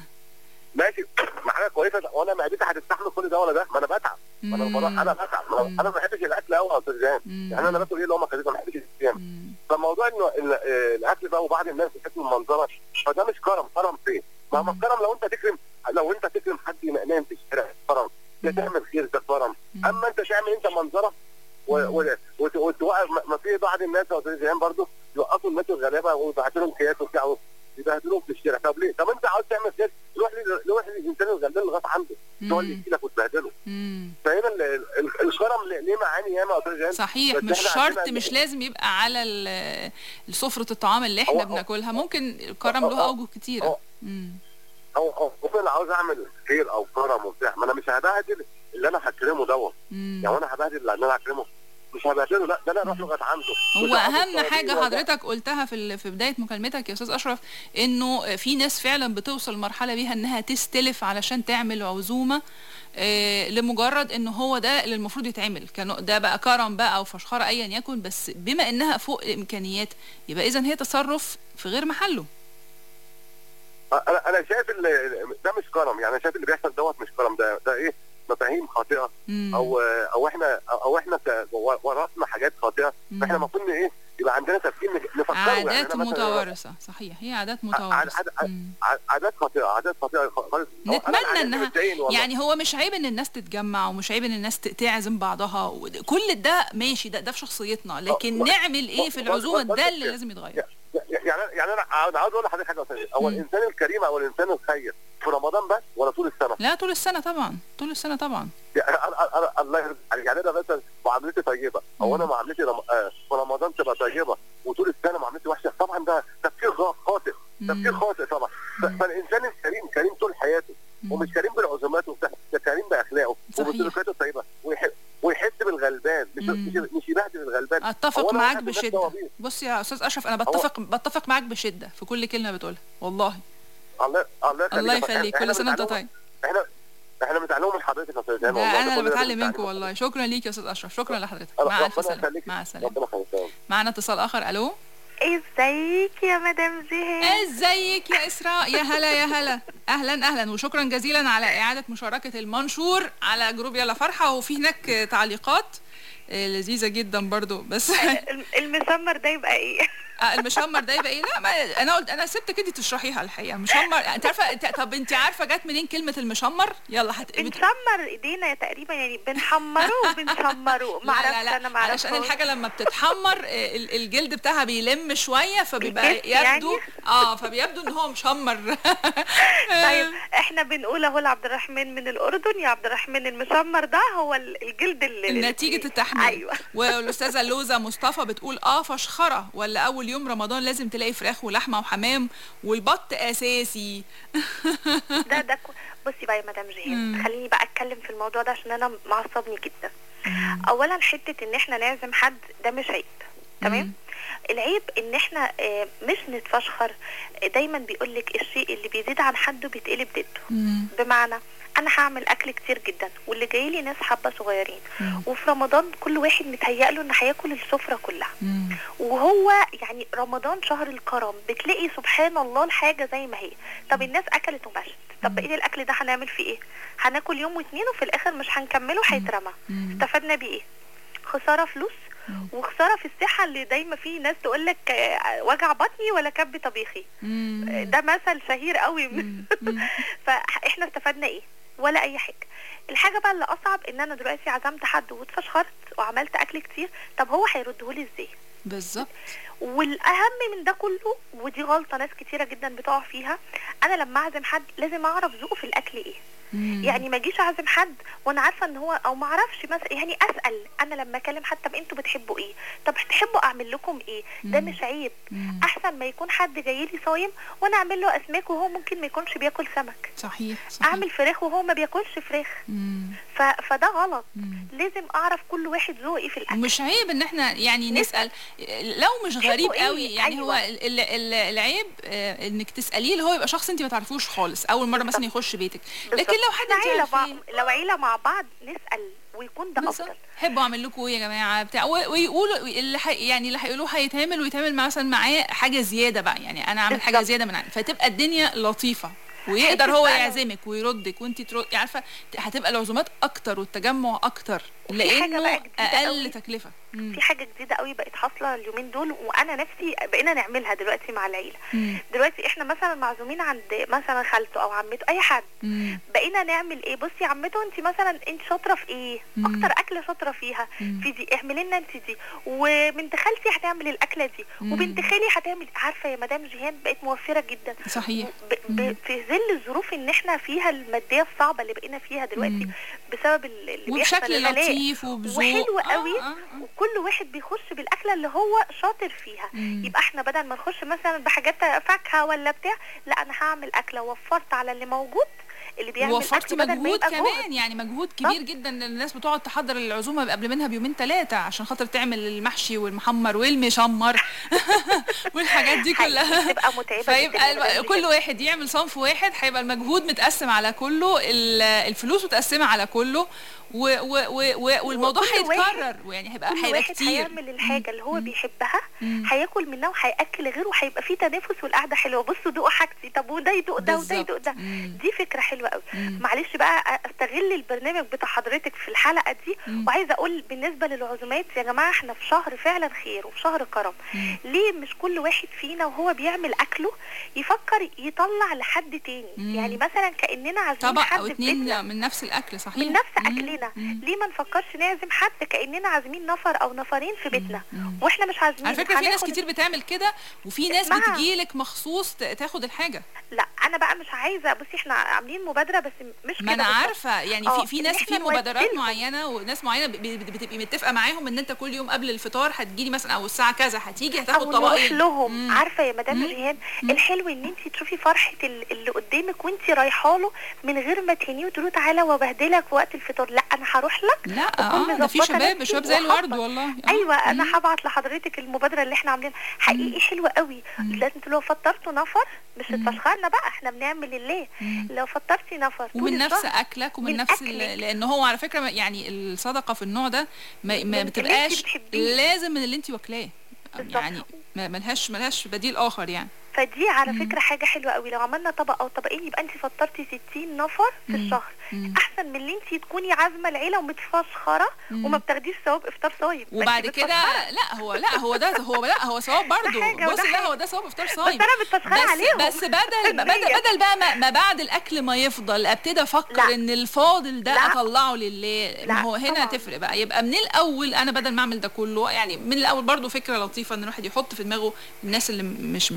ماشي ما حاجه كويسه وانا معدتي هتستحمل كل ده ولا ده ما انا بتعب ما انا بروح انا بتعب ما انا- انا ما بحبش الاكل قوي يا استاذ جان يعني انا باكل ايه اللي هو ما ما بحبش الصيام فالموضوع انه ال- آه، الاكل بقى وبعض الناس بتحب المنظره فده مش كرم كرم فين؟ ما هو الكرم لو انت تكرم لو انت تكرم حد نايم في الشارع كرم ده تعمل خير ده كرم اما انت تعمل انت منظره و- و- وت- وتوقف ما- ما في بعض الناس يا استاذ جان برضه يوقفوا الناس الغلابه ويبعتوا لهم اكياس وبتاع يبهدلوهم في الشارع طب ليه؟ طب انت عاوز تعمل خير روح لل- روح للانسان الغلبان لغايه عنده هو اللي يجيلك وتبهدله فهنا ال- ال- الكرم ليه ليه معاني ياما يا استاذ جان صحيح بس مش احنا شرط عندنا- مش لازم يبقى على ال- سفرة الطعام اللي احنا بناكلها ممكن الكرم له اوجه كتيره مم. او او ممكن انا عاوز اعمل خير او كرم وبتاع ما انا مش هبهدل اللي انا هكرمه دوت يعني انا هبهدل اللي انا هكرمه مش هبهدله لا ده انا اروح لغايه عنده هو مش هقعد اهم الصواريخ حاجه وأبقى- حضرتك قلتها في ال- في بدايه مكالمتك يا استاذ اشرف انه في ناس فعلا بتوصل مرحله بيها انها تستلف علشان تعمل عزومه آه، لمجرد انه هو ده اللي المفروض يتعمل كان ده بقى كرم بقى او فشخره ايا يكن بس بما انها فوق الامكانيات يبقى اذا هي تصرف في غير محله انا انا شايف ال- ده مش كرم يعني انا شايف اللي بيحصل دوت مش كرم ده ده ايه مفاهيم خاطئه او او احنا او احنا ك- ورثنا حاجات خاطئه فاحنا المفروض ايه يبقى عندنا تفكير نج- نفكره يعني عادات أنا مثلاً- متوارثه صحيح هي عادات عاد- متوارثه عاد- عاد- عادات خاطئه عادات خاطئه خالص أو أنا نتمنى العادات دي انها بتضايقني والله. يعني هو مش عيب ان الناس تتجمع ومش عيب ان الناس ت- تعزم بعضها و- كل ده ماشي ده ده في شخصيتنا لكن نعمل ايه في العزومه ده اللي لازم يتغير يعني يعني انا انا عاوز اقول لحضرتك حاجه ثانيه هو الانسان الكريم او الانسان الخير في رمضان بس ولا طول السنه؟ لا طول السنه طبعا طول السنه طبعا يعني أنا- أنا- أنا- الله يرضى عليك يعني انا مثلا معاملتي طيبه او انا معاملتي رم... آه في رمضان تبقى طيبه وطول السنه معاملتي وحشه طبعا ده تفكير غا- خاطئ تفكير خاطئ طبعا ف- فالانسان الكريم كريم طول حياته ومش كريم بالعزومات وبتاع ده كريم باخلاقه وبسلوكياته الطيبه ويحب ويحس بالغلبان مش مش, مش يبهدل الغلبان هو اتفق أنا معاك واحد من الناس بشده دوابير. بص يا استاذ اشرف انا بتفق بتفق معاك بشده في كل كلمه بتقولها والله الله الله يخليك الله يخليك إحنا كل سنه وانت بنتعلم- طيب احنا احنا بنتعلموا من حضرتك يا استاذ ده جمال والله انا كل اللي ده بتعلم بنتعلم. منكم والله شكرا ليك يا استاذ اشرف شكرا لحضرتك ربنا مع الف يخليك. سلامه مع السلامه ربنا يخليك معنا اتصال اخر الو ازيك يا مدام جهاد ازيك يا اسراء يا هلا يا هلا اهلا اهلا وشكرا جزيلا على اعاده مشاركه المنشور على جروب يلا فرحه وفي هناك تعليقات آه، لذيذه جدا برضو بس المسمر ده يبقى ايه آه، المشمر ده يبقى ايه لا ما انا قلت انا سبتك انت تشرحيها الحقيقه مشمر انت عارفه انت طب انت عارفه جت منين كلمه المشمر يلا هت... بنشمر ايدينا تقريبا يعني بنحمره وبنشمره لا معرفش لا لا انا معرفش علشان الحاجه لما بتتحمر آه، ال- الجلد بتاعها بيلم شويه فبيبقى بيكش يعني؟ يبدو اه فبيبدو ان هو مشمر طيب احنا بنقول اهو لعبد الرحمن من الاردن يا عبد الرحمن المشمر ده هو ال- الجلد اللي نتيجة التحميل ايوه والأستاذة لوزة مصطفى بتقول اه فشخرة ولا أول يوم رمضان لازم تلاقي فراخ ولحمة وحمام والبط أساسي ده ده كو- بصي بقى يا مدام جهاد خليني بقى اتكلم في الموضوع ده عشان انا معصبني جدا اولا حته ان احنا نعزم حد ده مش عيب تمام العيب ان احنا آه، مش نتفشخر آه، دايما بيقولك الشيء اللي بيزيد عن حده بيتقلب ضده بمعنى انا هعمل اكل كتير جدا واللي جاي لي ناس حبه صغيرين وفي رمضان كل واحد متهيأ له ان هياكل السفره كلها وهو يعني رمضان شهر الكرم بتلاقي سبحان الله الحاجه زي ما هي طب الناس اكلت ومشت طب بقيه الاكل ده هنعمل فيه ايه هناكل يوم واتنين وفي الاخر مش هنكمله هيترمى استفدنا بيه ايه خساره فلوس وخساره في الصحه اللي دايما في ناس تقول لك وجع بطني ولا كب طبيخي آه، ده مثل شهير قوي فاحنا استفدنا ايه ولا اي حاجه الحاجه بقى اللي اصعب ان انا دلوقتي عزمت حد واتفشخرت وعملت اكل كتير طب هو هيردهولي ازاي بالظبط والاهم من ده كله ودي غلطه ناس كتيره جدا بتقع فيها انا لما اعزم حد لازم اعرف ذوقه في الاكل ايه يعني ما اجيش اعزم حد وانا عارفه ان هو او ما اعرفش مثلا يعني اسال انا لما اكلم حد طب انتوا بتحبوا ايه طب تحبوا اعمل لكم ايه ده مش عيب احسن ما يكون حد جاي لي صايم وانا اعمل له اسماك وهو ممكن ما يكونش بياكل سمك صحيح صحيح اعمل فراخ وهو ما بياكلش فراخ ف... فده غلط لازم اعرف كل واحد ذوقه ايه في الاكل مش عيب ان احنا يعني نسال لو مش غريب إيه؟ قوي يعني هو أيوة. ال- ال- العيب آه، انك تساليه اللي هو يبقى شخص انت ما تعرفيش خالص اول مره مثلا يخش بيتك لكن لو حد انت عيلة عارفاه مع... لو عيله مع بعض نسال ويكون ده افضل حبوا اعمل لكم ايه يا جماعه بتاع و- ويقولوا اللي حي يعني اللي هيقولوه هيتعمل ويتعمل مع مثلا معاه حاجه زياده بقى يعني انا اعمل حاجه زياده من عندي فتبقى الدنيا لطيفه ويقدر هو حتة بقى- يعزمك ويردك وانت ترد يعني عارفه هتبقى العزومات اكتر والتجمع اكتر وفي حاجة لانه بقى جديدة اقل قوي. تكلفه في حاجه جديده قوي بقت حاصله اليومين دول وانا نفسي بقينا نعملها دلوقتي مع العيله دلوقتي احنا مثلا معزومين عند مثلا خالته او عمته اي حد بقينا نعمل ايه بصي يا عمته انت مثلا انت شاطره في ايه اكتر اكله شاطره فيها في دي اعملي لنا انت دي وبنت خالتي هتعمل الاكله دي وبنت خالي هتعمل عارفه يا مدام جيهان بقت موفره جدا صحيح ب... ب... في ظل الظروف ان احنا فيها الماديه الصعبه اللي بقينا فيها دلوقتي بسبب ال- اللي بيحصل وبشكل الغلاء. لطيف وبذوق. وحلو آه، قوي آه، وكل واحد بيخش بالاكله اللي هو شاطر فيها يبقى احنا بدل ما نخش مثلا بحاجات فاكهه ولا بتاع لا انا هعمل اكله وفرت على اللي موجود اللي بيعمل وفرتي أكل بدل ما مجهود يبقى كمان جهد. يعني مجهود كبير جدا الناس بتقعد تحضر العزومه قبل منها بيومين ثلاثه عشان خاطر تعمل المحشي والمحمر والمشمر والحاجات دي كلها بتبقى متعبه فيبقى جداً الم- كل واحد يعمل صنف واحد هيبقى المجهود متقسم على كله ال- الفلوس متقسمه على كله و و و و والموضوع وكل واحد- هيتكرر ويعني هيبقى كل هيبقى واحد كتير هيعمل الحاجه اللي هو بيحبها هياكل منها وهياكل غيره وهيبقى في تنافس والقعده حلوه بصوا دوقوا حاجتي طب وده يدوق ده وده يدوق ده دي فكره حلوه قوي معلش بقى استغل البرنامج بتاع حضرتك في الحلقه دي وعايزه اقول بالنسبه للعزومات يا جماعه احنا في شهر فعلا خير وفي شهر كرم ليه مش كل واحد فينا وهو بيعمل اكله يفكر يطلع لحد تاني يعني مثلا كاننا عازمين طبق حد او في بيتنا اتنين من نفس الاكل صحيح من نفس اكلنا ليه ما نفكرش نعزم حد كاننا عازمين نفر او نفرين في بيتنا واحنا مش عازمين على فكره في ناس هناخد- كتير بتعمل كده وفي ناس اسمعها. بتجيلك مخصوص ت- تاخد الحاجه لا انا بقى مش عايزه بصي احنا عاملين مبادره بس مش ما كده انا بالظبط. عارفه يعني آه، في في إن ناس إحنا في مبادرات نودلهم. معينه وناس معينه ب- ب- بتبقي متفقه معاهم ان انت كل يوم قبل الفطار هتجيلي مثلا او الساعه كذا هتيجي هتاخد او نروح طبقين لهم عارفه يا مدام ريهان الحلو ان انت تشوفي فرحه ال- اللي قدامك وانت رايحه له من غير ما تهنيه وتقولي له تعالى وابهدلك في وقت الفطار لا انا هروح لك لا وأكون اه ده في مظبطة شباب نفسي شباب زي الورد وهظبط. والله آه. ايوه انا هبعت لحضرتك المبادره اللي احنا عاملينها حقيقي حلوه قوي لازم لو فطرتوا نفر مش اتفشخرنا بقى احنا بنعمل لله لو فطرتي نفر طول ومن نفس الشهر اكلك ومن من نفس أكلك. ال- لان هو على فكره يعني الصدقه في النوع ده ما, ما من اللي انت بتبقاش بتحبيه. لازم من اللي انت واكلاه يعني ما ملهاش ملهاش بديل اخر يعني فدي على فكره حاجه حلوه قوي لو عملنا طبق او طبقين يبقى انت فطرتي 60 نفر في الشهر احسن من اللي انت تكوني عازمه العيله ومتفشخره وما بتاخديش ثواب افطار صايم ما وبعد انت كده متفشخرة. لا هو لا هو ده هو لا هو ثواب برضه حاجة وده بصي لا حاجة. هو ده ثواب افطار صايم بس أنا متفشخرة بس عليهم. بس بدل بدل بدل بقى ما, ما بعد الاكل ما يفضل ابتدي افكر ان الفاضل ده لا. اطلعه لله ما لا، هو هنا طبعاً. تفرق بقى يبقى من الاول انا بدل ما اعمل ده كله يعني من الاول برضه فكره لطيفه ان الواحد يحط في دماغه الناس اللي مش مش قادره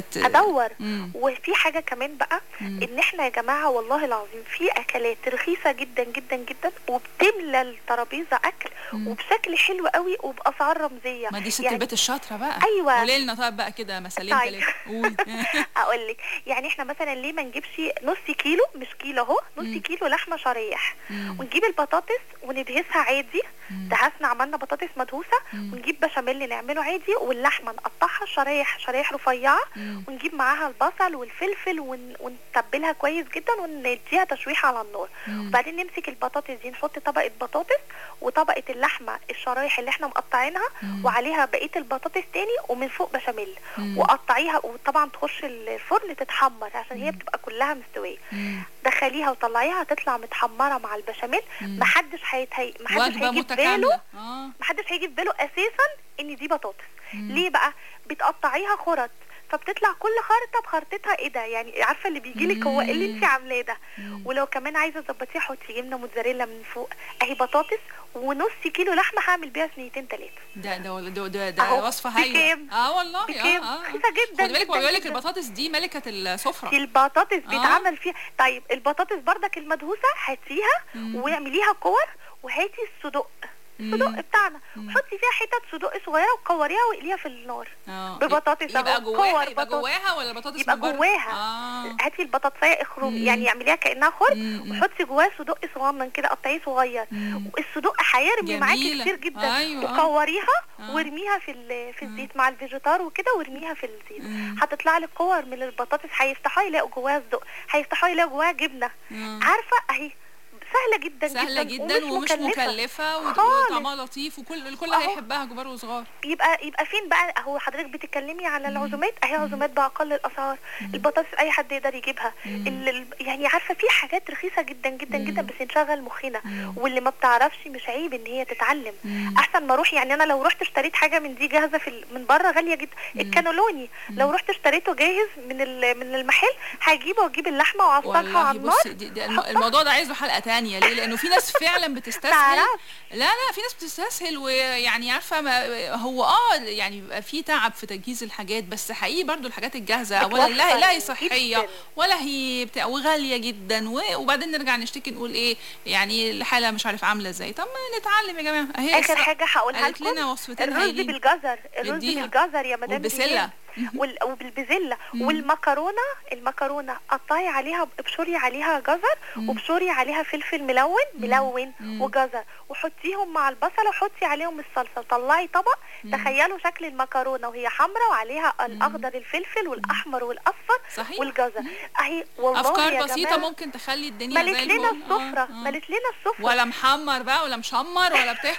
ت... ادور مم. وفي حاجه كمان بقى مم. ان احنا يا جماعه والله العظيم في اكلات رخيصه جدا جدا جدا وبتملى الترابيزه اكل مم. وبشكل حلو قوي وباسعار رمزيه ما دي ست يعني البيت الشاطره بقى أيوة. قولي لنا طيب بقى كده مثالين طيب. ثلاثه قولي اقول لك يعني احنا مثلا ليه ما نجيبش نص كيلو مش كيلو اهو نص كيلو لحمه شرايح مم. ونجيب البطاطس وندهسها عادي دهسنا عملنا بطاطس مدهوسه ونجيب بشاميل نعمله عادي واللحمه نقطعها شرايح شرايح رفيعه ونجيب معاها البصل والفلفل ون... ونتبلها كويس جدا ونديها تشويح على النار مم. وبعدين نمسك البطاطس دي نحط طبقه بطاطس وطبقه اللحمه الشرايح اللي احنا مقطعينها مم. وعليها بقيه البطاطس تاني ومن فوق بشاميل مم. وقطعيها وطبعا تخش الفرن تتحمر عشان هي بتبقى كلها مستويه دخليها وطلعيها هتطلع متحمره مع البشاميل مم. محدش هيتهي محدش وجبه هيجي في متكامله باله اه محدش هيجي في باله اساسا ان دي بطاطس مم. ليه بقى بتقطعيها خرط فبتطلع كل خرطه بخرطتها ايه ده يعني عارفه اللي بيجي لك هو ايه اللي انت عاملاه ده ولو كمان عايزه تظبطيها حطي جبنه موتزاريلا من فوق اهي بطاطس ونص كيلو لحمه هعمل بيها صينيتين ثلاثه ده ده ده ده, ده أهو. وصفه هايله بكام؟ اه والله بكام؟ اه اه رخيصه جدا خد بالك جدا هو بيقول لك جدا. البطاطس دي ملكه السفره دي البطاطس آه. بيتعمل فيها طيب البطاطس بردك المدهوسه هاتيها واعمليها كور وهاتي الصدق الصدق بتاعنا وحطي فيها حتت صدق صغيره وكوريها واقليها في النار اه ببطاطس يبقى أهو. جواها كور يبقى بطاطس. جواها ولا البطاطس يبقى من بره؟ جواها اه هاتي البطاطسيه اخرم يعني اعمليها كانها خرم وحطي جواها صدق صغنن كده قطعيه صغير الصدق هيرمي معاكي جميلة. كتير جدا أيوة. وكوريها آه. وارميها في ال- في الزيت مع الفيجيتار وكده وارميها في الزيت هتطلع لك كور من البطاطس هيفتحوها يلاقوا جواها صدق هيفتحوها يلاقوا جواها جبنه آه. عارفه اهي سهله جدا سهله جدا جدا ومش مكلفه وت- خالص. وطعمها لطيف وكل الكل أهو. هيحبها كبار وصغار يبقى يبقى فين بقى هو حضرتك بتتكلمي على العزومات اهي عزومات باقل الاسعار البطاطس اي حد يقدر يجيبها ال- ال- يعني عارفه في حاجات رخيصه جدا جدا جدا بس نشغل مخنا واللي ما بتعرفش مش عيب ان هي تتعلم احسن ما اروح يعني انا لو رحت اشتريت حاجه من دي جاهزه في ال- من بره غاليه جدا الكانولوني لو رحت اشتريته جاهز من ال- من المحل هجيبه واجيب اللحمه واعصجها والله على النار بصي دي دي الم- الموضوع ده عايز له حلقه تانية ليه لانه في ناس فعلا بتستسهل تعرف. لا لا في ناس بتستسهل ويعني عارفه ما هو اه يعني بيبقى في تعب في تجهيز الحاجات بس حقيقي برضو الحاجات الجاهزه ولا لا لا هي صحيه جداً. ولا هي بتاع وغاليه جدا و- وبعدين نرجع نشتكي نقول ايه يعني الحاله مش عارف عامله ازاي طب ما نتعلم يا جماعه اهي اخر إسراء حاجه هقولها قالت لكم لنا وصفتين الرز هايلين. بالجزر الرز نديها. بالجزر يا مدام والبسلة. زينات. وال... وبالبزله والمكرونه المكرونه قطعي عليها ابشري عليها جزر وابشري عليها فلفل ملون ملون وجزر وحطيهم مع البصله وحطي عليهم الصلصه وطلعي طبق تخيلوا شكل المكرونه وهي حمراء وعليها الاخضر الفلفل والاحمر والاصفر صحيح. والجزر اهي والله افكار يا بسيطه جماعة ممكن تخلي الدنيا ملت زي لنا الفل. آه، السفره آه. ملت لنا السفره ولا محمر بقى ولا مشمر ولا بتاع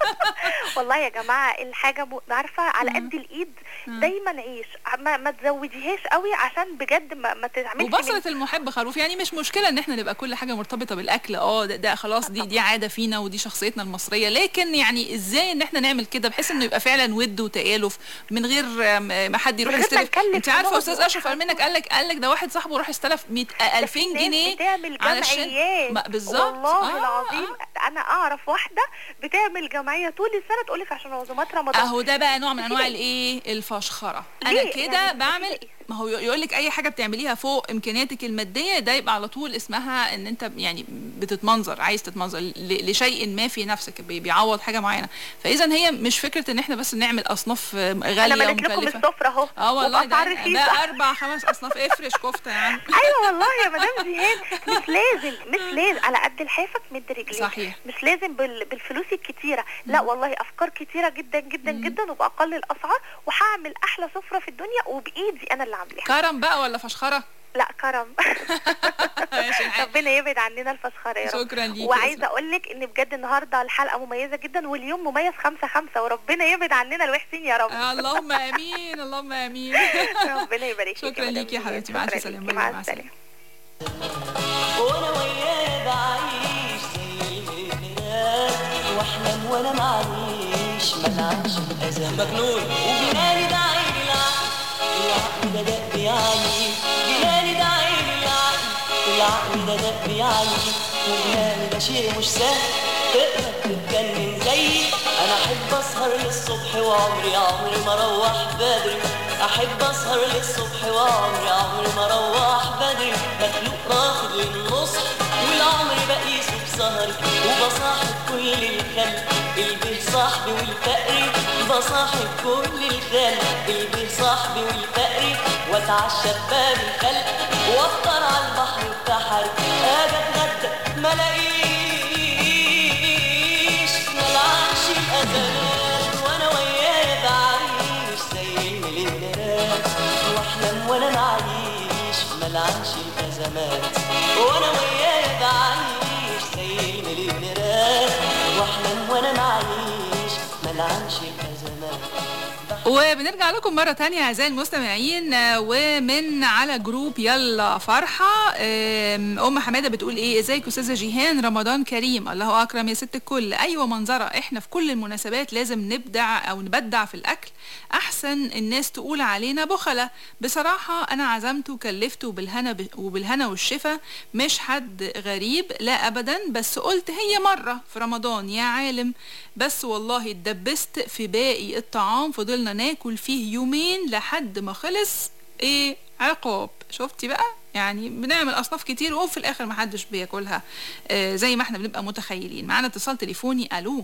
والله يا جماعه الحاجه م... عارفه على قد الايد دايما عيش ما, ما تزوديهاش قوي عشان بجد ما, ما تعملش وبصرة المحب خروف يعني مش مشكلة ان احنا نبقى كل حاجة مرتبطة بالاكل اه ده, ده خلاص دي دي عادة فينا ودي شخصيتنا المصرية لكن يعني ازاي ان احنا نعمل كده بحيث انه يبقى فعلا ود وتآلف من غير آم، ما حد يروح من غير ما يستلف نكلف انت عارفة خلاص استاذ اشرف قال منك قال لك قال لك ده واحد صاحبه راح استلف 100 2000 ناس جنيه بتعمل علشان جمعيات ما- بالظبط والله آه، العظيم انا اعرف واحده بتعمل جمعيه طول السنه تقول لك عشان عزومات رمضان اهو ده بقى نوع من انواع الايه الفشخره انا ليه؟ كده يعني بعمل ما هو يقول لك اي حاجه بتعمليها فوق امكانياتك الماديه ده يبقى على طول اسمها ان انت يعني بتتمنظر عايز تتمنظر ل- لشيء ما في نفسك بي- بيعوض حاجه معينه فاذا هي مش فكره ان احنا بس نعمل اصناف غاليه انا مليت لكم ومكلفه السفره اهو اه والله وبأسعار ده, رخيصة. ده اربع خمس اصناف افرش كفته يعني ايوه والله يا مدام زياد مش لازم مش لازم على قد لحافك مد رجليك صحيح. مش لازم بال... بالفلوس الكتيره لا والله افكار كتيره جدا جدا جدا وباقل الاسعار وهعمل احلى سفره في الدنيا وبايدي انا اللي عاملاها كرم بقى ولا فشخره لا كرم ماشي يا حاج. ربنا يبعد عننا الفشخره يا رب شكرا ليكي يا وعايزه اقول لك ان بجد النهارده الحلقه مميزه جدا واليوم مميز خمسة خمسة وربنا يبعد عننا الوحشين يا رب آه، اللهم امين اللهم امين ربنا يبارك فيك شكرا ليكي يا حبيبتي مع الف شكراً سلامه ليكي، باي باي، مع السلامه وانا وياه بعيش زي البنات واحلم وانا معيش ملعبش الاذى مجنون وجناني ده عيني العقل العقل ده دق بيعيش جناني ده عيني العقل العقل ده دق بيعيش وجناني ده شيء مش سهل تقدر تتجنن زيي انا احب اسهر للصبح وعمري عمري ما اروح بدري احب اسهر للصبح وعمري عمري ما اروح بدري مخلوق راخد للنصح والعمر بقيسه بسهري وبصاحب كل الخلق البه صاحبي والفقري بصاحب كل الخلق البه صاحبي والفقري واتعشى بباب الخلق وافطر على البحر بتاعي اجي اتغدى ما الاقيش ملعبش الازمات وانا وياه بعيش زي المليونيرات واحلم وانا معيش ملعبش الازمات وانا وياه بعيش زي المليونيرات واحلم وانا معيش ملعبش الازمات وبنرجع لكم مرة تانية أعزائي المستمعين آه، ومن على جروب يلا فرحة آم، أم حمادة بتقول إيه إزيك أستاذة جيهان رمضان كريم الله أكرم يا ست الكل أيوة منظرة إحنا في كل المناسبات لازم نبدع أو نبدع في الأكل أحسن الناس تقول علينا بخلة بصراحة أنا عزمت وكلفت وبالهنا وبالهنا والشفا مش حد غريب لا أبدا بس قلت هي مرة في رمضان يا عالم بس والله اتدبست في باقي الطعام فضلنا ناكل فيه يومين لحد ما خلص ايه عقاب شفتي بقى يعني بنعمل اصناف كتير وفي الاخر محدش بياكلها آه زي ما احنا بنبقى متخيلين معانا اتصال تليفوني الو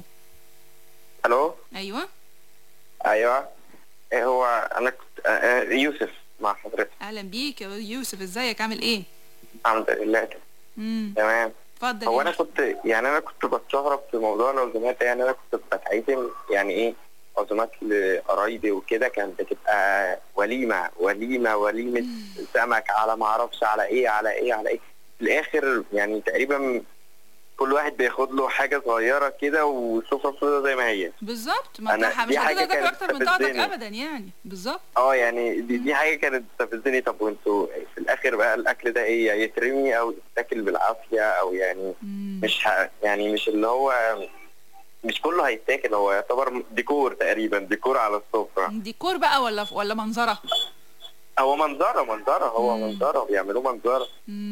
الو ايوه ايوه إيه هو انا كنت آه، آه، يوسف مع حضرتك اهلا بيك يا يوسف ازيك عامل ايه الحمد لله امم تمام اتفضل هو يا انا كنت يعني انا كنت بستغرب في موضوع العزومات ده، يعني انا كنت بتعزم يعني ايه عزومات لقرايبي وكده كانت بتبقى وليمه وليمه وليمه سمك على ما اعرفش على ايه على ايه على ايه في الاخر يعني تقريبا كل واحد بياخد له حاجه صغيره كده والسفره بتفضل زي ما هي بالظبط ما أنا انت دي مش حاجة هتقدر تاكل كانت اكتر من طاقتك بتستفزني. ابدا يعني بالظبط اه يعني دي, دي حاجه كانت بتستفزني طب وانتوا في الاخر بقى الاكل ده ايه يا يترمي او يتاكل بالعافيه او يعني مش ه... يعني مش اللي هو مش كله هيتاكل هو يعتبر ديكور تقريبا ديكور على السفره ديكور بقى ولا ولا منظره هو منظره منظره هو منظره بيعملوه منظره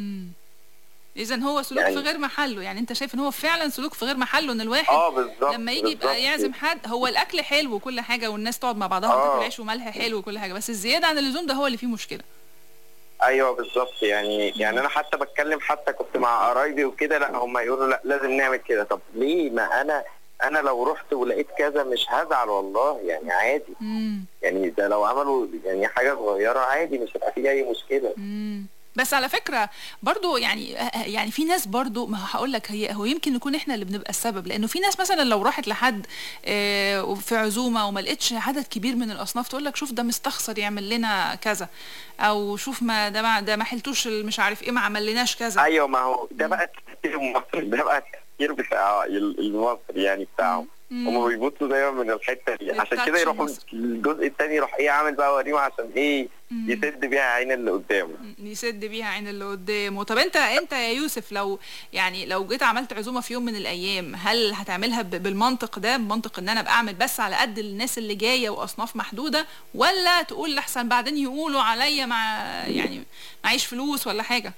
اذا هو سلوك يعني- في غير محله يعني انت شايف ان هو فعلا سلوك في غير محله ان الواحد اه بالظبط لما يجي يبقى بالظبط. يعزم حد هو الاكل حلو وكل حاجه والناس تقعد مع بعضها آه. وتاكل عيش وملح حلو وكل حاجه بس الزياده عن اللزوم ده هو اللي فيه مشكله ايوه بالظبط يعني يعني انا حتى بتكلم حتى كنت مع قرايبي وكده لا هم يقولوا لا لازم نعمل كده طب ليه ما انا انا لو رحت ولقيت كذا مش هزعل والله يعني عادي يعني ده لو عملوا يعني حاجه صغيره عادي مش هيبقى فيه اي مشكله بس على فكره برضو يعني يعني في ناس برضو ما هقول لك هي هو يمكن نكون احنا اللي بنبقى السبب لانه في ناس مثلا لو راحت لحد آه، في عزومه وما لقيتش عدد كبير من الاصناف تقول لك شوف ده مستخسر يعمل لنا كذا او شوف ما ده ما ده ما حلتوش ال- مش عارف ايه ما عملناش كذا ايوه ما هو ده بقى التفكير المصري ده بقى التفكير بتاع ال- المصري يعني بتاعهم هم بيبصوا دايما من الحته دي عشان كده التاتش يروحوا المصري. الجزء الثاني يروح ايه عامل بقى وليمه عشان ايه يسد بيها عين اللي قدامه يسد بيها عين اللي قدامه طب انت انت يا يوسف لو يعني لو جيت عملت عزومه في يوم من الايام هل هتعملها ب- بالمنطق ده بمنطق ان انا بعمل بس على قد الناس اللي جايه واصناف محدوده ولا تقول لحسن بعدين يقولوا عليا مع يعني معيش فلوس ولا حاجه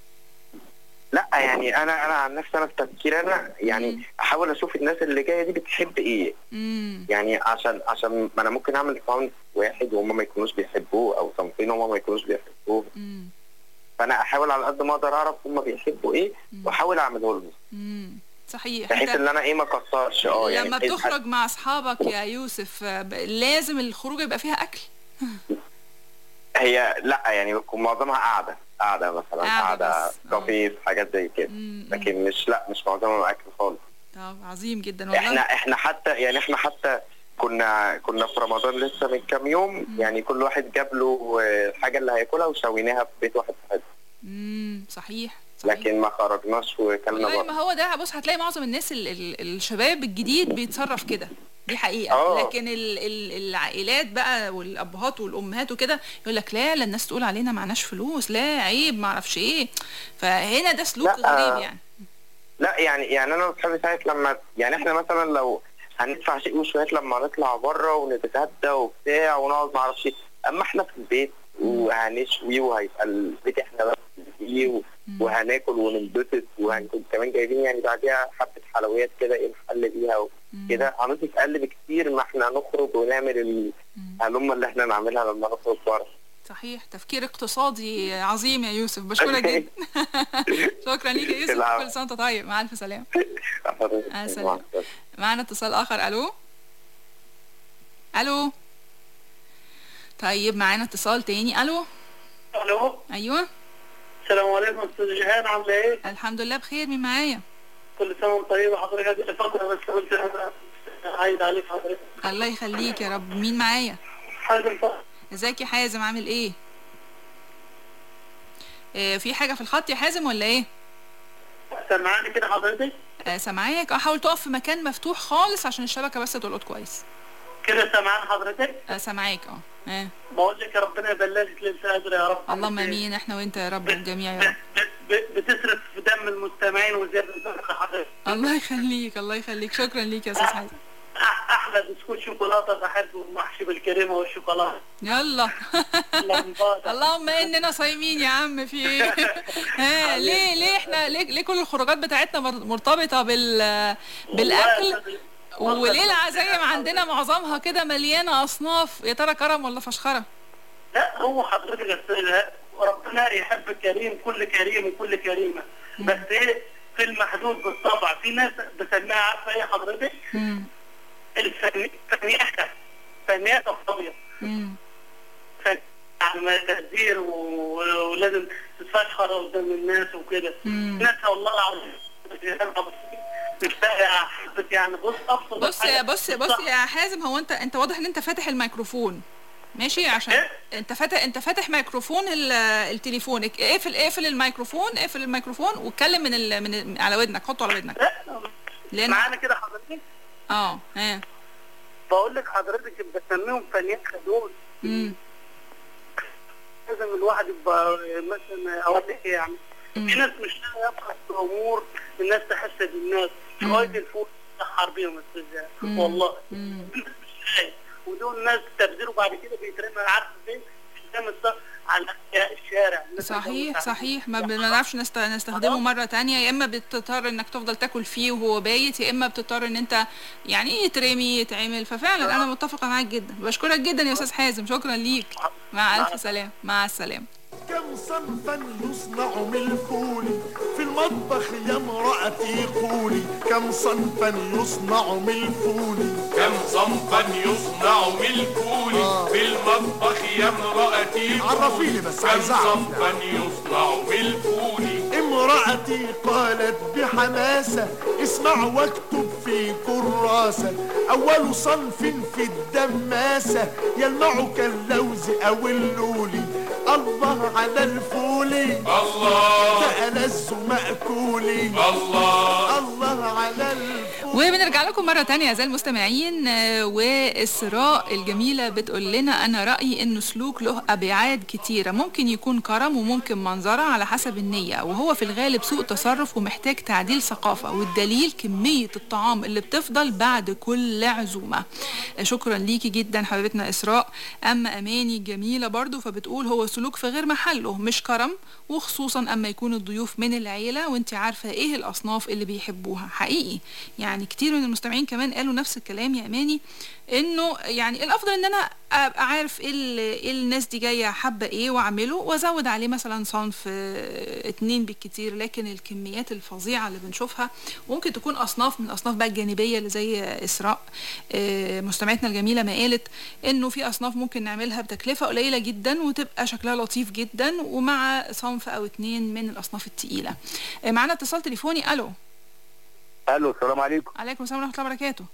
لا يعني انا انا عن نفسي انا في تفكيري انا يعني احاول اشوف الناس اللي جايه دي بتحب ايه امم يعني عشان عشان ما انا ممكن اعمل صنف واحد وهم ما يكونوش بيحبوه او صنفين هم ما يكونوش بيحبوه فانا احاول على قد ما اقدر اعرف هم بيحبوا ايه واحاول اعمله لهم امم صحيح بحيث انت ان انا ايه ما اكسرش اه يعني لما بحيث بتخرج مع اصحابك يا يوسف آه، ب- لازم الخروج يبقى فيها اكل هي لا يعني بتكون معظمها قاعده قاعده مثلا قاعدة قاعده بس. كافيه حاجات زي كده لكن مش لا مش معظمها اكل خالص طب عظيم جدا والله احنا احنا حتى يعني احنا حتى كنا كنا في رمضان لسه من كام يوم يعني كل واحد جاب له آه، الحاجه اللي هياكلها وشويناها في بيت واحد صاحبنا امم صحيح لكن ما خرجناش وكلنا والله بره ما هو ده بص هتلاقي معظم الناس ال ال الشباب الجديد بيتصرف كده دي حقيقة آه. لكن ال ال العائلات بقى والأبهات والأمهات وكده يقول لك لا لا الناس تقول علينا معناش فلوس لا عيب معرفش إيه فهنا ده سلوك لا، غريب آه. يعني لا يعني يعني انا واصحابي ساعه لما يعني احنا مثلا لو هندفع شيء وشويه لما نطلع بره ونتغدى وبتاع ونقعد ما اعرفش ايه اما احنا في البيت وهنشوي وهيبقى البيت احنا بس فيه و- وهناكل وننبسط وهنكون كمان جايبين يعني بعديها حبه حلويات كده ايه نحل بيها و... كده هنصرف اقل بكتير ما احنا نخرج ونعمل الهلمه اللي احنا نعملها لما نخرج بره صحيح تفكير اقتصادي عظيم يا يوسف بشكرك جدا شكرا ليك يا يوسف العفو. كل سنه وانت طيب مع الف سلامه حضرتك. مع السلامة. معنا اتصال اخر الو الو طيب معانا اتصال تاني الو الو ايوه السلام عليكم استاذ جيهان عامله ايه؟ الحمد لله بخير مين معايا كل سنه وانت طيبه حضرتك هذه الفتره بس قلت انا عايد عليك حضرتك الله يخليك يا رب مين معايا حازم فضل. ازيك يا حازم عامل ايه آه، في حاجه في الخط يا حازم ولا ايه سامعاني كده حضرتك؟ آه، سامعاك اه حاول تقف في مكان مفتوح خالص عشان الشبكه بس تلقط كويس كده سامعان حضرتك؟ آه، سامعاك اه آه. بقول لك يا ربنا يبلغك ليله قادر يا رب اللهم امين احنا وانت يا رب والجميع يا رب ب- بتصرف في دم المستمعين وزياده البركه حضرتك الله يخليك الله يخليك شكرا ليك يا استاذ حازم أح- احلى بسكوت شوكولاته بحبه محشي بالكريمه والشوكولاته يلا اللهم اننا صايمين يا عم في ايه ها ليه ليه احنا ليه, ليه كل الخروجات بتاعتنا مر- مرتبطه بال بالاكل وليه العزايم عندنا معظمها كده مليانه اصناف يا ترى كرم ولا فشخره لا هو حضرتك يا أستاذ، ربنا يحب الكريم كل كريم وكل كريمه بس ايه في المحدود بالطبع في ناس بسميها عارفه ايه حضرتك؟ الفني- فنياكه فنياكه فاضيه فن يعني ما تقدير و- ولازم تتفشخر قدام الناس وكده ناس والله العظيم كفايه احبك يعني بص ابسط بص حاجة. يا بص بص يا حازم هو انت انت واضح ان انت فاتح الميكروفون ماشي عشان انت فاتح انت فاتح ميكروفون ال- التليفون اك- اقفل اقفل الميكروفون اقفل الميكروفون واتكلم من ال... من ال... على ودنك حطه على ودنك لان معانا كده حضرتك اه ها بقول لك حضرتك بسميهم فنياكه دول امم لازم الواحد يبقى مثلا اقول لك إيه يعني في ناس مش لاقيه يبحث في امور الناس تحسد الناس شويه الفول تسحر بيهم استاذ مم. والله الناس مش لاقيه ودول ناس تبذيروا بعد كده بيترمى عارف فين قدام الصف على الشارع الناس صحيح صحيح ما بنعرفش نست... نستخدمه مرة تانية يا اما بتضطر انك تفضل تاكل فيه وهو بايت يا اما بتضطر ان انت يعني يترمي يتعمل ففعلا انا متفقة معاك جدا بشكرك جدا يا استاذ حازم شكرا ليك مع الف سلامة مع السلامة كم صنفا يصنع من الفول في المطبخ يا امرأتي قولي كم صنفا يصنع من الفول كم صنفا يصنع من الفول في المطبخ يا امرأتي عرفيني بس كم عايز أعرف صنفا يصنع من الفول امرأتي قالت بحماسة اسمع واكتب في كراسة أول صنف في الدماسة يلمع كاللوز أو اللولي الله على الفول الله تألذ مأكولي الله الله على الفول وبنرجع لكم مرة تانية أعزائي المستمعين آه، والسراء الجميلة بتقول لنا أنا رأيي إنه سلوك له أبعاد كتيرة ممكن يكون كرم وممكن منظرة على حسب النية وهو في الغالب سوء تصرف ومحتاج تعديل ثقافة والدليل كمية الطعام اللي بتفضل بعد كل عزومة آه، شكرا ليكي جدا حبيبتنا إسراء أما أماني جميلة برضو فبتقول هو سلوك في غير محله مش كرم وخصوصا أما يكون الضيوف من العيلة وانت عارفة إيه الأصناف اللي بيحبوها حقيقي يعني كتير من المستمعين كمان قالوا نفس الكلام يا اماني انه يعني الافضل ان انا ابقى عارف ايه ال- إيه الناس دي جايه حابه ايه واعمله وازود عليه مثلا صنف آه، اتنين بالكتير لكن الكميات الفظيعه اللي بنشوفها ممكن تكون اصناف من الاصناف بقى الجانبيه اللي زي اسراء آه، مستمعتنا الجميله ما قالت انه في اصناف ممكن نعملها بتكلفه قليله جدا وتبقى شكلها لطيف جدا ومع صنف او اتنين من الاصناف التقيله آه، معانا اتصال تليفوني الو الو السلام عليكم عليكم السلام ورحمه الله وبركاته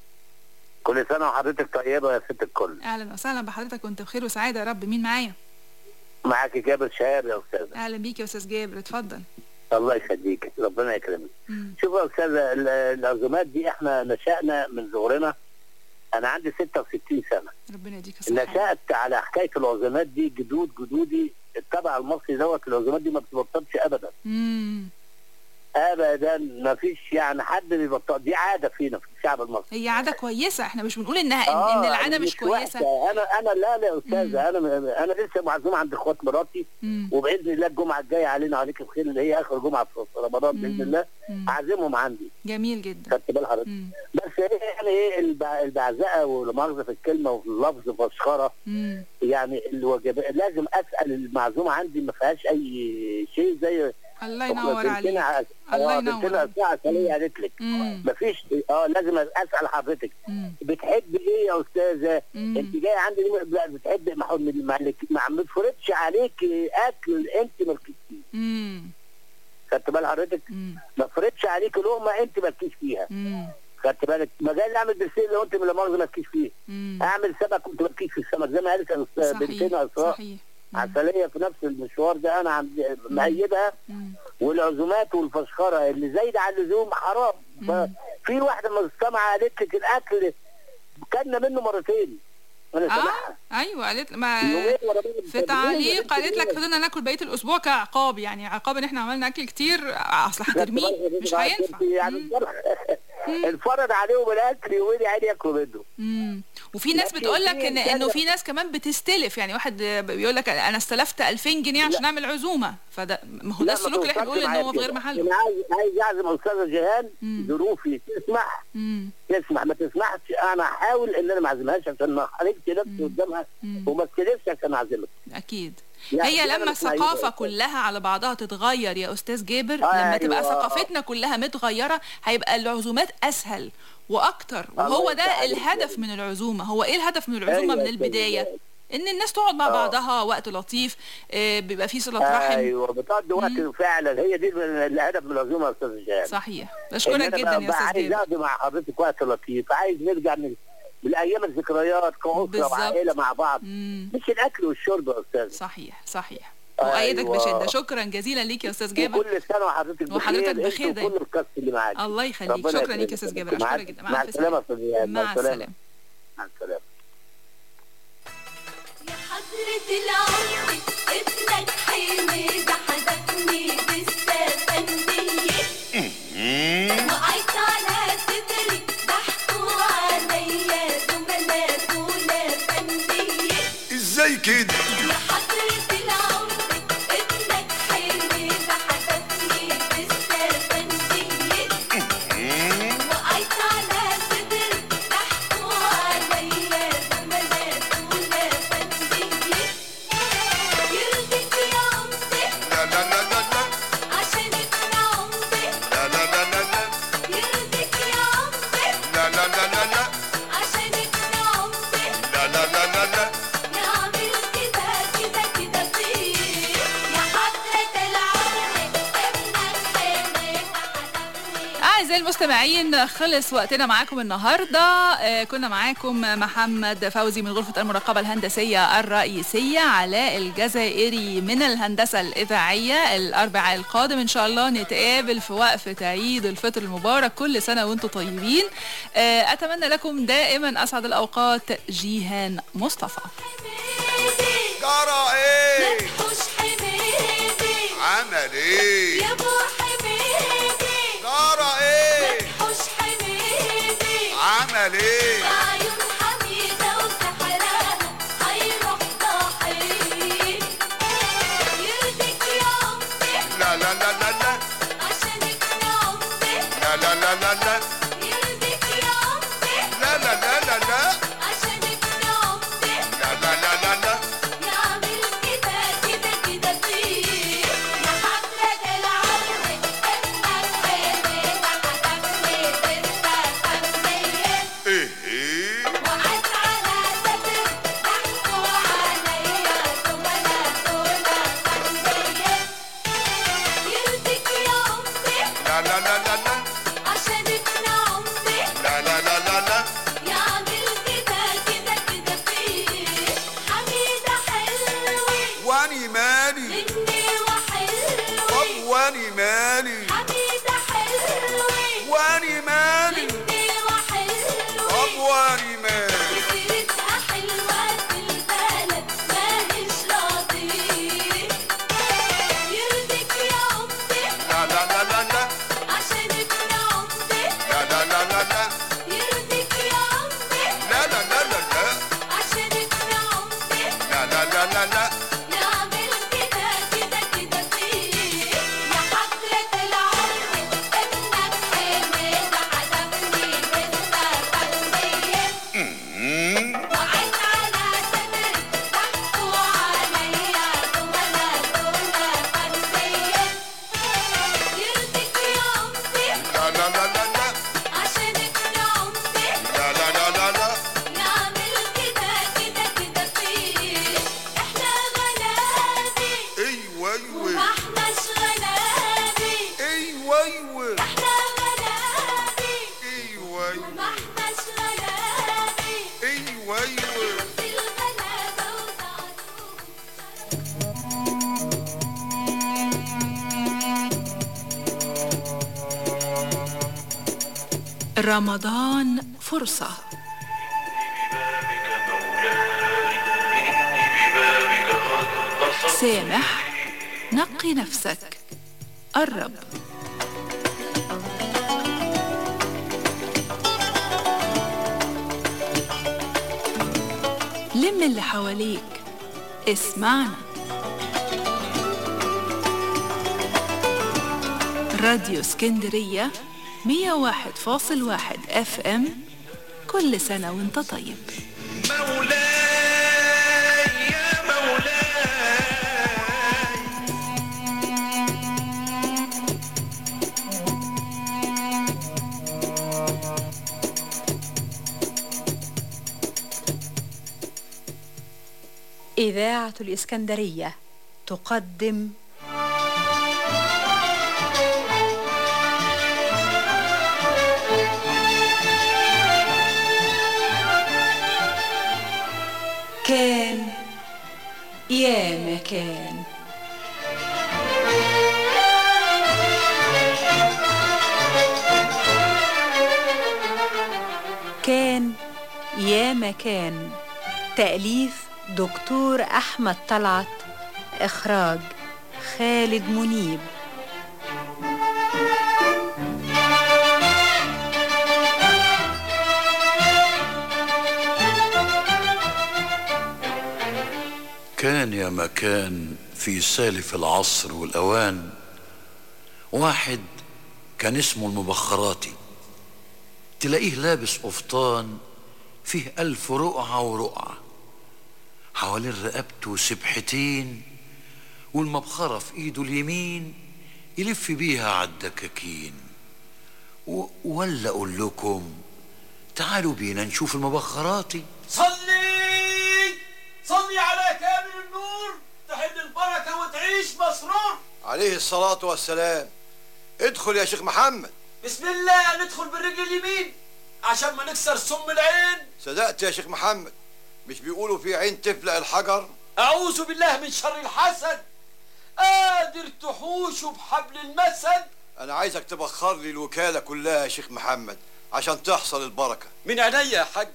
كل سنه وحضرتك طيبه يا ست الكل اهلا وسهلا بحضرتك وانت بخير وسعاده يا رب مين معايا معاك جابر شهاب يا استاذه اهلا بيك يا استاذ جابر اتفضل الله يخليك ربنا يكرمك شوف يا استاذه ال- العزومات دي احنا نشأنا من صغرنا انا عندي 66 سنه ربنا يديك الصحه نشأت على حكايه العزومات دي جدود جدودي الطبع المصري دوت العزومات دي ما بتبطلش ابدا امم ابدا ما فيش يعني حد بيبطل دي عاده فينا في الشعب المصري هي عاده كويسه احنا مش بنقول انها آه، ان, إن العاده مش, كويسه وحشة. انا انا لا لا يا استاذه انا انا لسه معزوم عند اخوات مراتي مم. وباذن الله الجمعه الجايه علينا عليك بخير اللي هي اخر جمعه في رمضان باذن الله اعزمهم عندي جميل جدا خدت بال حضرتك بس هي يعني ايه البع- البعزقه والمؤاخذه في الكلمه وفي اللفظ فشخره مم. يعني الوجب لازم اسال المعزومه عندي ما فيهاش اي شيء زي الله ينور بنتنا عليك ع- الله آه، ينور بنتنا أصلها عسليه قالت لك مم. مفيش اه لازم اسال حضرتك مم. بتحب ايه يا استاذه؟ مم. انت جايه عندي ليه لا، بتحب ما حد- ما ما ما بتفرضش عليك اكل انت مالكيش فيه مم. خدت بال حضرتك؟ ما فرضش عليك لقمه انت مالكيش فيها مم. خدت بالك ما جاي اعمل بسيل لو انت من المؤاخذه مالكيش فيه مم. اعمل سمك وانت مالكيش في السمك زي ما قالت الأستاذ صحيح، بنتنا اسراء صحيح. عسليه في نفس المشوار ده انا عند مأيدها والعزومات والفشخره اللي زايده عن اللزوم حرام ففي واحده مستمعه قالت لك الاكل كلنا منه مرتين انا سامعها اه ايوه قالت ما يومين ورا بعض. في تعليق قالت لك فضلنا ناكل بقيه الاسبوع كعقاب يعني عقاب ان احنا عملنا اكل كتير اصل هترميه مش هينفع يعني الفرض عليهم الاكل يومين عادي ياكلوا منه مم. وفي ناس لكن بتقول لك في ان إنسان- انه في ناس كمان بتستلف يعني واحد بيقول لك انا استلفت 2000 جنيه عشان اعمل عزومه فده ما هو ده لا، ما السلوك اللي احنا توصلش بنقول ان معايا هو في غير كده. محله انا عايز عايز اعزم استاذه جيهان ظروفي تسمح مم. تسمح ما تسمحش انا هحاول ان انا ما اعزمهاش عشان ما احرجش نفسي قدامها وما استلفش عشان اعزمك اكيد يعني هي أنا لما مش معيبة الثقافة يا كلها على بعضها تتغير يا أستاذ جابر لما تبقى أيوة. ثقافتنا كلها متغيرة هيبقى العزومات أسهل وأكتر الله وهو يفتح ده عليك الهدف من العزومة هو إيه الهدف من العزومة أيوة من يا البداية سيدي. إن الناس تقعد مع آه. بعضها وقت لطيف آه، بيبقى فيه صلة رحم ايوه بتقضي وقت فعلا هي دي من- الهدف من العزومه يا استاذ جيهان صحيح إن بشكرك أنا جدا بقى- يا بقى أستاذ عايز جابر اقضي مع حضرتك وقت لطيف عايز نرجع من بالايام الذكريات كاسره بالظبط. وعائله مع بعض مم. مش الاكل والشرب يا استاذ صحيح صحيح أيوة. وأيدك بشدة شكرا جزيلا ليك يا أستاذ جابر وكل سنه وحضرتك بخير وحضرتك أنت بخير دايما. وكل الكاست اللي معاك الله يخليك ربنا شكرا ليك يا يكرمك. أستاذ جابر مع- أشكرك جدا مع السلامه يا استاذ جيهان مع السلامة مع السلامه حضرة العمر ابنك حميد حدفني بالسفندية وقعت على صدري ضحكوا عليا زملاء ولافندية ازاي كده يا حضرة العمر ابنك حميد حدفني بالسفندية وقعت على صدري ضحكوا عليا زملاء ولافندية يرضيك يا عمري لا لا لا لا لا عشان ابن عمري لا لا لا لا لا يرضيك يا عمري لا لا لا لا لا عشان ابن عمري لا لا لا لا لا نعمل كده كده كده فيه يا حضرة العمر ابنك حميد أعزائي المستمعين خلص وقتنا معاكم النهاردة آه، كنا معاكم محمد فوزي من غرفة المراقبة الهندسية الرئيسية علاء الجزائري من الهندسة الإذاعية الأربعاء القادم إن شاء الله نتقابل في وقفة عيد الفطر المبارك كل سنة وأنتم طيبين آه، أتمنى لكم دائما أسعد الأوقات جيهان مصطفى جرى ايه مدحوش حميدي عمل ايه يا ابو حميدي جرى ايه مدحوش حميدي عمل ايه عيون حميدة وسحرها هيروح ضحية يرضيك يا عمري لا لا لا لا لا عشان ابن عمري لا لا لا لا لا يرضيك يا عمري لا لا لا لا لا عشان ابن عمري لا لا لا لا لا نعمل كده كده كده فيه يا حضرة العمر ابنك حميد حدفني بالسفندية ايه ايه وقعت على صدري ضحكوا عليا زملاء ولافندية يرضيك يا عمري لا لا لا لا لا عشان ابن عمري لا لا لا لا لا يعمل كده كده كده فيه حميدة حلوة واني مالي مني وحلوة طب واني مالي حميدة حلوة واني مالي مني وحلوة طب واني مالي سيرتها حلوة في البلد ماهيش راضية يرضيك يا عمري لا لا لا لا لا عشان ابن عمري لا لا لا لا لا يرضيك يا عمري لا لا لا لا لا عشان ابن عمري لا لا لا لا لا نعمل كده كده رمضان فرصة سامح نقي نفسك قرب لم اللي حواليك اسمعنا راديو اسكندرية 101.1 اف ام كل سنة وانت طيب إذاعة الإسكندرية تقدم كان يا مكان كان يا مكان تأليف دكتور أحمد طلعت إخراج خالد منيب كان يا مكان في سالف العصر والأوان واحد كان اسمه المبخراتي تلاقيه لابس قفطان فيه ألف رقعة ورقعة حوالين رقبته سبحتين والمبخرة في ايده اليمين يلف بيها على الدكاكين و- ولا اقول لكم تعالوا بينا نشوف المبخراتي صلي صلي على كامل النور تحل البركة وتعيش مسرور عليه الصلاة والسلام ادخل يا شيخ محمد بسم الله ندخل بالرجل اليمين عشان ما نكسر سم العين صدقت يا شيخ محمد مش بيقولوا في عين تفلق الحجر أعوذ بالله من شر الحسد قادر تحوش بحبل المسد انا عايزك تبخر لي الوكالة كلها يا شيخ محمد عشان تحصل البركة من عينيا يا حاج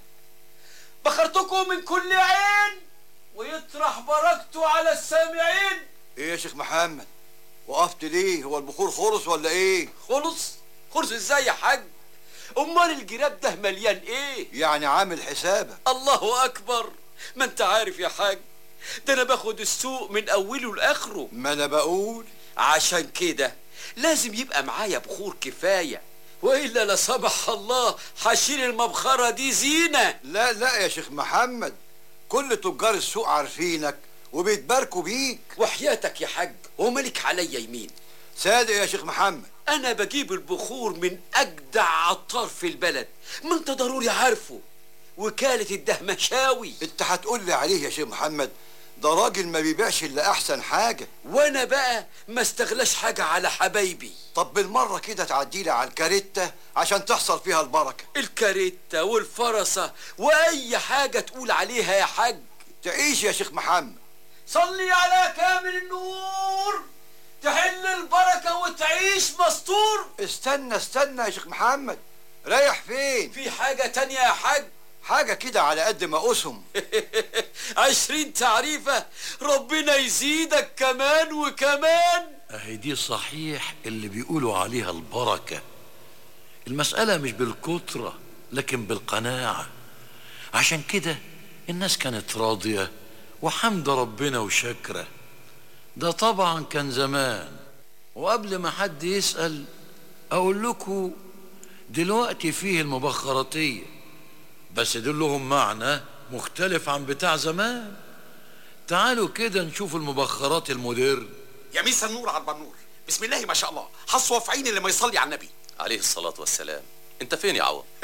بخرتكم من كل عين ويطرح بركته على السامعين ايه يا شيخ محمد وقفت ليه هو البخور خلص ولا ايه خلص خلص ازاي يا حاج امال الجراب ده مليان ايه يعني عامل حسابك الله اكبر ما انت عارف يا حاج ده انا باخد السوق من اوله لاخره ما انا بقول عشان كده لازم يبقى معايا بخور كفايه والا لا سمح الله هشيل المبخره دي زينه لا لا يا شيخ محمد كل تجار السوق عارفينك وبيتباركوا بيك وحياتك يا حاج وملك عليا يمين صادق يا شيخ محمد انا بجيب البخور من اجدع عطار في البلد ما انت ضروري عارفه وكالة الدهمشاوي انت هتقول لي عليه يا شيخ محمد ده راجل ما بيبيعش الا احسن حاجة وانا بقى ما استغلاش حاجة على حبايبي طب بالمرة كده تعدي لي على الكاريتا عشان تحصل فيها البركة الكاريتا والفرسة واي حاجة تقول عليها يا حاج تعيش يا شيخ محمد صلي على كامل النور تحل البركة وتعيش مستور استنى استنى يا شيخ محمد رايح فين في حاجة تانية يا حاج حاجة كده على قد ما قسم عشرين تعريفة ربنا يزيدك كمان وكمان اهي دي صحيح اللي بيقولوا عليها البركة المسألة مش بالكترة لكن بالقناعة عشان كده الناس كانت راضية وحمد ربنا وشكرة ده طبعا كان زمان وقبل ما حد يسأل أقول لكم دلوقتي فيه المبخراتية بس دول لهم معنى مختلف عن بتاع زمان تعالوا كده نشوف المبخرات المودرن يا ميس النور على البنور بسم الله ما شاء الله حصوة في عين اللي ما يصلي على النبي عليه الصلاة والسلام انت فين يا عوض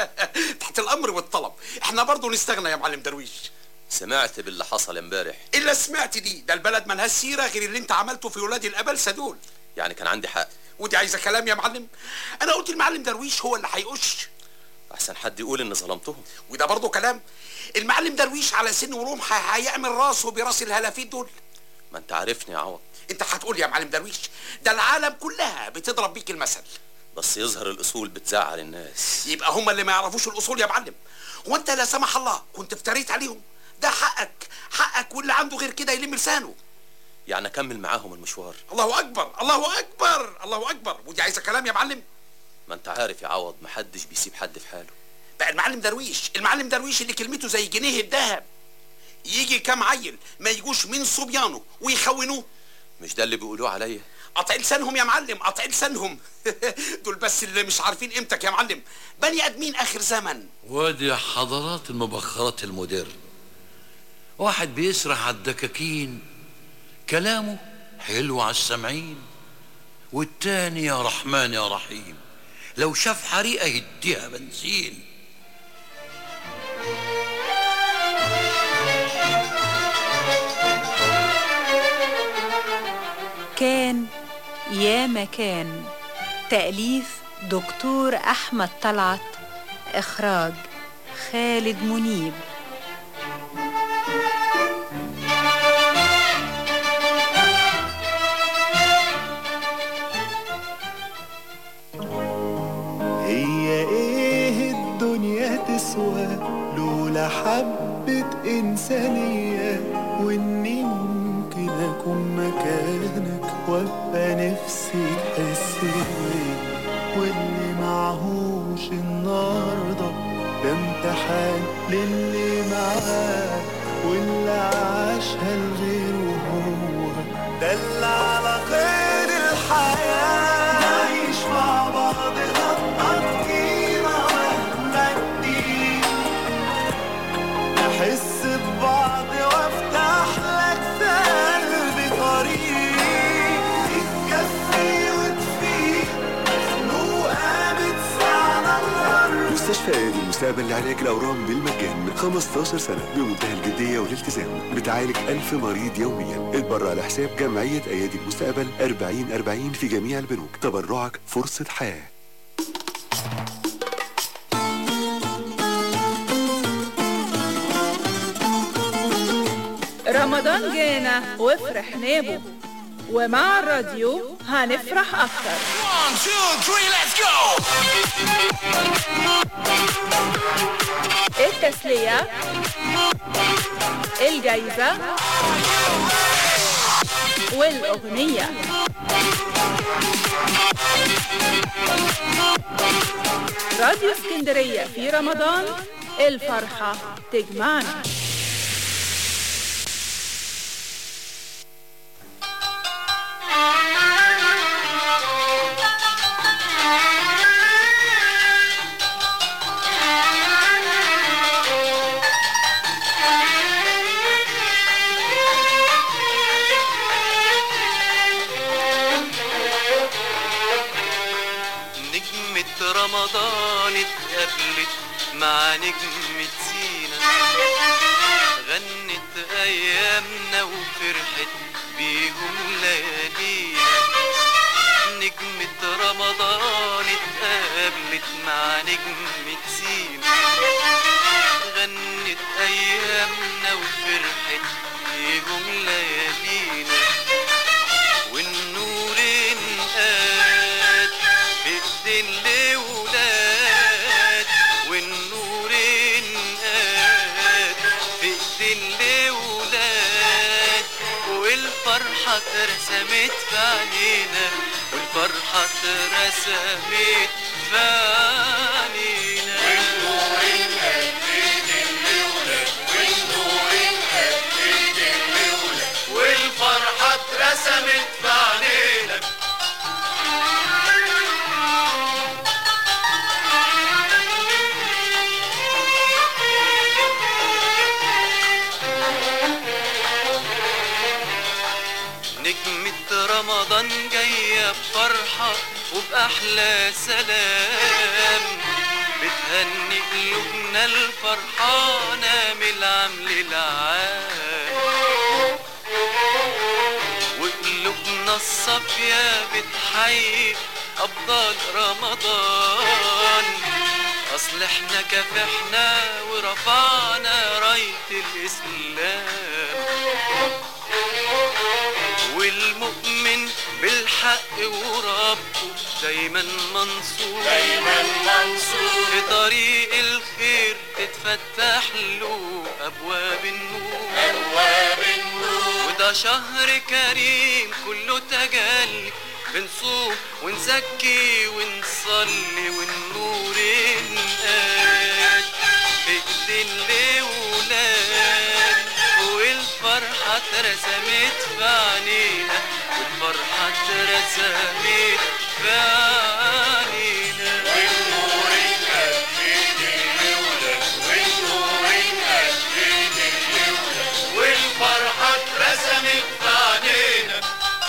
تحت الامر والطلب احنا برضو نستغنى يا معلم درويش سمعت باللي حصل امبارح الا سمعت دي ده البلد ملهاش سيره غير اللي انت عملته في ولاد الابلسه دول يعني كان عندي حق ودي عايزه كلام يا معلم انا قلت المعلم درويش هو اللي هيقش احسن حد يقول ان ظلمتهم وده برضو كلام المعلم درويش على سن ورمح هيعمل راسه براس الهلافيت دول ما انت عارفني يا عوض انت هتقول يا معلم درويش ده العالم كلها بتضرب بيك المثل بس يظهر الاصول بتزعل الناس يبقى هم اللي ما يعرفوش الاصول يا معلم وانت لا سمح الله كنت افتريت عليهم ده حقك حقك واللي عنده غير كده يلم لسانه يعني اكمل معاهم المشوار الله اكبر الله اكبر الله اكبر ودي عايزه كلام يا معلم ما انت عارف يا عوض محدش بيسيب حد في حاله بقى المعلم درويش المعلم درويش اللي كلمته زي جنيه الذهب يجي كام عيل ما يجوش من صبيانه ويخونوه مش ده اللي بيقولوه عليا قطع لسانهم يا معلم قطع لسانهم دول بس اللي مش عارفين قيمتك يا معلم بني ادمين اخر زمن وادي حضارات المبخرات المودرن واحد بيسرح على الدكاكين كلامه حلو على السامعين والتاني يا رحمن يا رحيم لو شاف حريقة يديها بنزين كان يا مكان تأليف دكتور أحمد طلعت إخراج خالد منيب هي ايه الدنيا تسوى لولا حبة إنسانية وإني ممكن أكون مكانك وأبقى نفسي تحس بيا واللي معهوش النهاردة ده امتحان للي معاه واللي عاشها لغيره هو ده اللي على خير الحياة نعيش مع بعض نبقى قيمة مهما كتير نحس ببعض وافتح لك في قلبي طريق تكفي وتفيد مخلوقة بتسعنا الأرض مستشفى ايادي المستقبل لعلاج الاورام بالمجان من 15 سنه بمنتهى الجديه والالتزام بتعالج ألف مريض يوميا اتبرع لحساب جمعيه ايادي المستقبل 40 40 في جميع البنوك تبرعك فرصه حياه رمضان جانا وافرحنا به ومع الراديو هنفرح أكتر التسلية الجايزة والأغنية راديو اسكندرية في رمضان الفرحة تجمعنا نجمة رمضان اتقابلت مع نجمة سينا غنت أيامنا وفرحت بيهم ليالينا نجمة رمضان اتقابلت مع نجمة سينا غنت أيامنا وفرحت بيهم ليالينا والنور انقاد بإيدين لولاد والنور انقاد بإيدين لولاد والفرحة اترسمت في عينينا والفرحة اترسمت في عينينا والنور انقاد بإيدين لولاد والنور انقاد بإيدين لولاد والفرحة اترسمت في عينينا نجمة رمضان جاية بفرحة وبأحلى سلام بتهني قلوبنا الفرحانة من العام للعام وقلوبنا الصافية بتحيي أبطال رمضان أصل احنا كافحنا ورفعنا راية الإسلام والمؤمن بالحق وربه دايما منصور دايماً منصور. في طريق الخير تتفتح له ابواب النور أبواب النور. وده شهر كريم كله تجلي بنصوم ونزكي ونصلي والنور نقال بإيدين لولاد والفرحة اترسمت في عينينا والفرحة اترسمت في عينينا والنور نقفل الأولاد والنور نقفل الأولاد والفرحة اترسمت في عينينا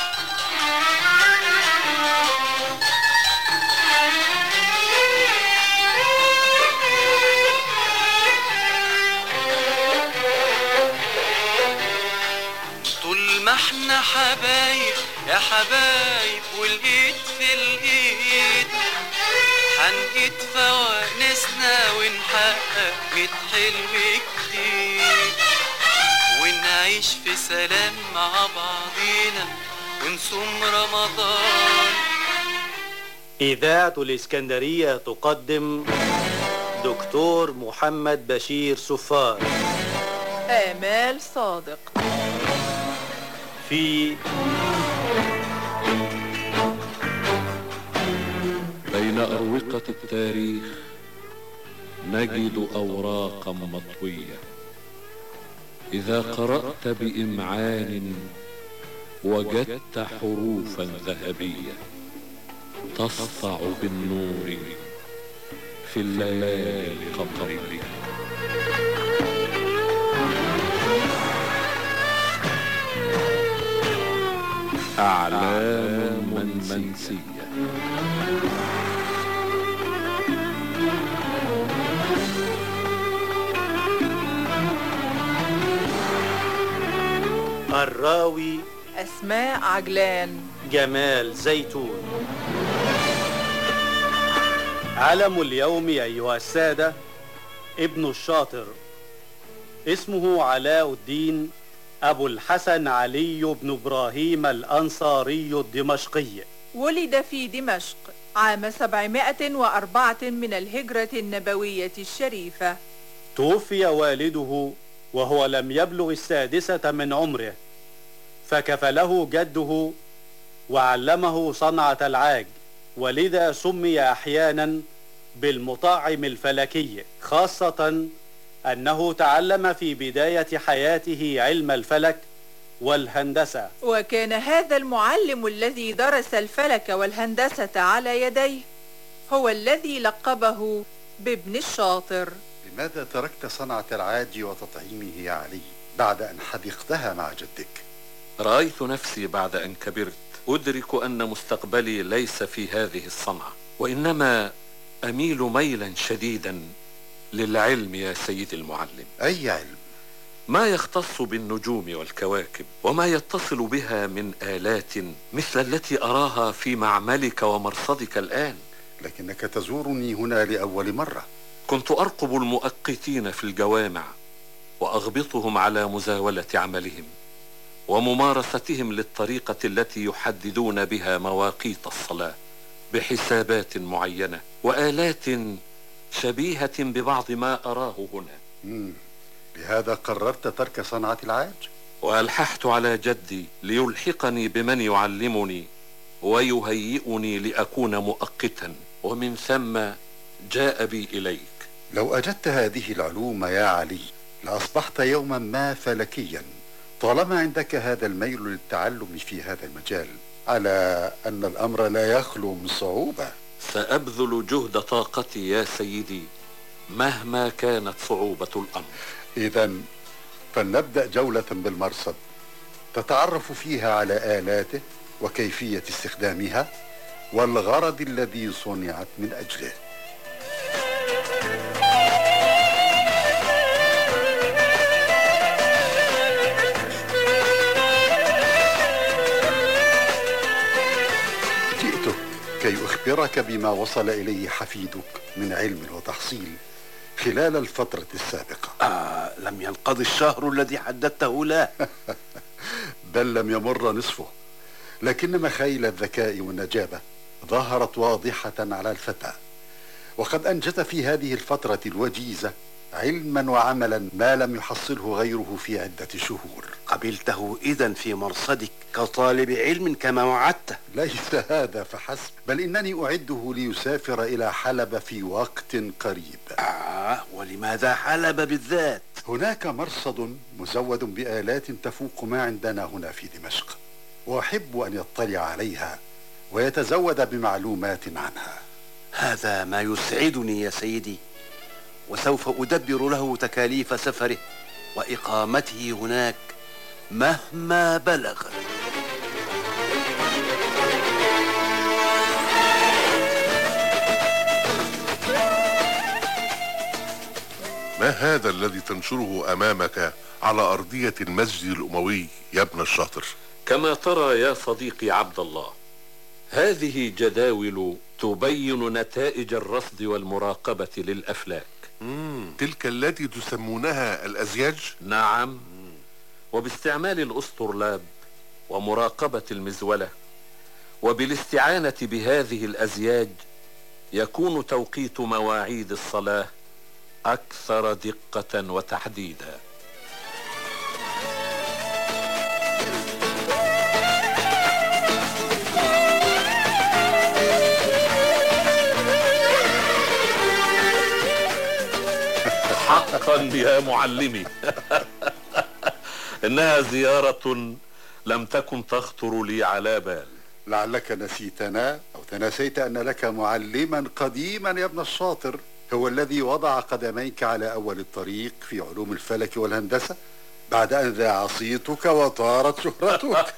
طول ما احنا حبايب يا حبايب والايد في الايد هنقيد فوانسنا ونحقق ميت حلم جديد ونعيش في سلام مع بعضينا ونصوم رمضان إذاعة الإسكندرية تقدم دكتور محمد بشير صفار آمال صادق في بين أروقة التاريخ نجد أوراقا مطوية إذا قرأت بإمعان وجدت حروفا ذهبية تسطع بالنور في الليالي القمرية أعلام منسية الراوي أسماء عجلان جمال زيتون علم اليوم أيها السادة ابن الشاطر اسمه علاء الدين أبو الحسن علي بن إبراهيم الأنصاري الدمشقي ولد في دمشق عام 704 من الهجرة النبوية الشريفة توفي والده وهو لم يبلغ السادسة من عمره فكفله جده وعلمه صنعة العاج ولذا سمي أحيانا بالمطعم الفلكي خاصة أنه تعلم في بداية حياته علم الفلك والهندسة وكان هذا المعلم الذي درس الفلك والهندسة على يديه هو الذي لقبه بابن الشاطر لماذا تركت صنعة العاج وتطعيمه يا علي بعد أن حدقتها مع جدك رأيت نفسي بعد أن كبرت أدرك أن مستقبلي ليس في هذه الصنعة وإنما أميل ميلا شديدا للعلم يا سيدي المعلم أي علم؟ ما يختص بالنجوم والكواكب وما يتصل بها من آلات مثل التي أراها في معملك ومرصدك الآن لكنك تزورني هنا لأول مرة كنت أرقب المؤقتين في الجوامع وأغبطهم على مزاولة عملهم وممارستهم للطريقة التي يحددون بها مواقيت الصلاة بحسابات معينة وآلات شبيهة ببعض ما أراه هنا مم. لهذا قررت ترك صنعة العاج وألححت على جدي ليلحقني بمن يعلمني ويهيئني لأكون مؤقتا ومن ثم جاء بي إليك لو أجدت هذه العلوم يا علي لأصبحت يوما ما فلكيا طالما عندك هذا الميل للتعلم في هذا المجال على أن الأمر لا يخلو من صعوبة سأبذل جهد طاقتي يا سيدي مهما كانت صعوبة الأمر إذا فلنبدأ جولة بالمرصد تتعرف فيها على آلاته وكيفية استخدامها والغرض الذي صنعت من أجله جئتك كي أخبرك بما وصل إليه حفيدك من علم وتحصيل خلال الفترة السابقة آه لم ينقضي الشهر الذي حددته له بل لم يمر نصفه لكن مخايل الذكاء والنجابة ظهرت واضحة على الفتى وقد أنجز في هذه الفترة الوجيزة علما وعملا ما لم يحصله غيره في عدة شهور قبلته إذا في مرصدك كطالب علم كما وعدته ليس هذا فحسب بل إنني أعده ليسافر إلى حلب في وقت قريب آه ولماذا حلب بالذات؟ هناك مرصد مزود بآلات تفوق ما عندنا هنا في دمشق وأحب أن يطلع عليها ويتزود بمعلومات عنها هذا ما يسعدني يا سيدي وسوف أدبر له تكاليف سفره وإقامته هناك مهما بلغ ما هذا الذي تنشره أمامك على أرضية المسجد الأموي يا ابن الشاطر كما ترى يا صديقي عبد الله هذه جداول تبين نتائج الرصد والمراقبة للأفلاك مم. تلك التي تسمونها الأزياج نعم وباستعمال الأسطرلاب ومراقبة المزولة وبالاستعانة بهذه الأزياج يكون توقيت مواعيد الصلاة أكثر دقة وتحديدا حقا يا معلمي إنها زيارة لم تكن تخطر لي على بال لعلك نسيتنا أو تناسيت أن لك معلما قديما يا ابن الشاطر هو الذي وضع قدميك على أول الطريق في علوم الفلك والهندسة بعد أن ذاع صيتك وطارت شهرتك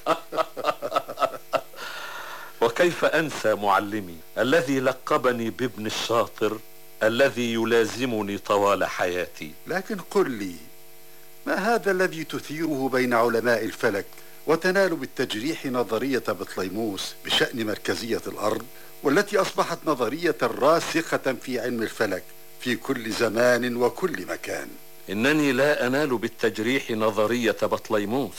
وكيف أنسى معلمي الذي لقبني بابن الشاطر الذي يلازمني طوال حياتي لكن قل لي ما هذا الذي تثيره بين علماء الفلك وتنال بالتجريح نظرية بطليموس بشأن مركزية الأرض والتي أصبحت نظرية راسخة في علم الفلك في كل زمان وكل مكان إنني لا أنال بالتجريح نظرية بطليموس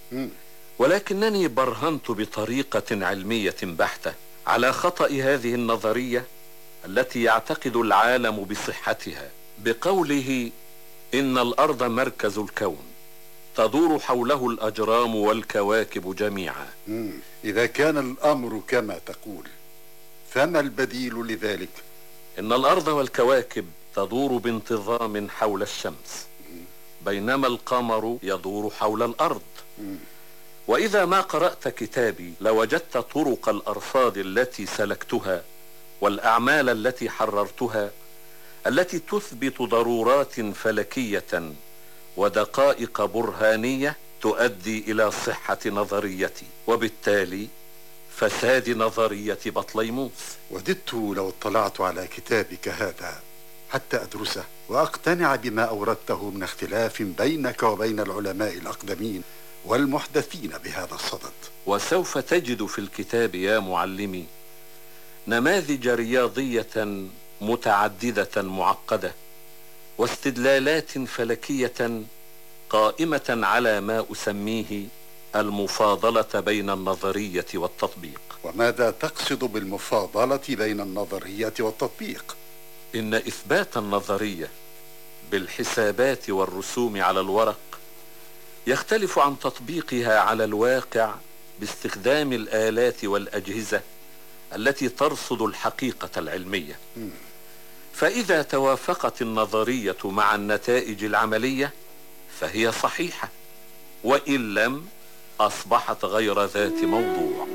ولكنني برهنت بطريقة علمية بحتة على خطأ هذه النظرية التي يعتقد العالم بصحتها بقوله إن الأرض مركز الكون تدور حوله الأجرام والكواكب جميعا مم. إذا كان الأمر كما تقول فما البديل لذلك إن الأرض والكواكب تدور بانتظام حول الشمس بينما القمر يدور حول الأرض وإذا ما قرأت كتابي لوجدت طرق الأرصاد التي سلكتها والأعمال التي حررتها التي تثبت ضرورات فلكية ودقائق برهانية تؤدي إلى صحة نظريتي وبالتالي فساد نظرية بطليموس وددت لو اطلعت على كتابك هذا حتى أدرسه وأقتنع بما أوردته من اختلاف بينك وبين العلماء الأقدمين والمحدثين بهذا الصدد وسوف تجد في الكتاب يا معلمي نماذج رياضية متعددة معقدة واستدلالات فلكية قائمة على ما أسميه المفاضلة بين النظرية والتطبيق وماذا تقصد بالمفاضلة بين النظرية والتطبيق إن إثبات النظرية بالحسابات والرسوم على الورق يختلف عن تطبيقها على الواقع باستخدام الآلات والأجهزة التي ترصد الحقيقة العلمية فإذا توافقت النظرية مع النتائج العملية فهي صحيحة وإن لم أصبحت غير ذات موضوع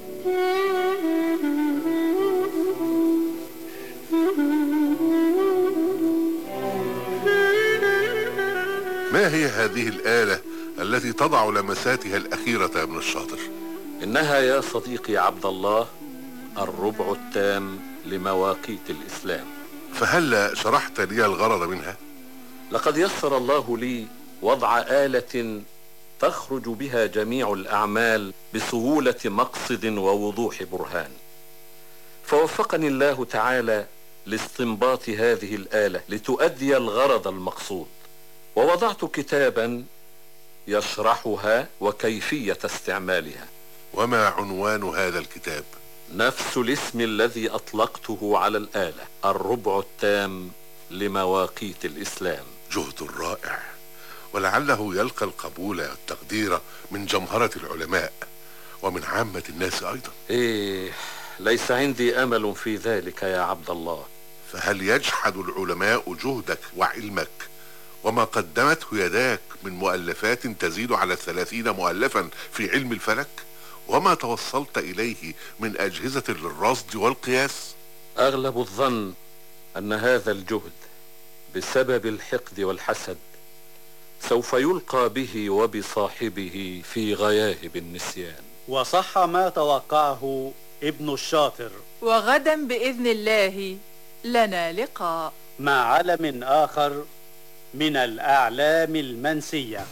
ما هي هذه الآلة التي تضع لمساتها الأخيرة يا ابن الشاطر إنها يا صديقي عبد الله الربع التام لمواقيت الإسلام فهل شرحت لي الغرض منها لقد يسر الله لي وضع آلة تخرج بها جميع الأعمال بسهولة مقصد ووضوح برهان فوفقني الله تعالى لاستنباط هذه الآلة لتؤدي الغرض المقصود ووضعت كتابا يشرحها وكيفية استعمالها وما عنوان هذا الكتاب نفس الاسم الذي أطلقته على الآلة الربع التام لمواقيت الإسلام جهد رائع ولعله يلقى القبول والتقدير من جمهرة العلماء ومن عامة الناس أيضا إيه ليس عندي أمل في ذلك يا عبد الله فهل يجحد العلماء جهدك وعلمك وما قدمته يداك من مؤلفات تزيد على الثلاثين مؤلفا في علم الفلك وما توصلت إليه من أجهزة للرصد والقياس أغلب الظن أن هذا الجهد بسبب الحقد والحسد سوف يلقى به وبصاحبه في غياهب النسيان وصح ما توقعه ابن الشاطر وغدا بإذن الله لنا لقاء مع علم آخر من الأعلام المنسية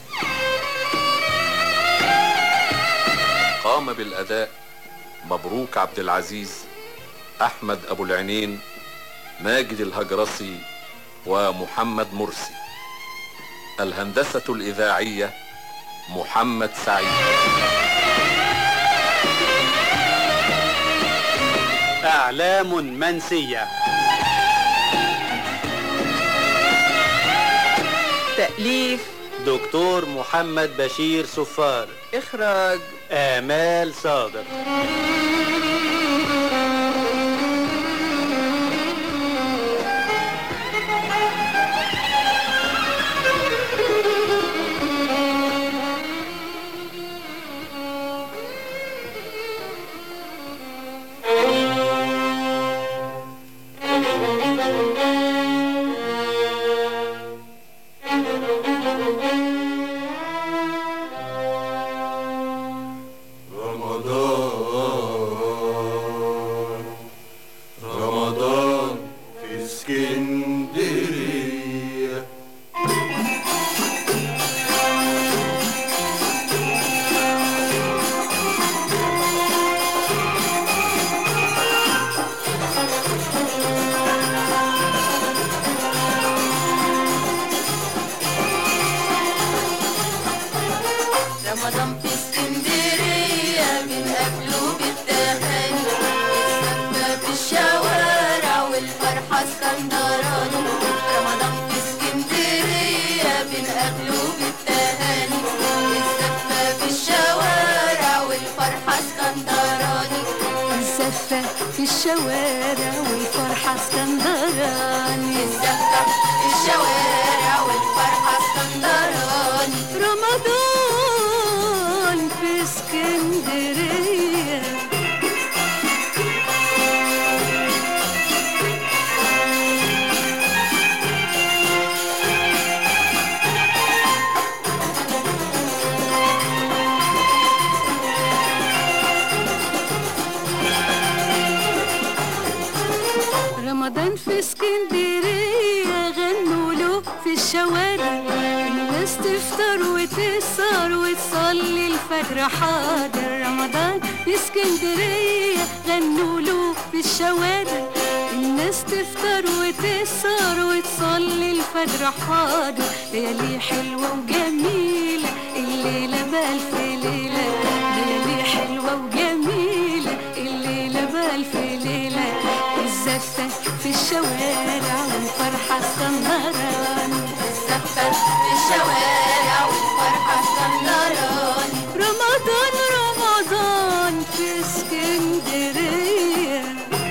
قام بالأداء مبروك عبد العزيز أحمد أبو العينين ماجد الهجرسي ومحمد مرسي الهندسة الإذاعية محمد سعيد أعلام منسية تأليف دكتور محمد بشير صفار إخراج آمال صادق رمضان رمضان في اسكندرية رمضان في اسكندرية بنقابله بالتهاني السفة في الشوارع والفرحة اسكندراني رمضان في اسكندرية بنقابله بالتهاني السفة في الشوارع والفرحة اسكندراني الزفة في الشوارع والفرحة اسكندراني الزفة في الشوارع والفرحة اسكندراني رمضان في اسكندرية رمضان في اسكندرية غنوا له في الشوارع الناس تفطر وتسهر وتصلي الفجر حاضر رمضان في اسكندرية غنوا له في الشوارع الناس تفطر وتسهر وتصلي الفجر حاضر ليالي حلوة وجميلة الليلة بألف ليلة ليالي حلوة وجميلة الليلة بألف ليلة الزفة في الشوارع والفرحة اسكندراني الزفة في الشوارع والفرحة اسكندراني رمضان رمضان في اسكندرية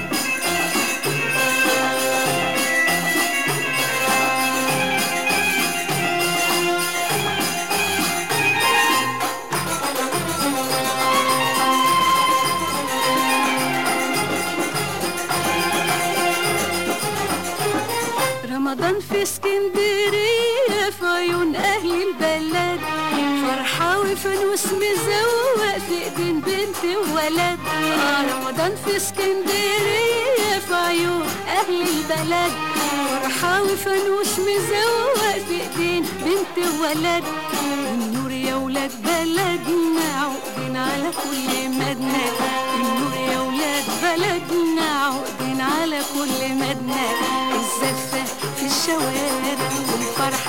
رمضان في اسكندرية في عيون أهل البلد فرحة وفانوس مزوق في ايدين بنت وولد آه رمضان في اسكندرية في عيون أهل البلد فرحة وفانوس مزوق في ايدين بنت وولد النور يا ولاد بلدنا عقدين على كل مدنى النور يا ولاد بلدنا عقدين على كل مدنى الزفة في الشوارع والفرحة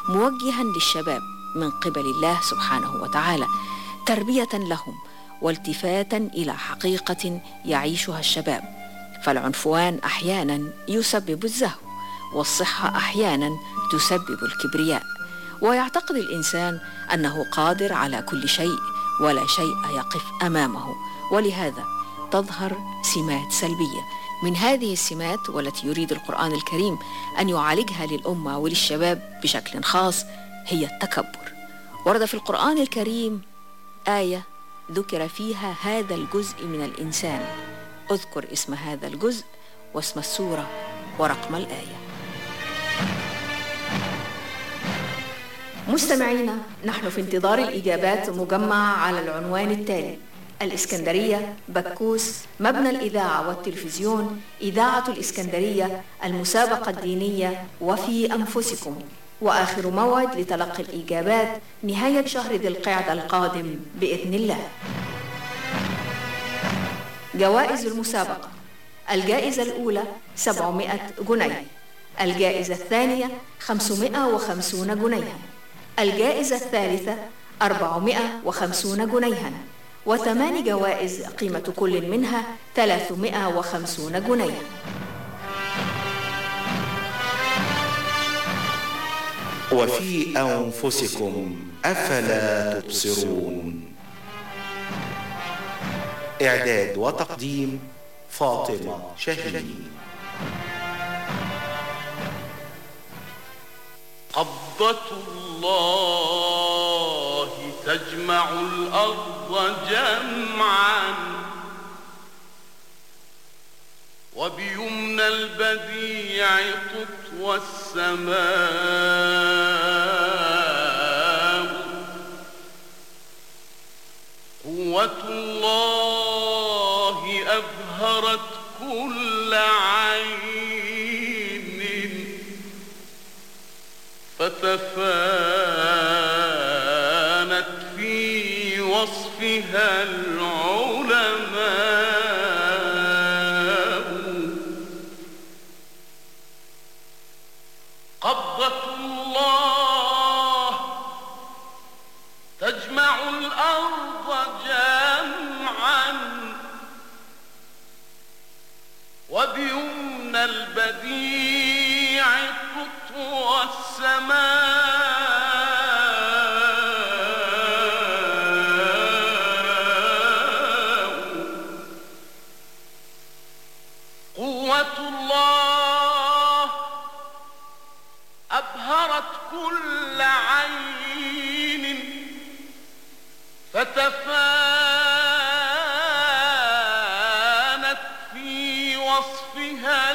موجها للشباب من قبل الله سبحانه وتعالى تربيه لهم والتفاتا الى حقيقه يعيشها الشباب فالعنفوان احيانا يسبب الزهو والصحه احيانا تسبب الكبرياء ويعتقد الانسان انه قادر على كل شيء ولا شيء يقف امامه ولهذا تظهر سمات سلبيه من هذه السمات والتي يريد القران الكريم ان يعالجها للامه وللشباب بشكل خاص هي التكبر ورد في القران الكريم ايه ذكر فيها هذا الجزء من الانسان اذكر اسم هذا الجزء واسم السوره ورقم الايه مستمعينا نحن في انتظار الإجابات مجمعة على العنوان التالي الإسكندرية بكوس مبنى الإذاعة والتلفزيون إذاعة الإسكندرية المسابقة الدينية وفي أنفسكم وآخر موعد لتلقي الإجابات نهاية شهر ذي القعدة القادم بإذن الله جوائز المسابقة الجائزة الأولى 700 جنيه الجائزة الثانية 550 جنيها الجائزة الثالثة 450 جنيها وثمان جوائز قيمة كل منها 350 جنيها وفي أنفسكم أفلا تبصرون إعداد وتقديم فاطمة شاهين قبضة الله تجمع الأرض جمعا وبيمنى البديع تطوى السماء قوة الله أبهرت كل عين فتفانت في وصفها العلماء قبضة الله تجمع الأرض جمعا وبيمنى البديع تطوى السماء قوة الله أبهرت كل عين فتفانت في وصفها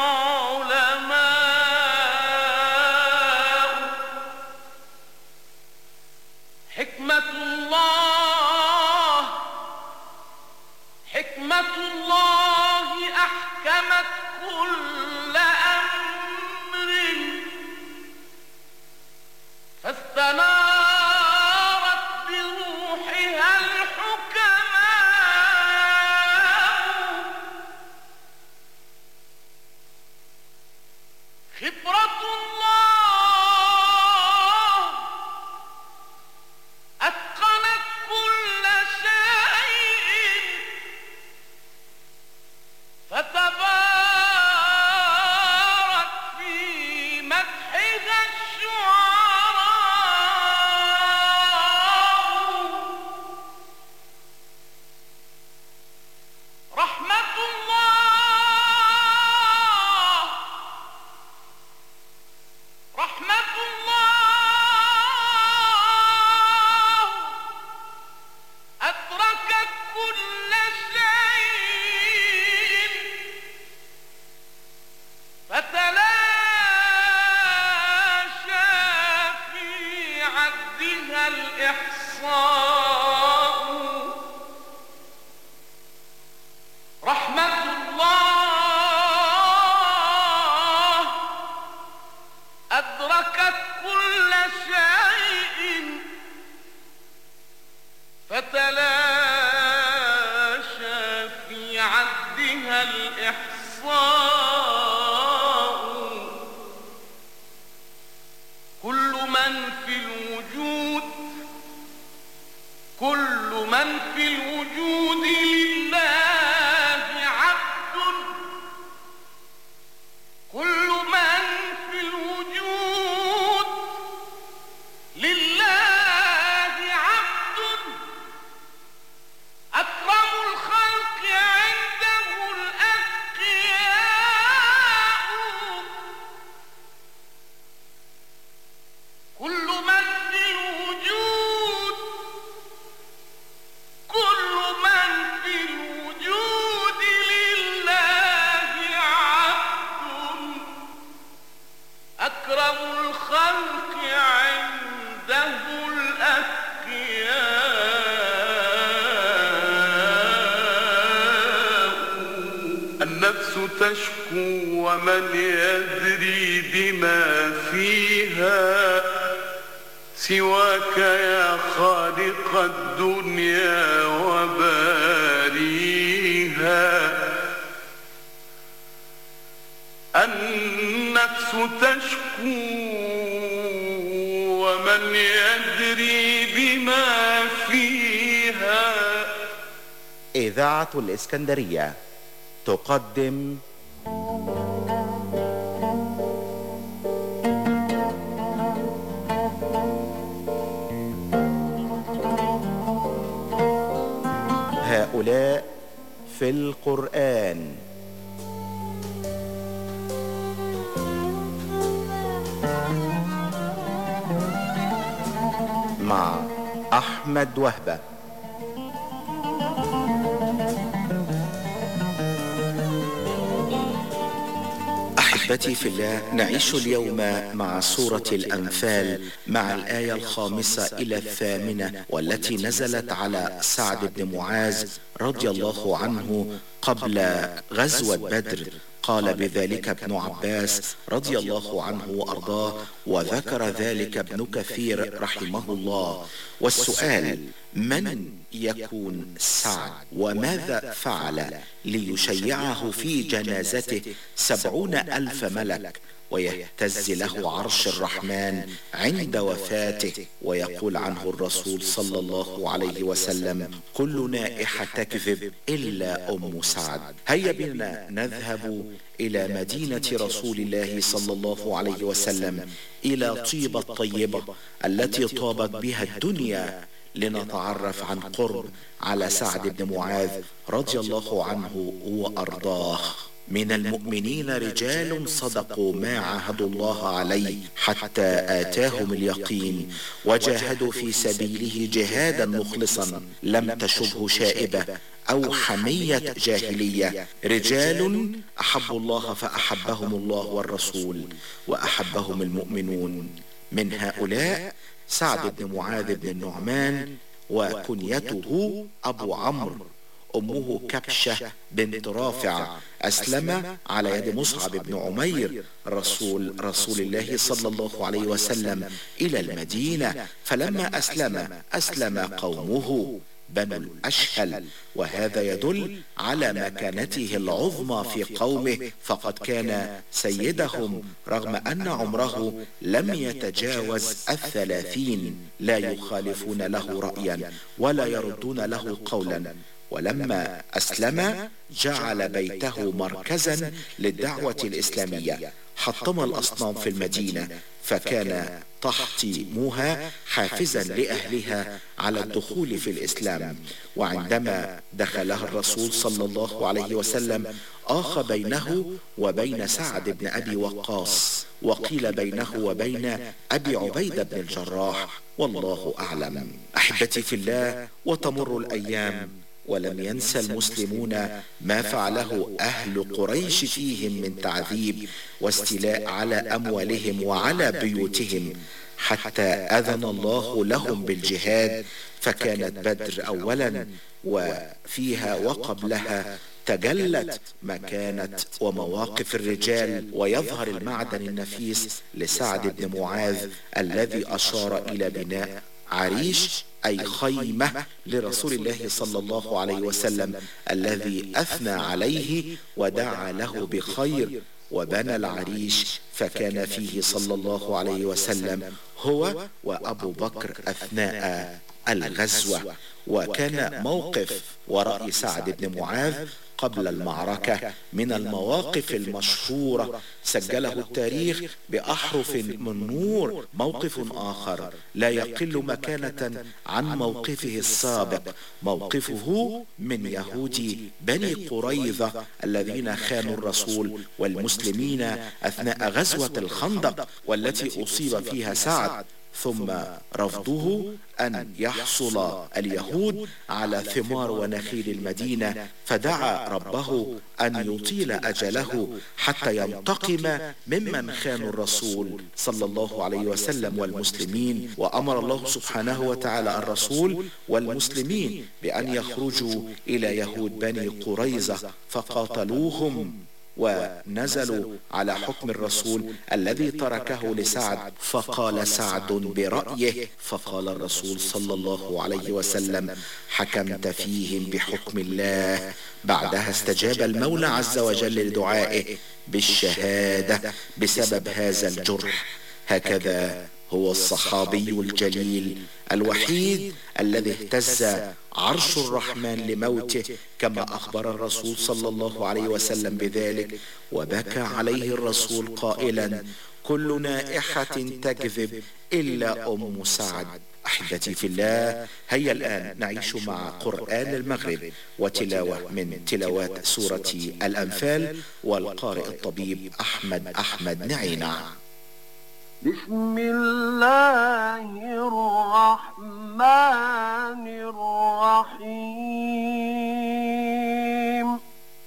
العلماء حكمة الله حكمة الله أحكمت كل أمر فاستنارت بروحها الحكمة كل من في الوجود لله عبد كل من في الوجود لله عبد أكرم الخلق عنده الأتقياء كل من في الوجود كل من في الوجود لله عبد أكرم الخلق عنده الأتقياء النفس تشكو ومن يدري بما فيها سواك يا خالق الدنيا وباريها النفس تشكو ومن يدري بما فيها إذاعة الإسكندرية تقدم هؤلاء في القرآن مع أحمد وهبة أحبتي في الله نعيش اليوم مع سورة الأنفال مع الآية الخامسة إلى الثامنة والتي نزلت على سعد بن معاذ رضي الله عنه قبل غزوة بدر قال بذلك ابن عباس رضي الله عنه وأرضاه وذكر ذلك ابن كثير رحمه الله والسؤال من يكون سعد وماذا فعل ليشيعه في جنازته سبعون ألف ملك ويهتز له عرش الرحمن عند وفاته ويقول عنه الرسول صلى الله عليه وسلم كل نائحة تكذب إلا أم سعد هيا بنا نذهب إلى مدينة رسول الله صلى الله عليه وسلم إلى طيبة الطيبة التي طابت بها الدنيا لنتعرف عن قرب على سعد بن معاذ رضي الله عنه وأرضاه من المؤمنين رجال صدقوا ما عاهدوا الله عليه حتى آتاهم اليقين وجاهدوا في سبيله جهادا مخلصا لم تشبه شائبة أو حمية جاهلية رجال أحبوا الله فأحبهم الله والرسول وأحبهم المؤمنون من هؤلاء سعد بن معاذ بن النعمان وكنيته أبو عمرو أمه كبشة بنت رافع أسلم على يد مصعب بن عمير رسول رسول الله صلى الله عليه وسلم إلى المدينة فلما أسلم أسلم قومه بنو الأشهل وهذا يدل على مكانته العظمى في قومه فقد كان سيدهم رغم أن عمره لم يتجاوز الثلاثين لا يخالفون له رأيا ولا يردون له قولا ولما أسلم جعل بيته مركزا للدعوة الإسلامية حطم الأصنام في المدينة فكان تحطيمها حافزا لأهلها على الدخول في الإسلام وعندما دخلها الرسول صلى الله عليه وسلم آخى بينه وبين سعد بن أبي وقاص وقيل بينه وبين أبي عبيدة بن الجراح والله أعلم أحبتي في الله وتمر الأيام ولم ينسى المسلمون ما فعله أهل قريش فيهم من تعذيب واستيلاء على أموالهم وعلى بيوتهم حتى أذن الله لهم بالجهاد فكانت بدر أولا وفيها وقبلها تجلت مكانة ومواقف الرجال ويظهر المعدن النفيس لسعد بن معاذ الذي أشار إلى بناء عريش أي خيمة لرسول الله صلى الله عليه وسلم الذي أثنى عليه ودعا له بخير وبنى العريش فكان فيه صلى الله عليه وسلم هو وأبو بكر أثناء الغزوة وكان موقف ورأي سعد بن معاذ قبل المعركة من المواقف المشهورة سجله التاريخ بأحرف من نور موقف آخر لا يقل مكانة عن موقفه السابق موقفه من يهود بني قريظة الذين خانوا الرسول والمسلمين أثناء غزوة الخندق والتي أصيب فيها سعد ثم رفضه أن يحصل اليهود على ثمار ونخيل المدينة فدعا ربه أن يطيل أجله حتى ينتقم ممن خانوا الرسول صلى الله عليه وسلم والمسلمين وأمر الله سبحانه وتعالى الرسول والمسلمين بأن يخرجوا إلى يهود بني قريظة فقاتلوهم ونزلوا على حكم الرسول الذي تركه لسعد فقال سعد برأيه فقال الرسول صلى الله عليه وسلم حكمت فيهم بحكم الله بعدها استجاب المولى عز وجل لدعائه بالشهادة بسبب هذا الجرح هكذا هو الصحابي الجليل الوحيد الذي اهتز عرش الرحمن لموته كما أخبر الرسول صلى الله عليه وسلم بذلك وبكى عليه الرسول قائلا كل نائحة تكذب إلا أم سعد أحبتي في الله هيا الآن نعيش مع قرآن المغرب وتلاوة من تلاوات سورة الأنفال والقارئ الطبيب أحمد أحمد نعينع بسم الله الرحمن الرحيم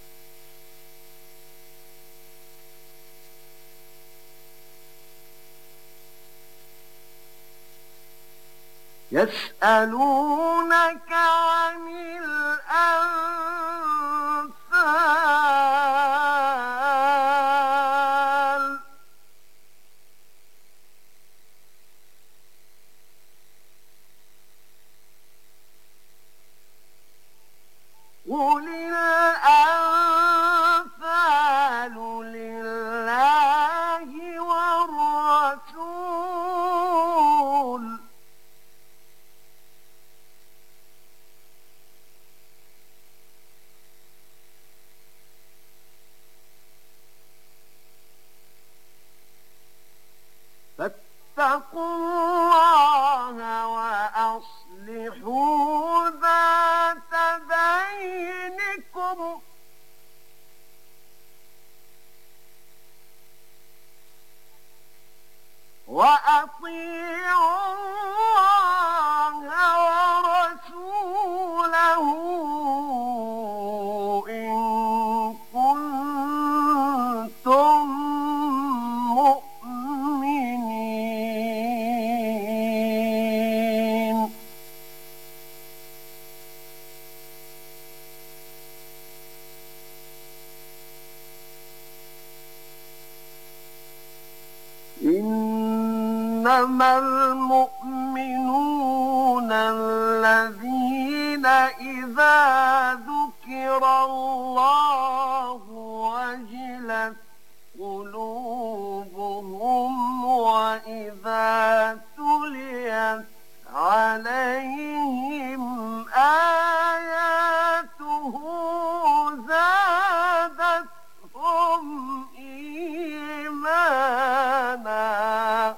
يسألونك عن الأنفال قل الأنفال لله والرسول فاتقوا الله وأصلحوا ذات بينكم وأطيعوا الله ورسوله إن كنتم مؤمنين إنما المؤمنون الذين إذا ذكر الله وجلت قلوبهم وإذا تليت عليهم آياته زادتهم إيمانا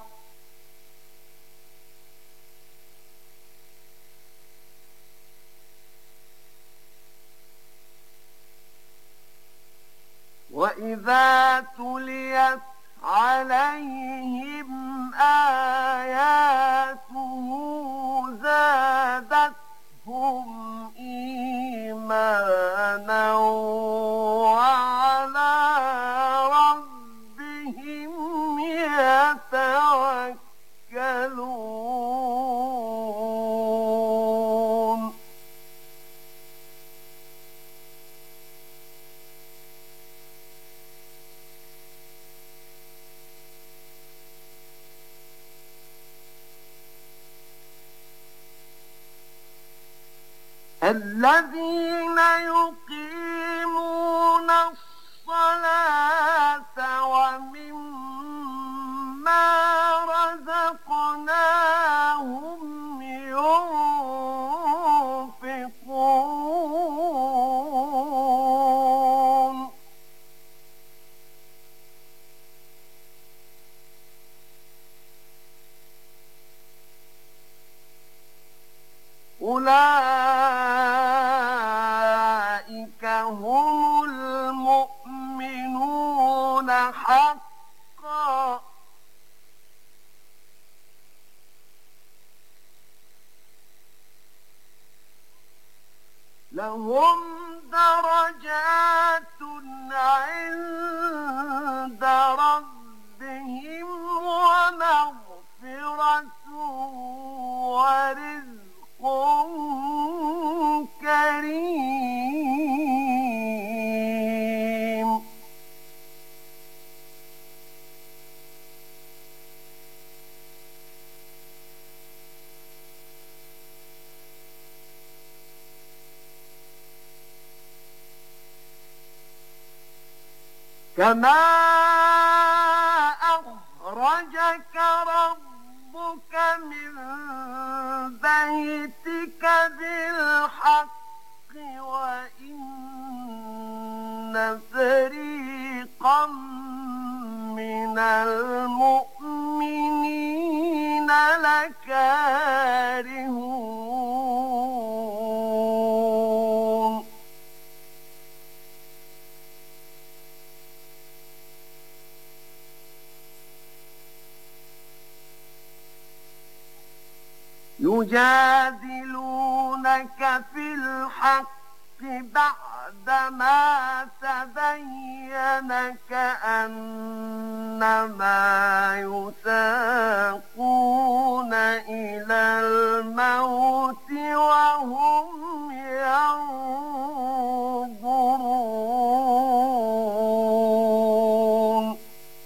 وإذا تليت عليهم آياته زادتهم إيمانا وعلى ربهم يتوكلون الذين يقيمون الصلاة ومما رزقناهم ينفقون أولئك هم المؤمنون حقا لهم درجات عند ربهم ومغفرة ورزق كريم كما أخرجك ربك من بيتك بالحق وإن فريقا من المؤمنين لكارهون يجادلونك في الحق بعدما تبين كأنما يساقون إلى الموت وهم ينظرون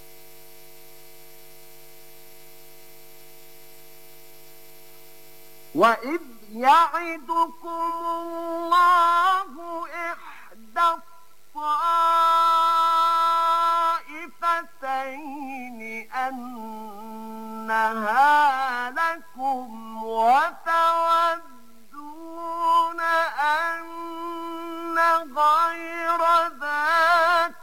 وإذ يعدكم الله إحدى الطائفتين أنها لكم وتودون أن غير ذات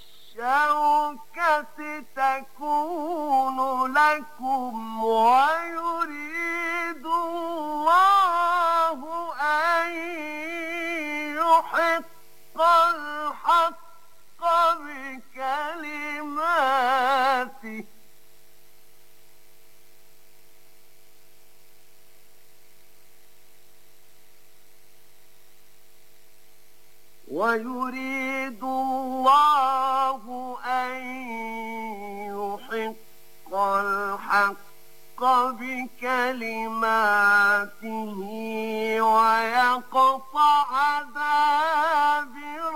الشوكة تكون لكم ويريد الله أن يحق الحق بكلماته ويريد الله أن يحق الحق بكلماته ويقطع دابر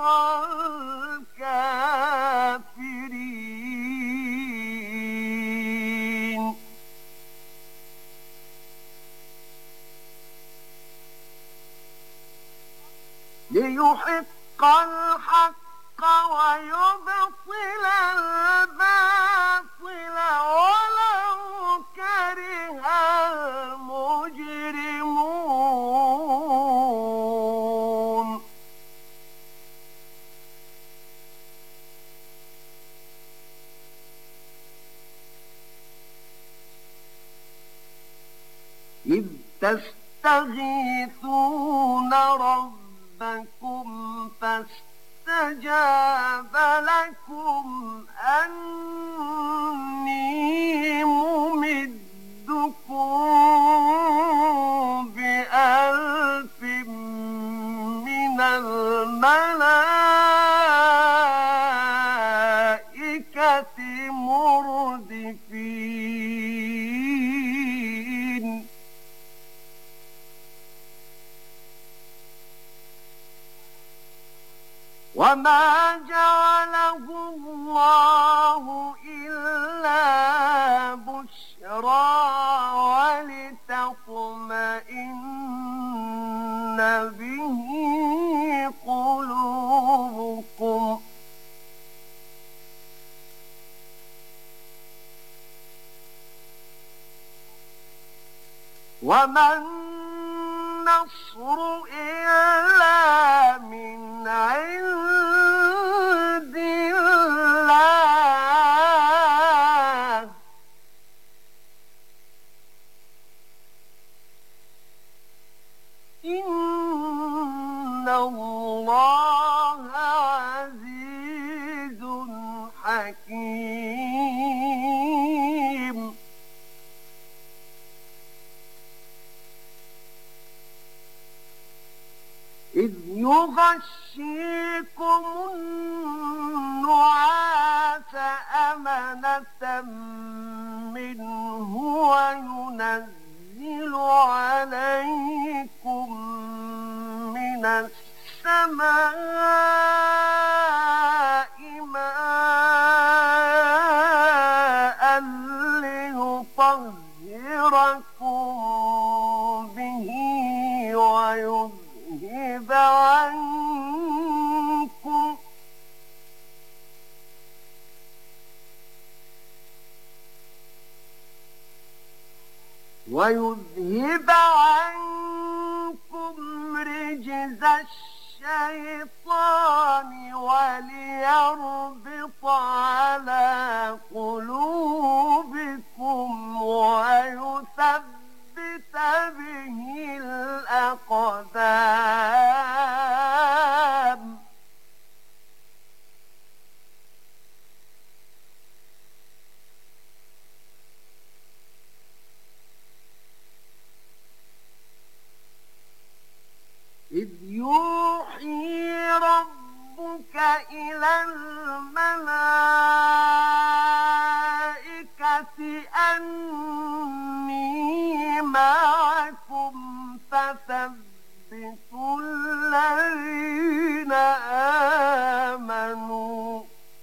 الكافرين ليحق الحق ويبطل الباطل ولو كره المجرمون إذ تستغيثون ربكم فاستجاب لكم أني ممدكم بألف من الملائكة مردفين وما جعله الله إلا بشرى ولتطمئن به قلوبكم وما النصر إلا من عند الله إن الله عزيز حكيم إذ يغشيكم النعاس أمنة منه وينزل عليكم من السماء ماء ليطهركم به ويذهب عنكم ويذهب عنكم رجز الشيطان وليربط على قلوبكم ويثبت به الأقدام إذ يوحي ربك إلى الملائكة أني معكم فثبتوا الذين آمنوا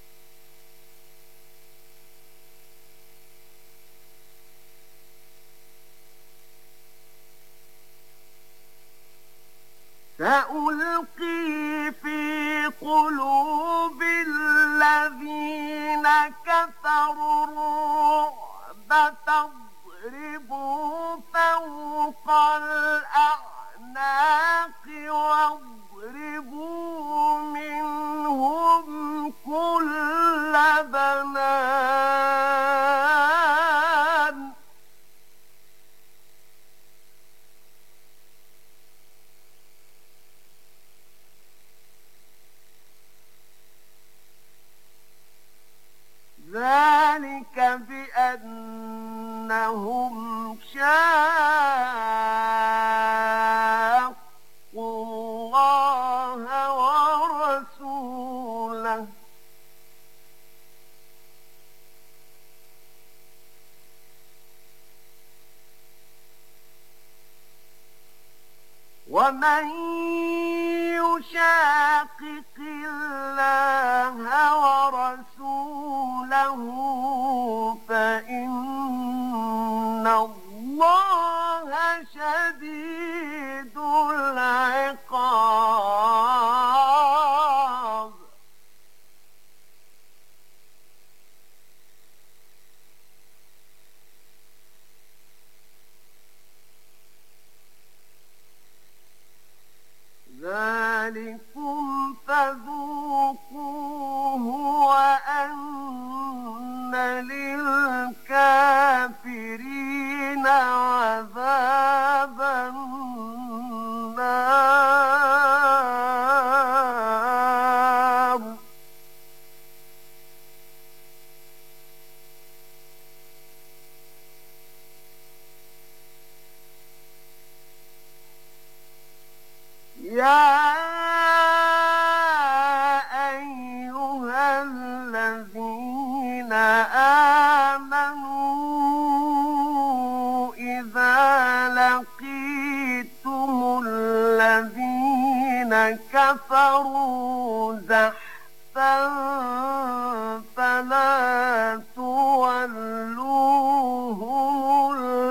سألقي في قلوب الذين كفروا الرعب فاضربوا فوق الأعناق واضربوا منهم كل بنان ذلك بأنهم شاقوا الله ورسوله ومن يشاقق الله ورسوله فإن الله شديد العقاب ذلكم فذوقوه وأن للكافرين عذاب النار يا أيها الذين آمنوا إذا لقيتم الذين كفروا زحفا فلا تولوهم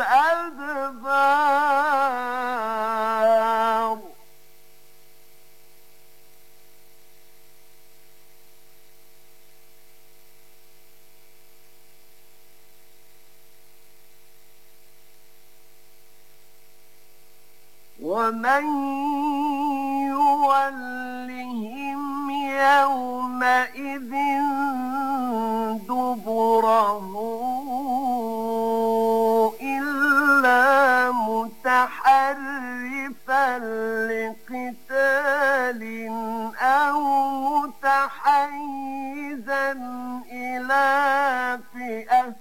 الأدبار ومن يولهم يومئذ دبره إلا متحرفا لقتال قتال أو متحيزا إلى فئة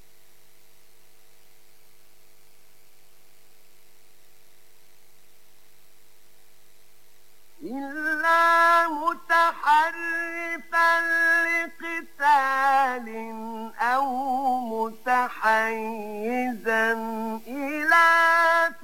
إلا متحرفا لقتال أو متحيزا إلى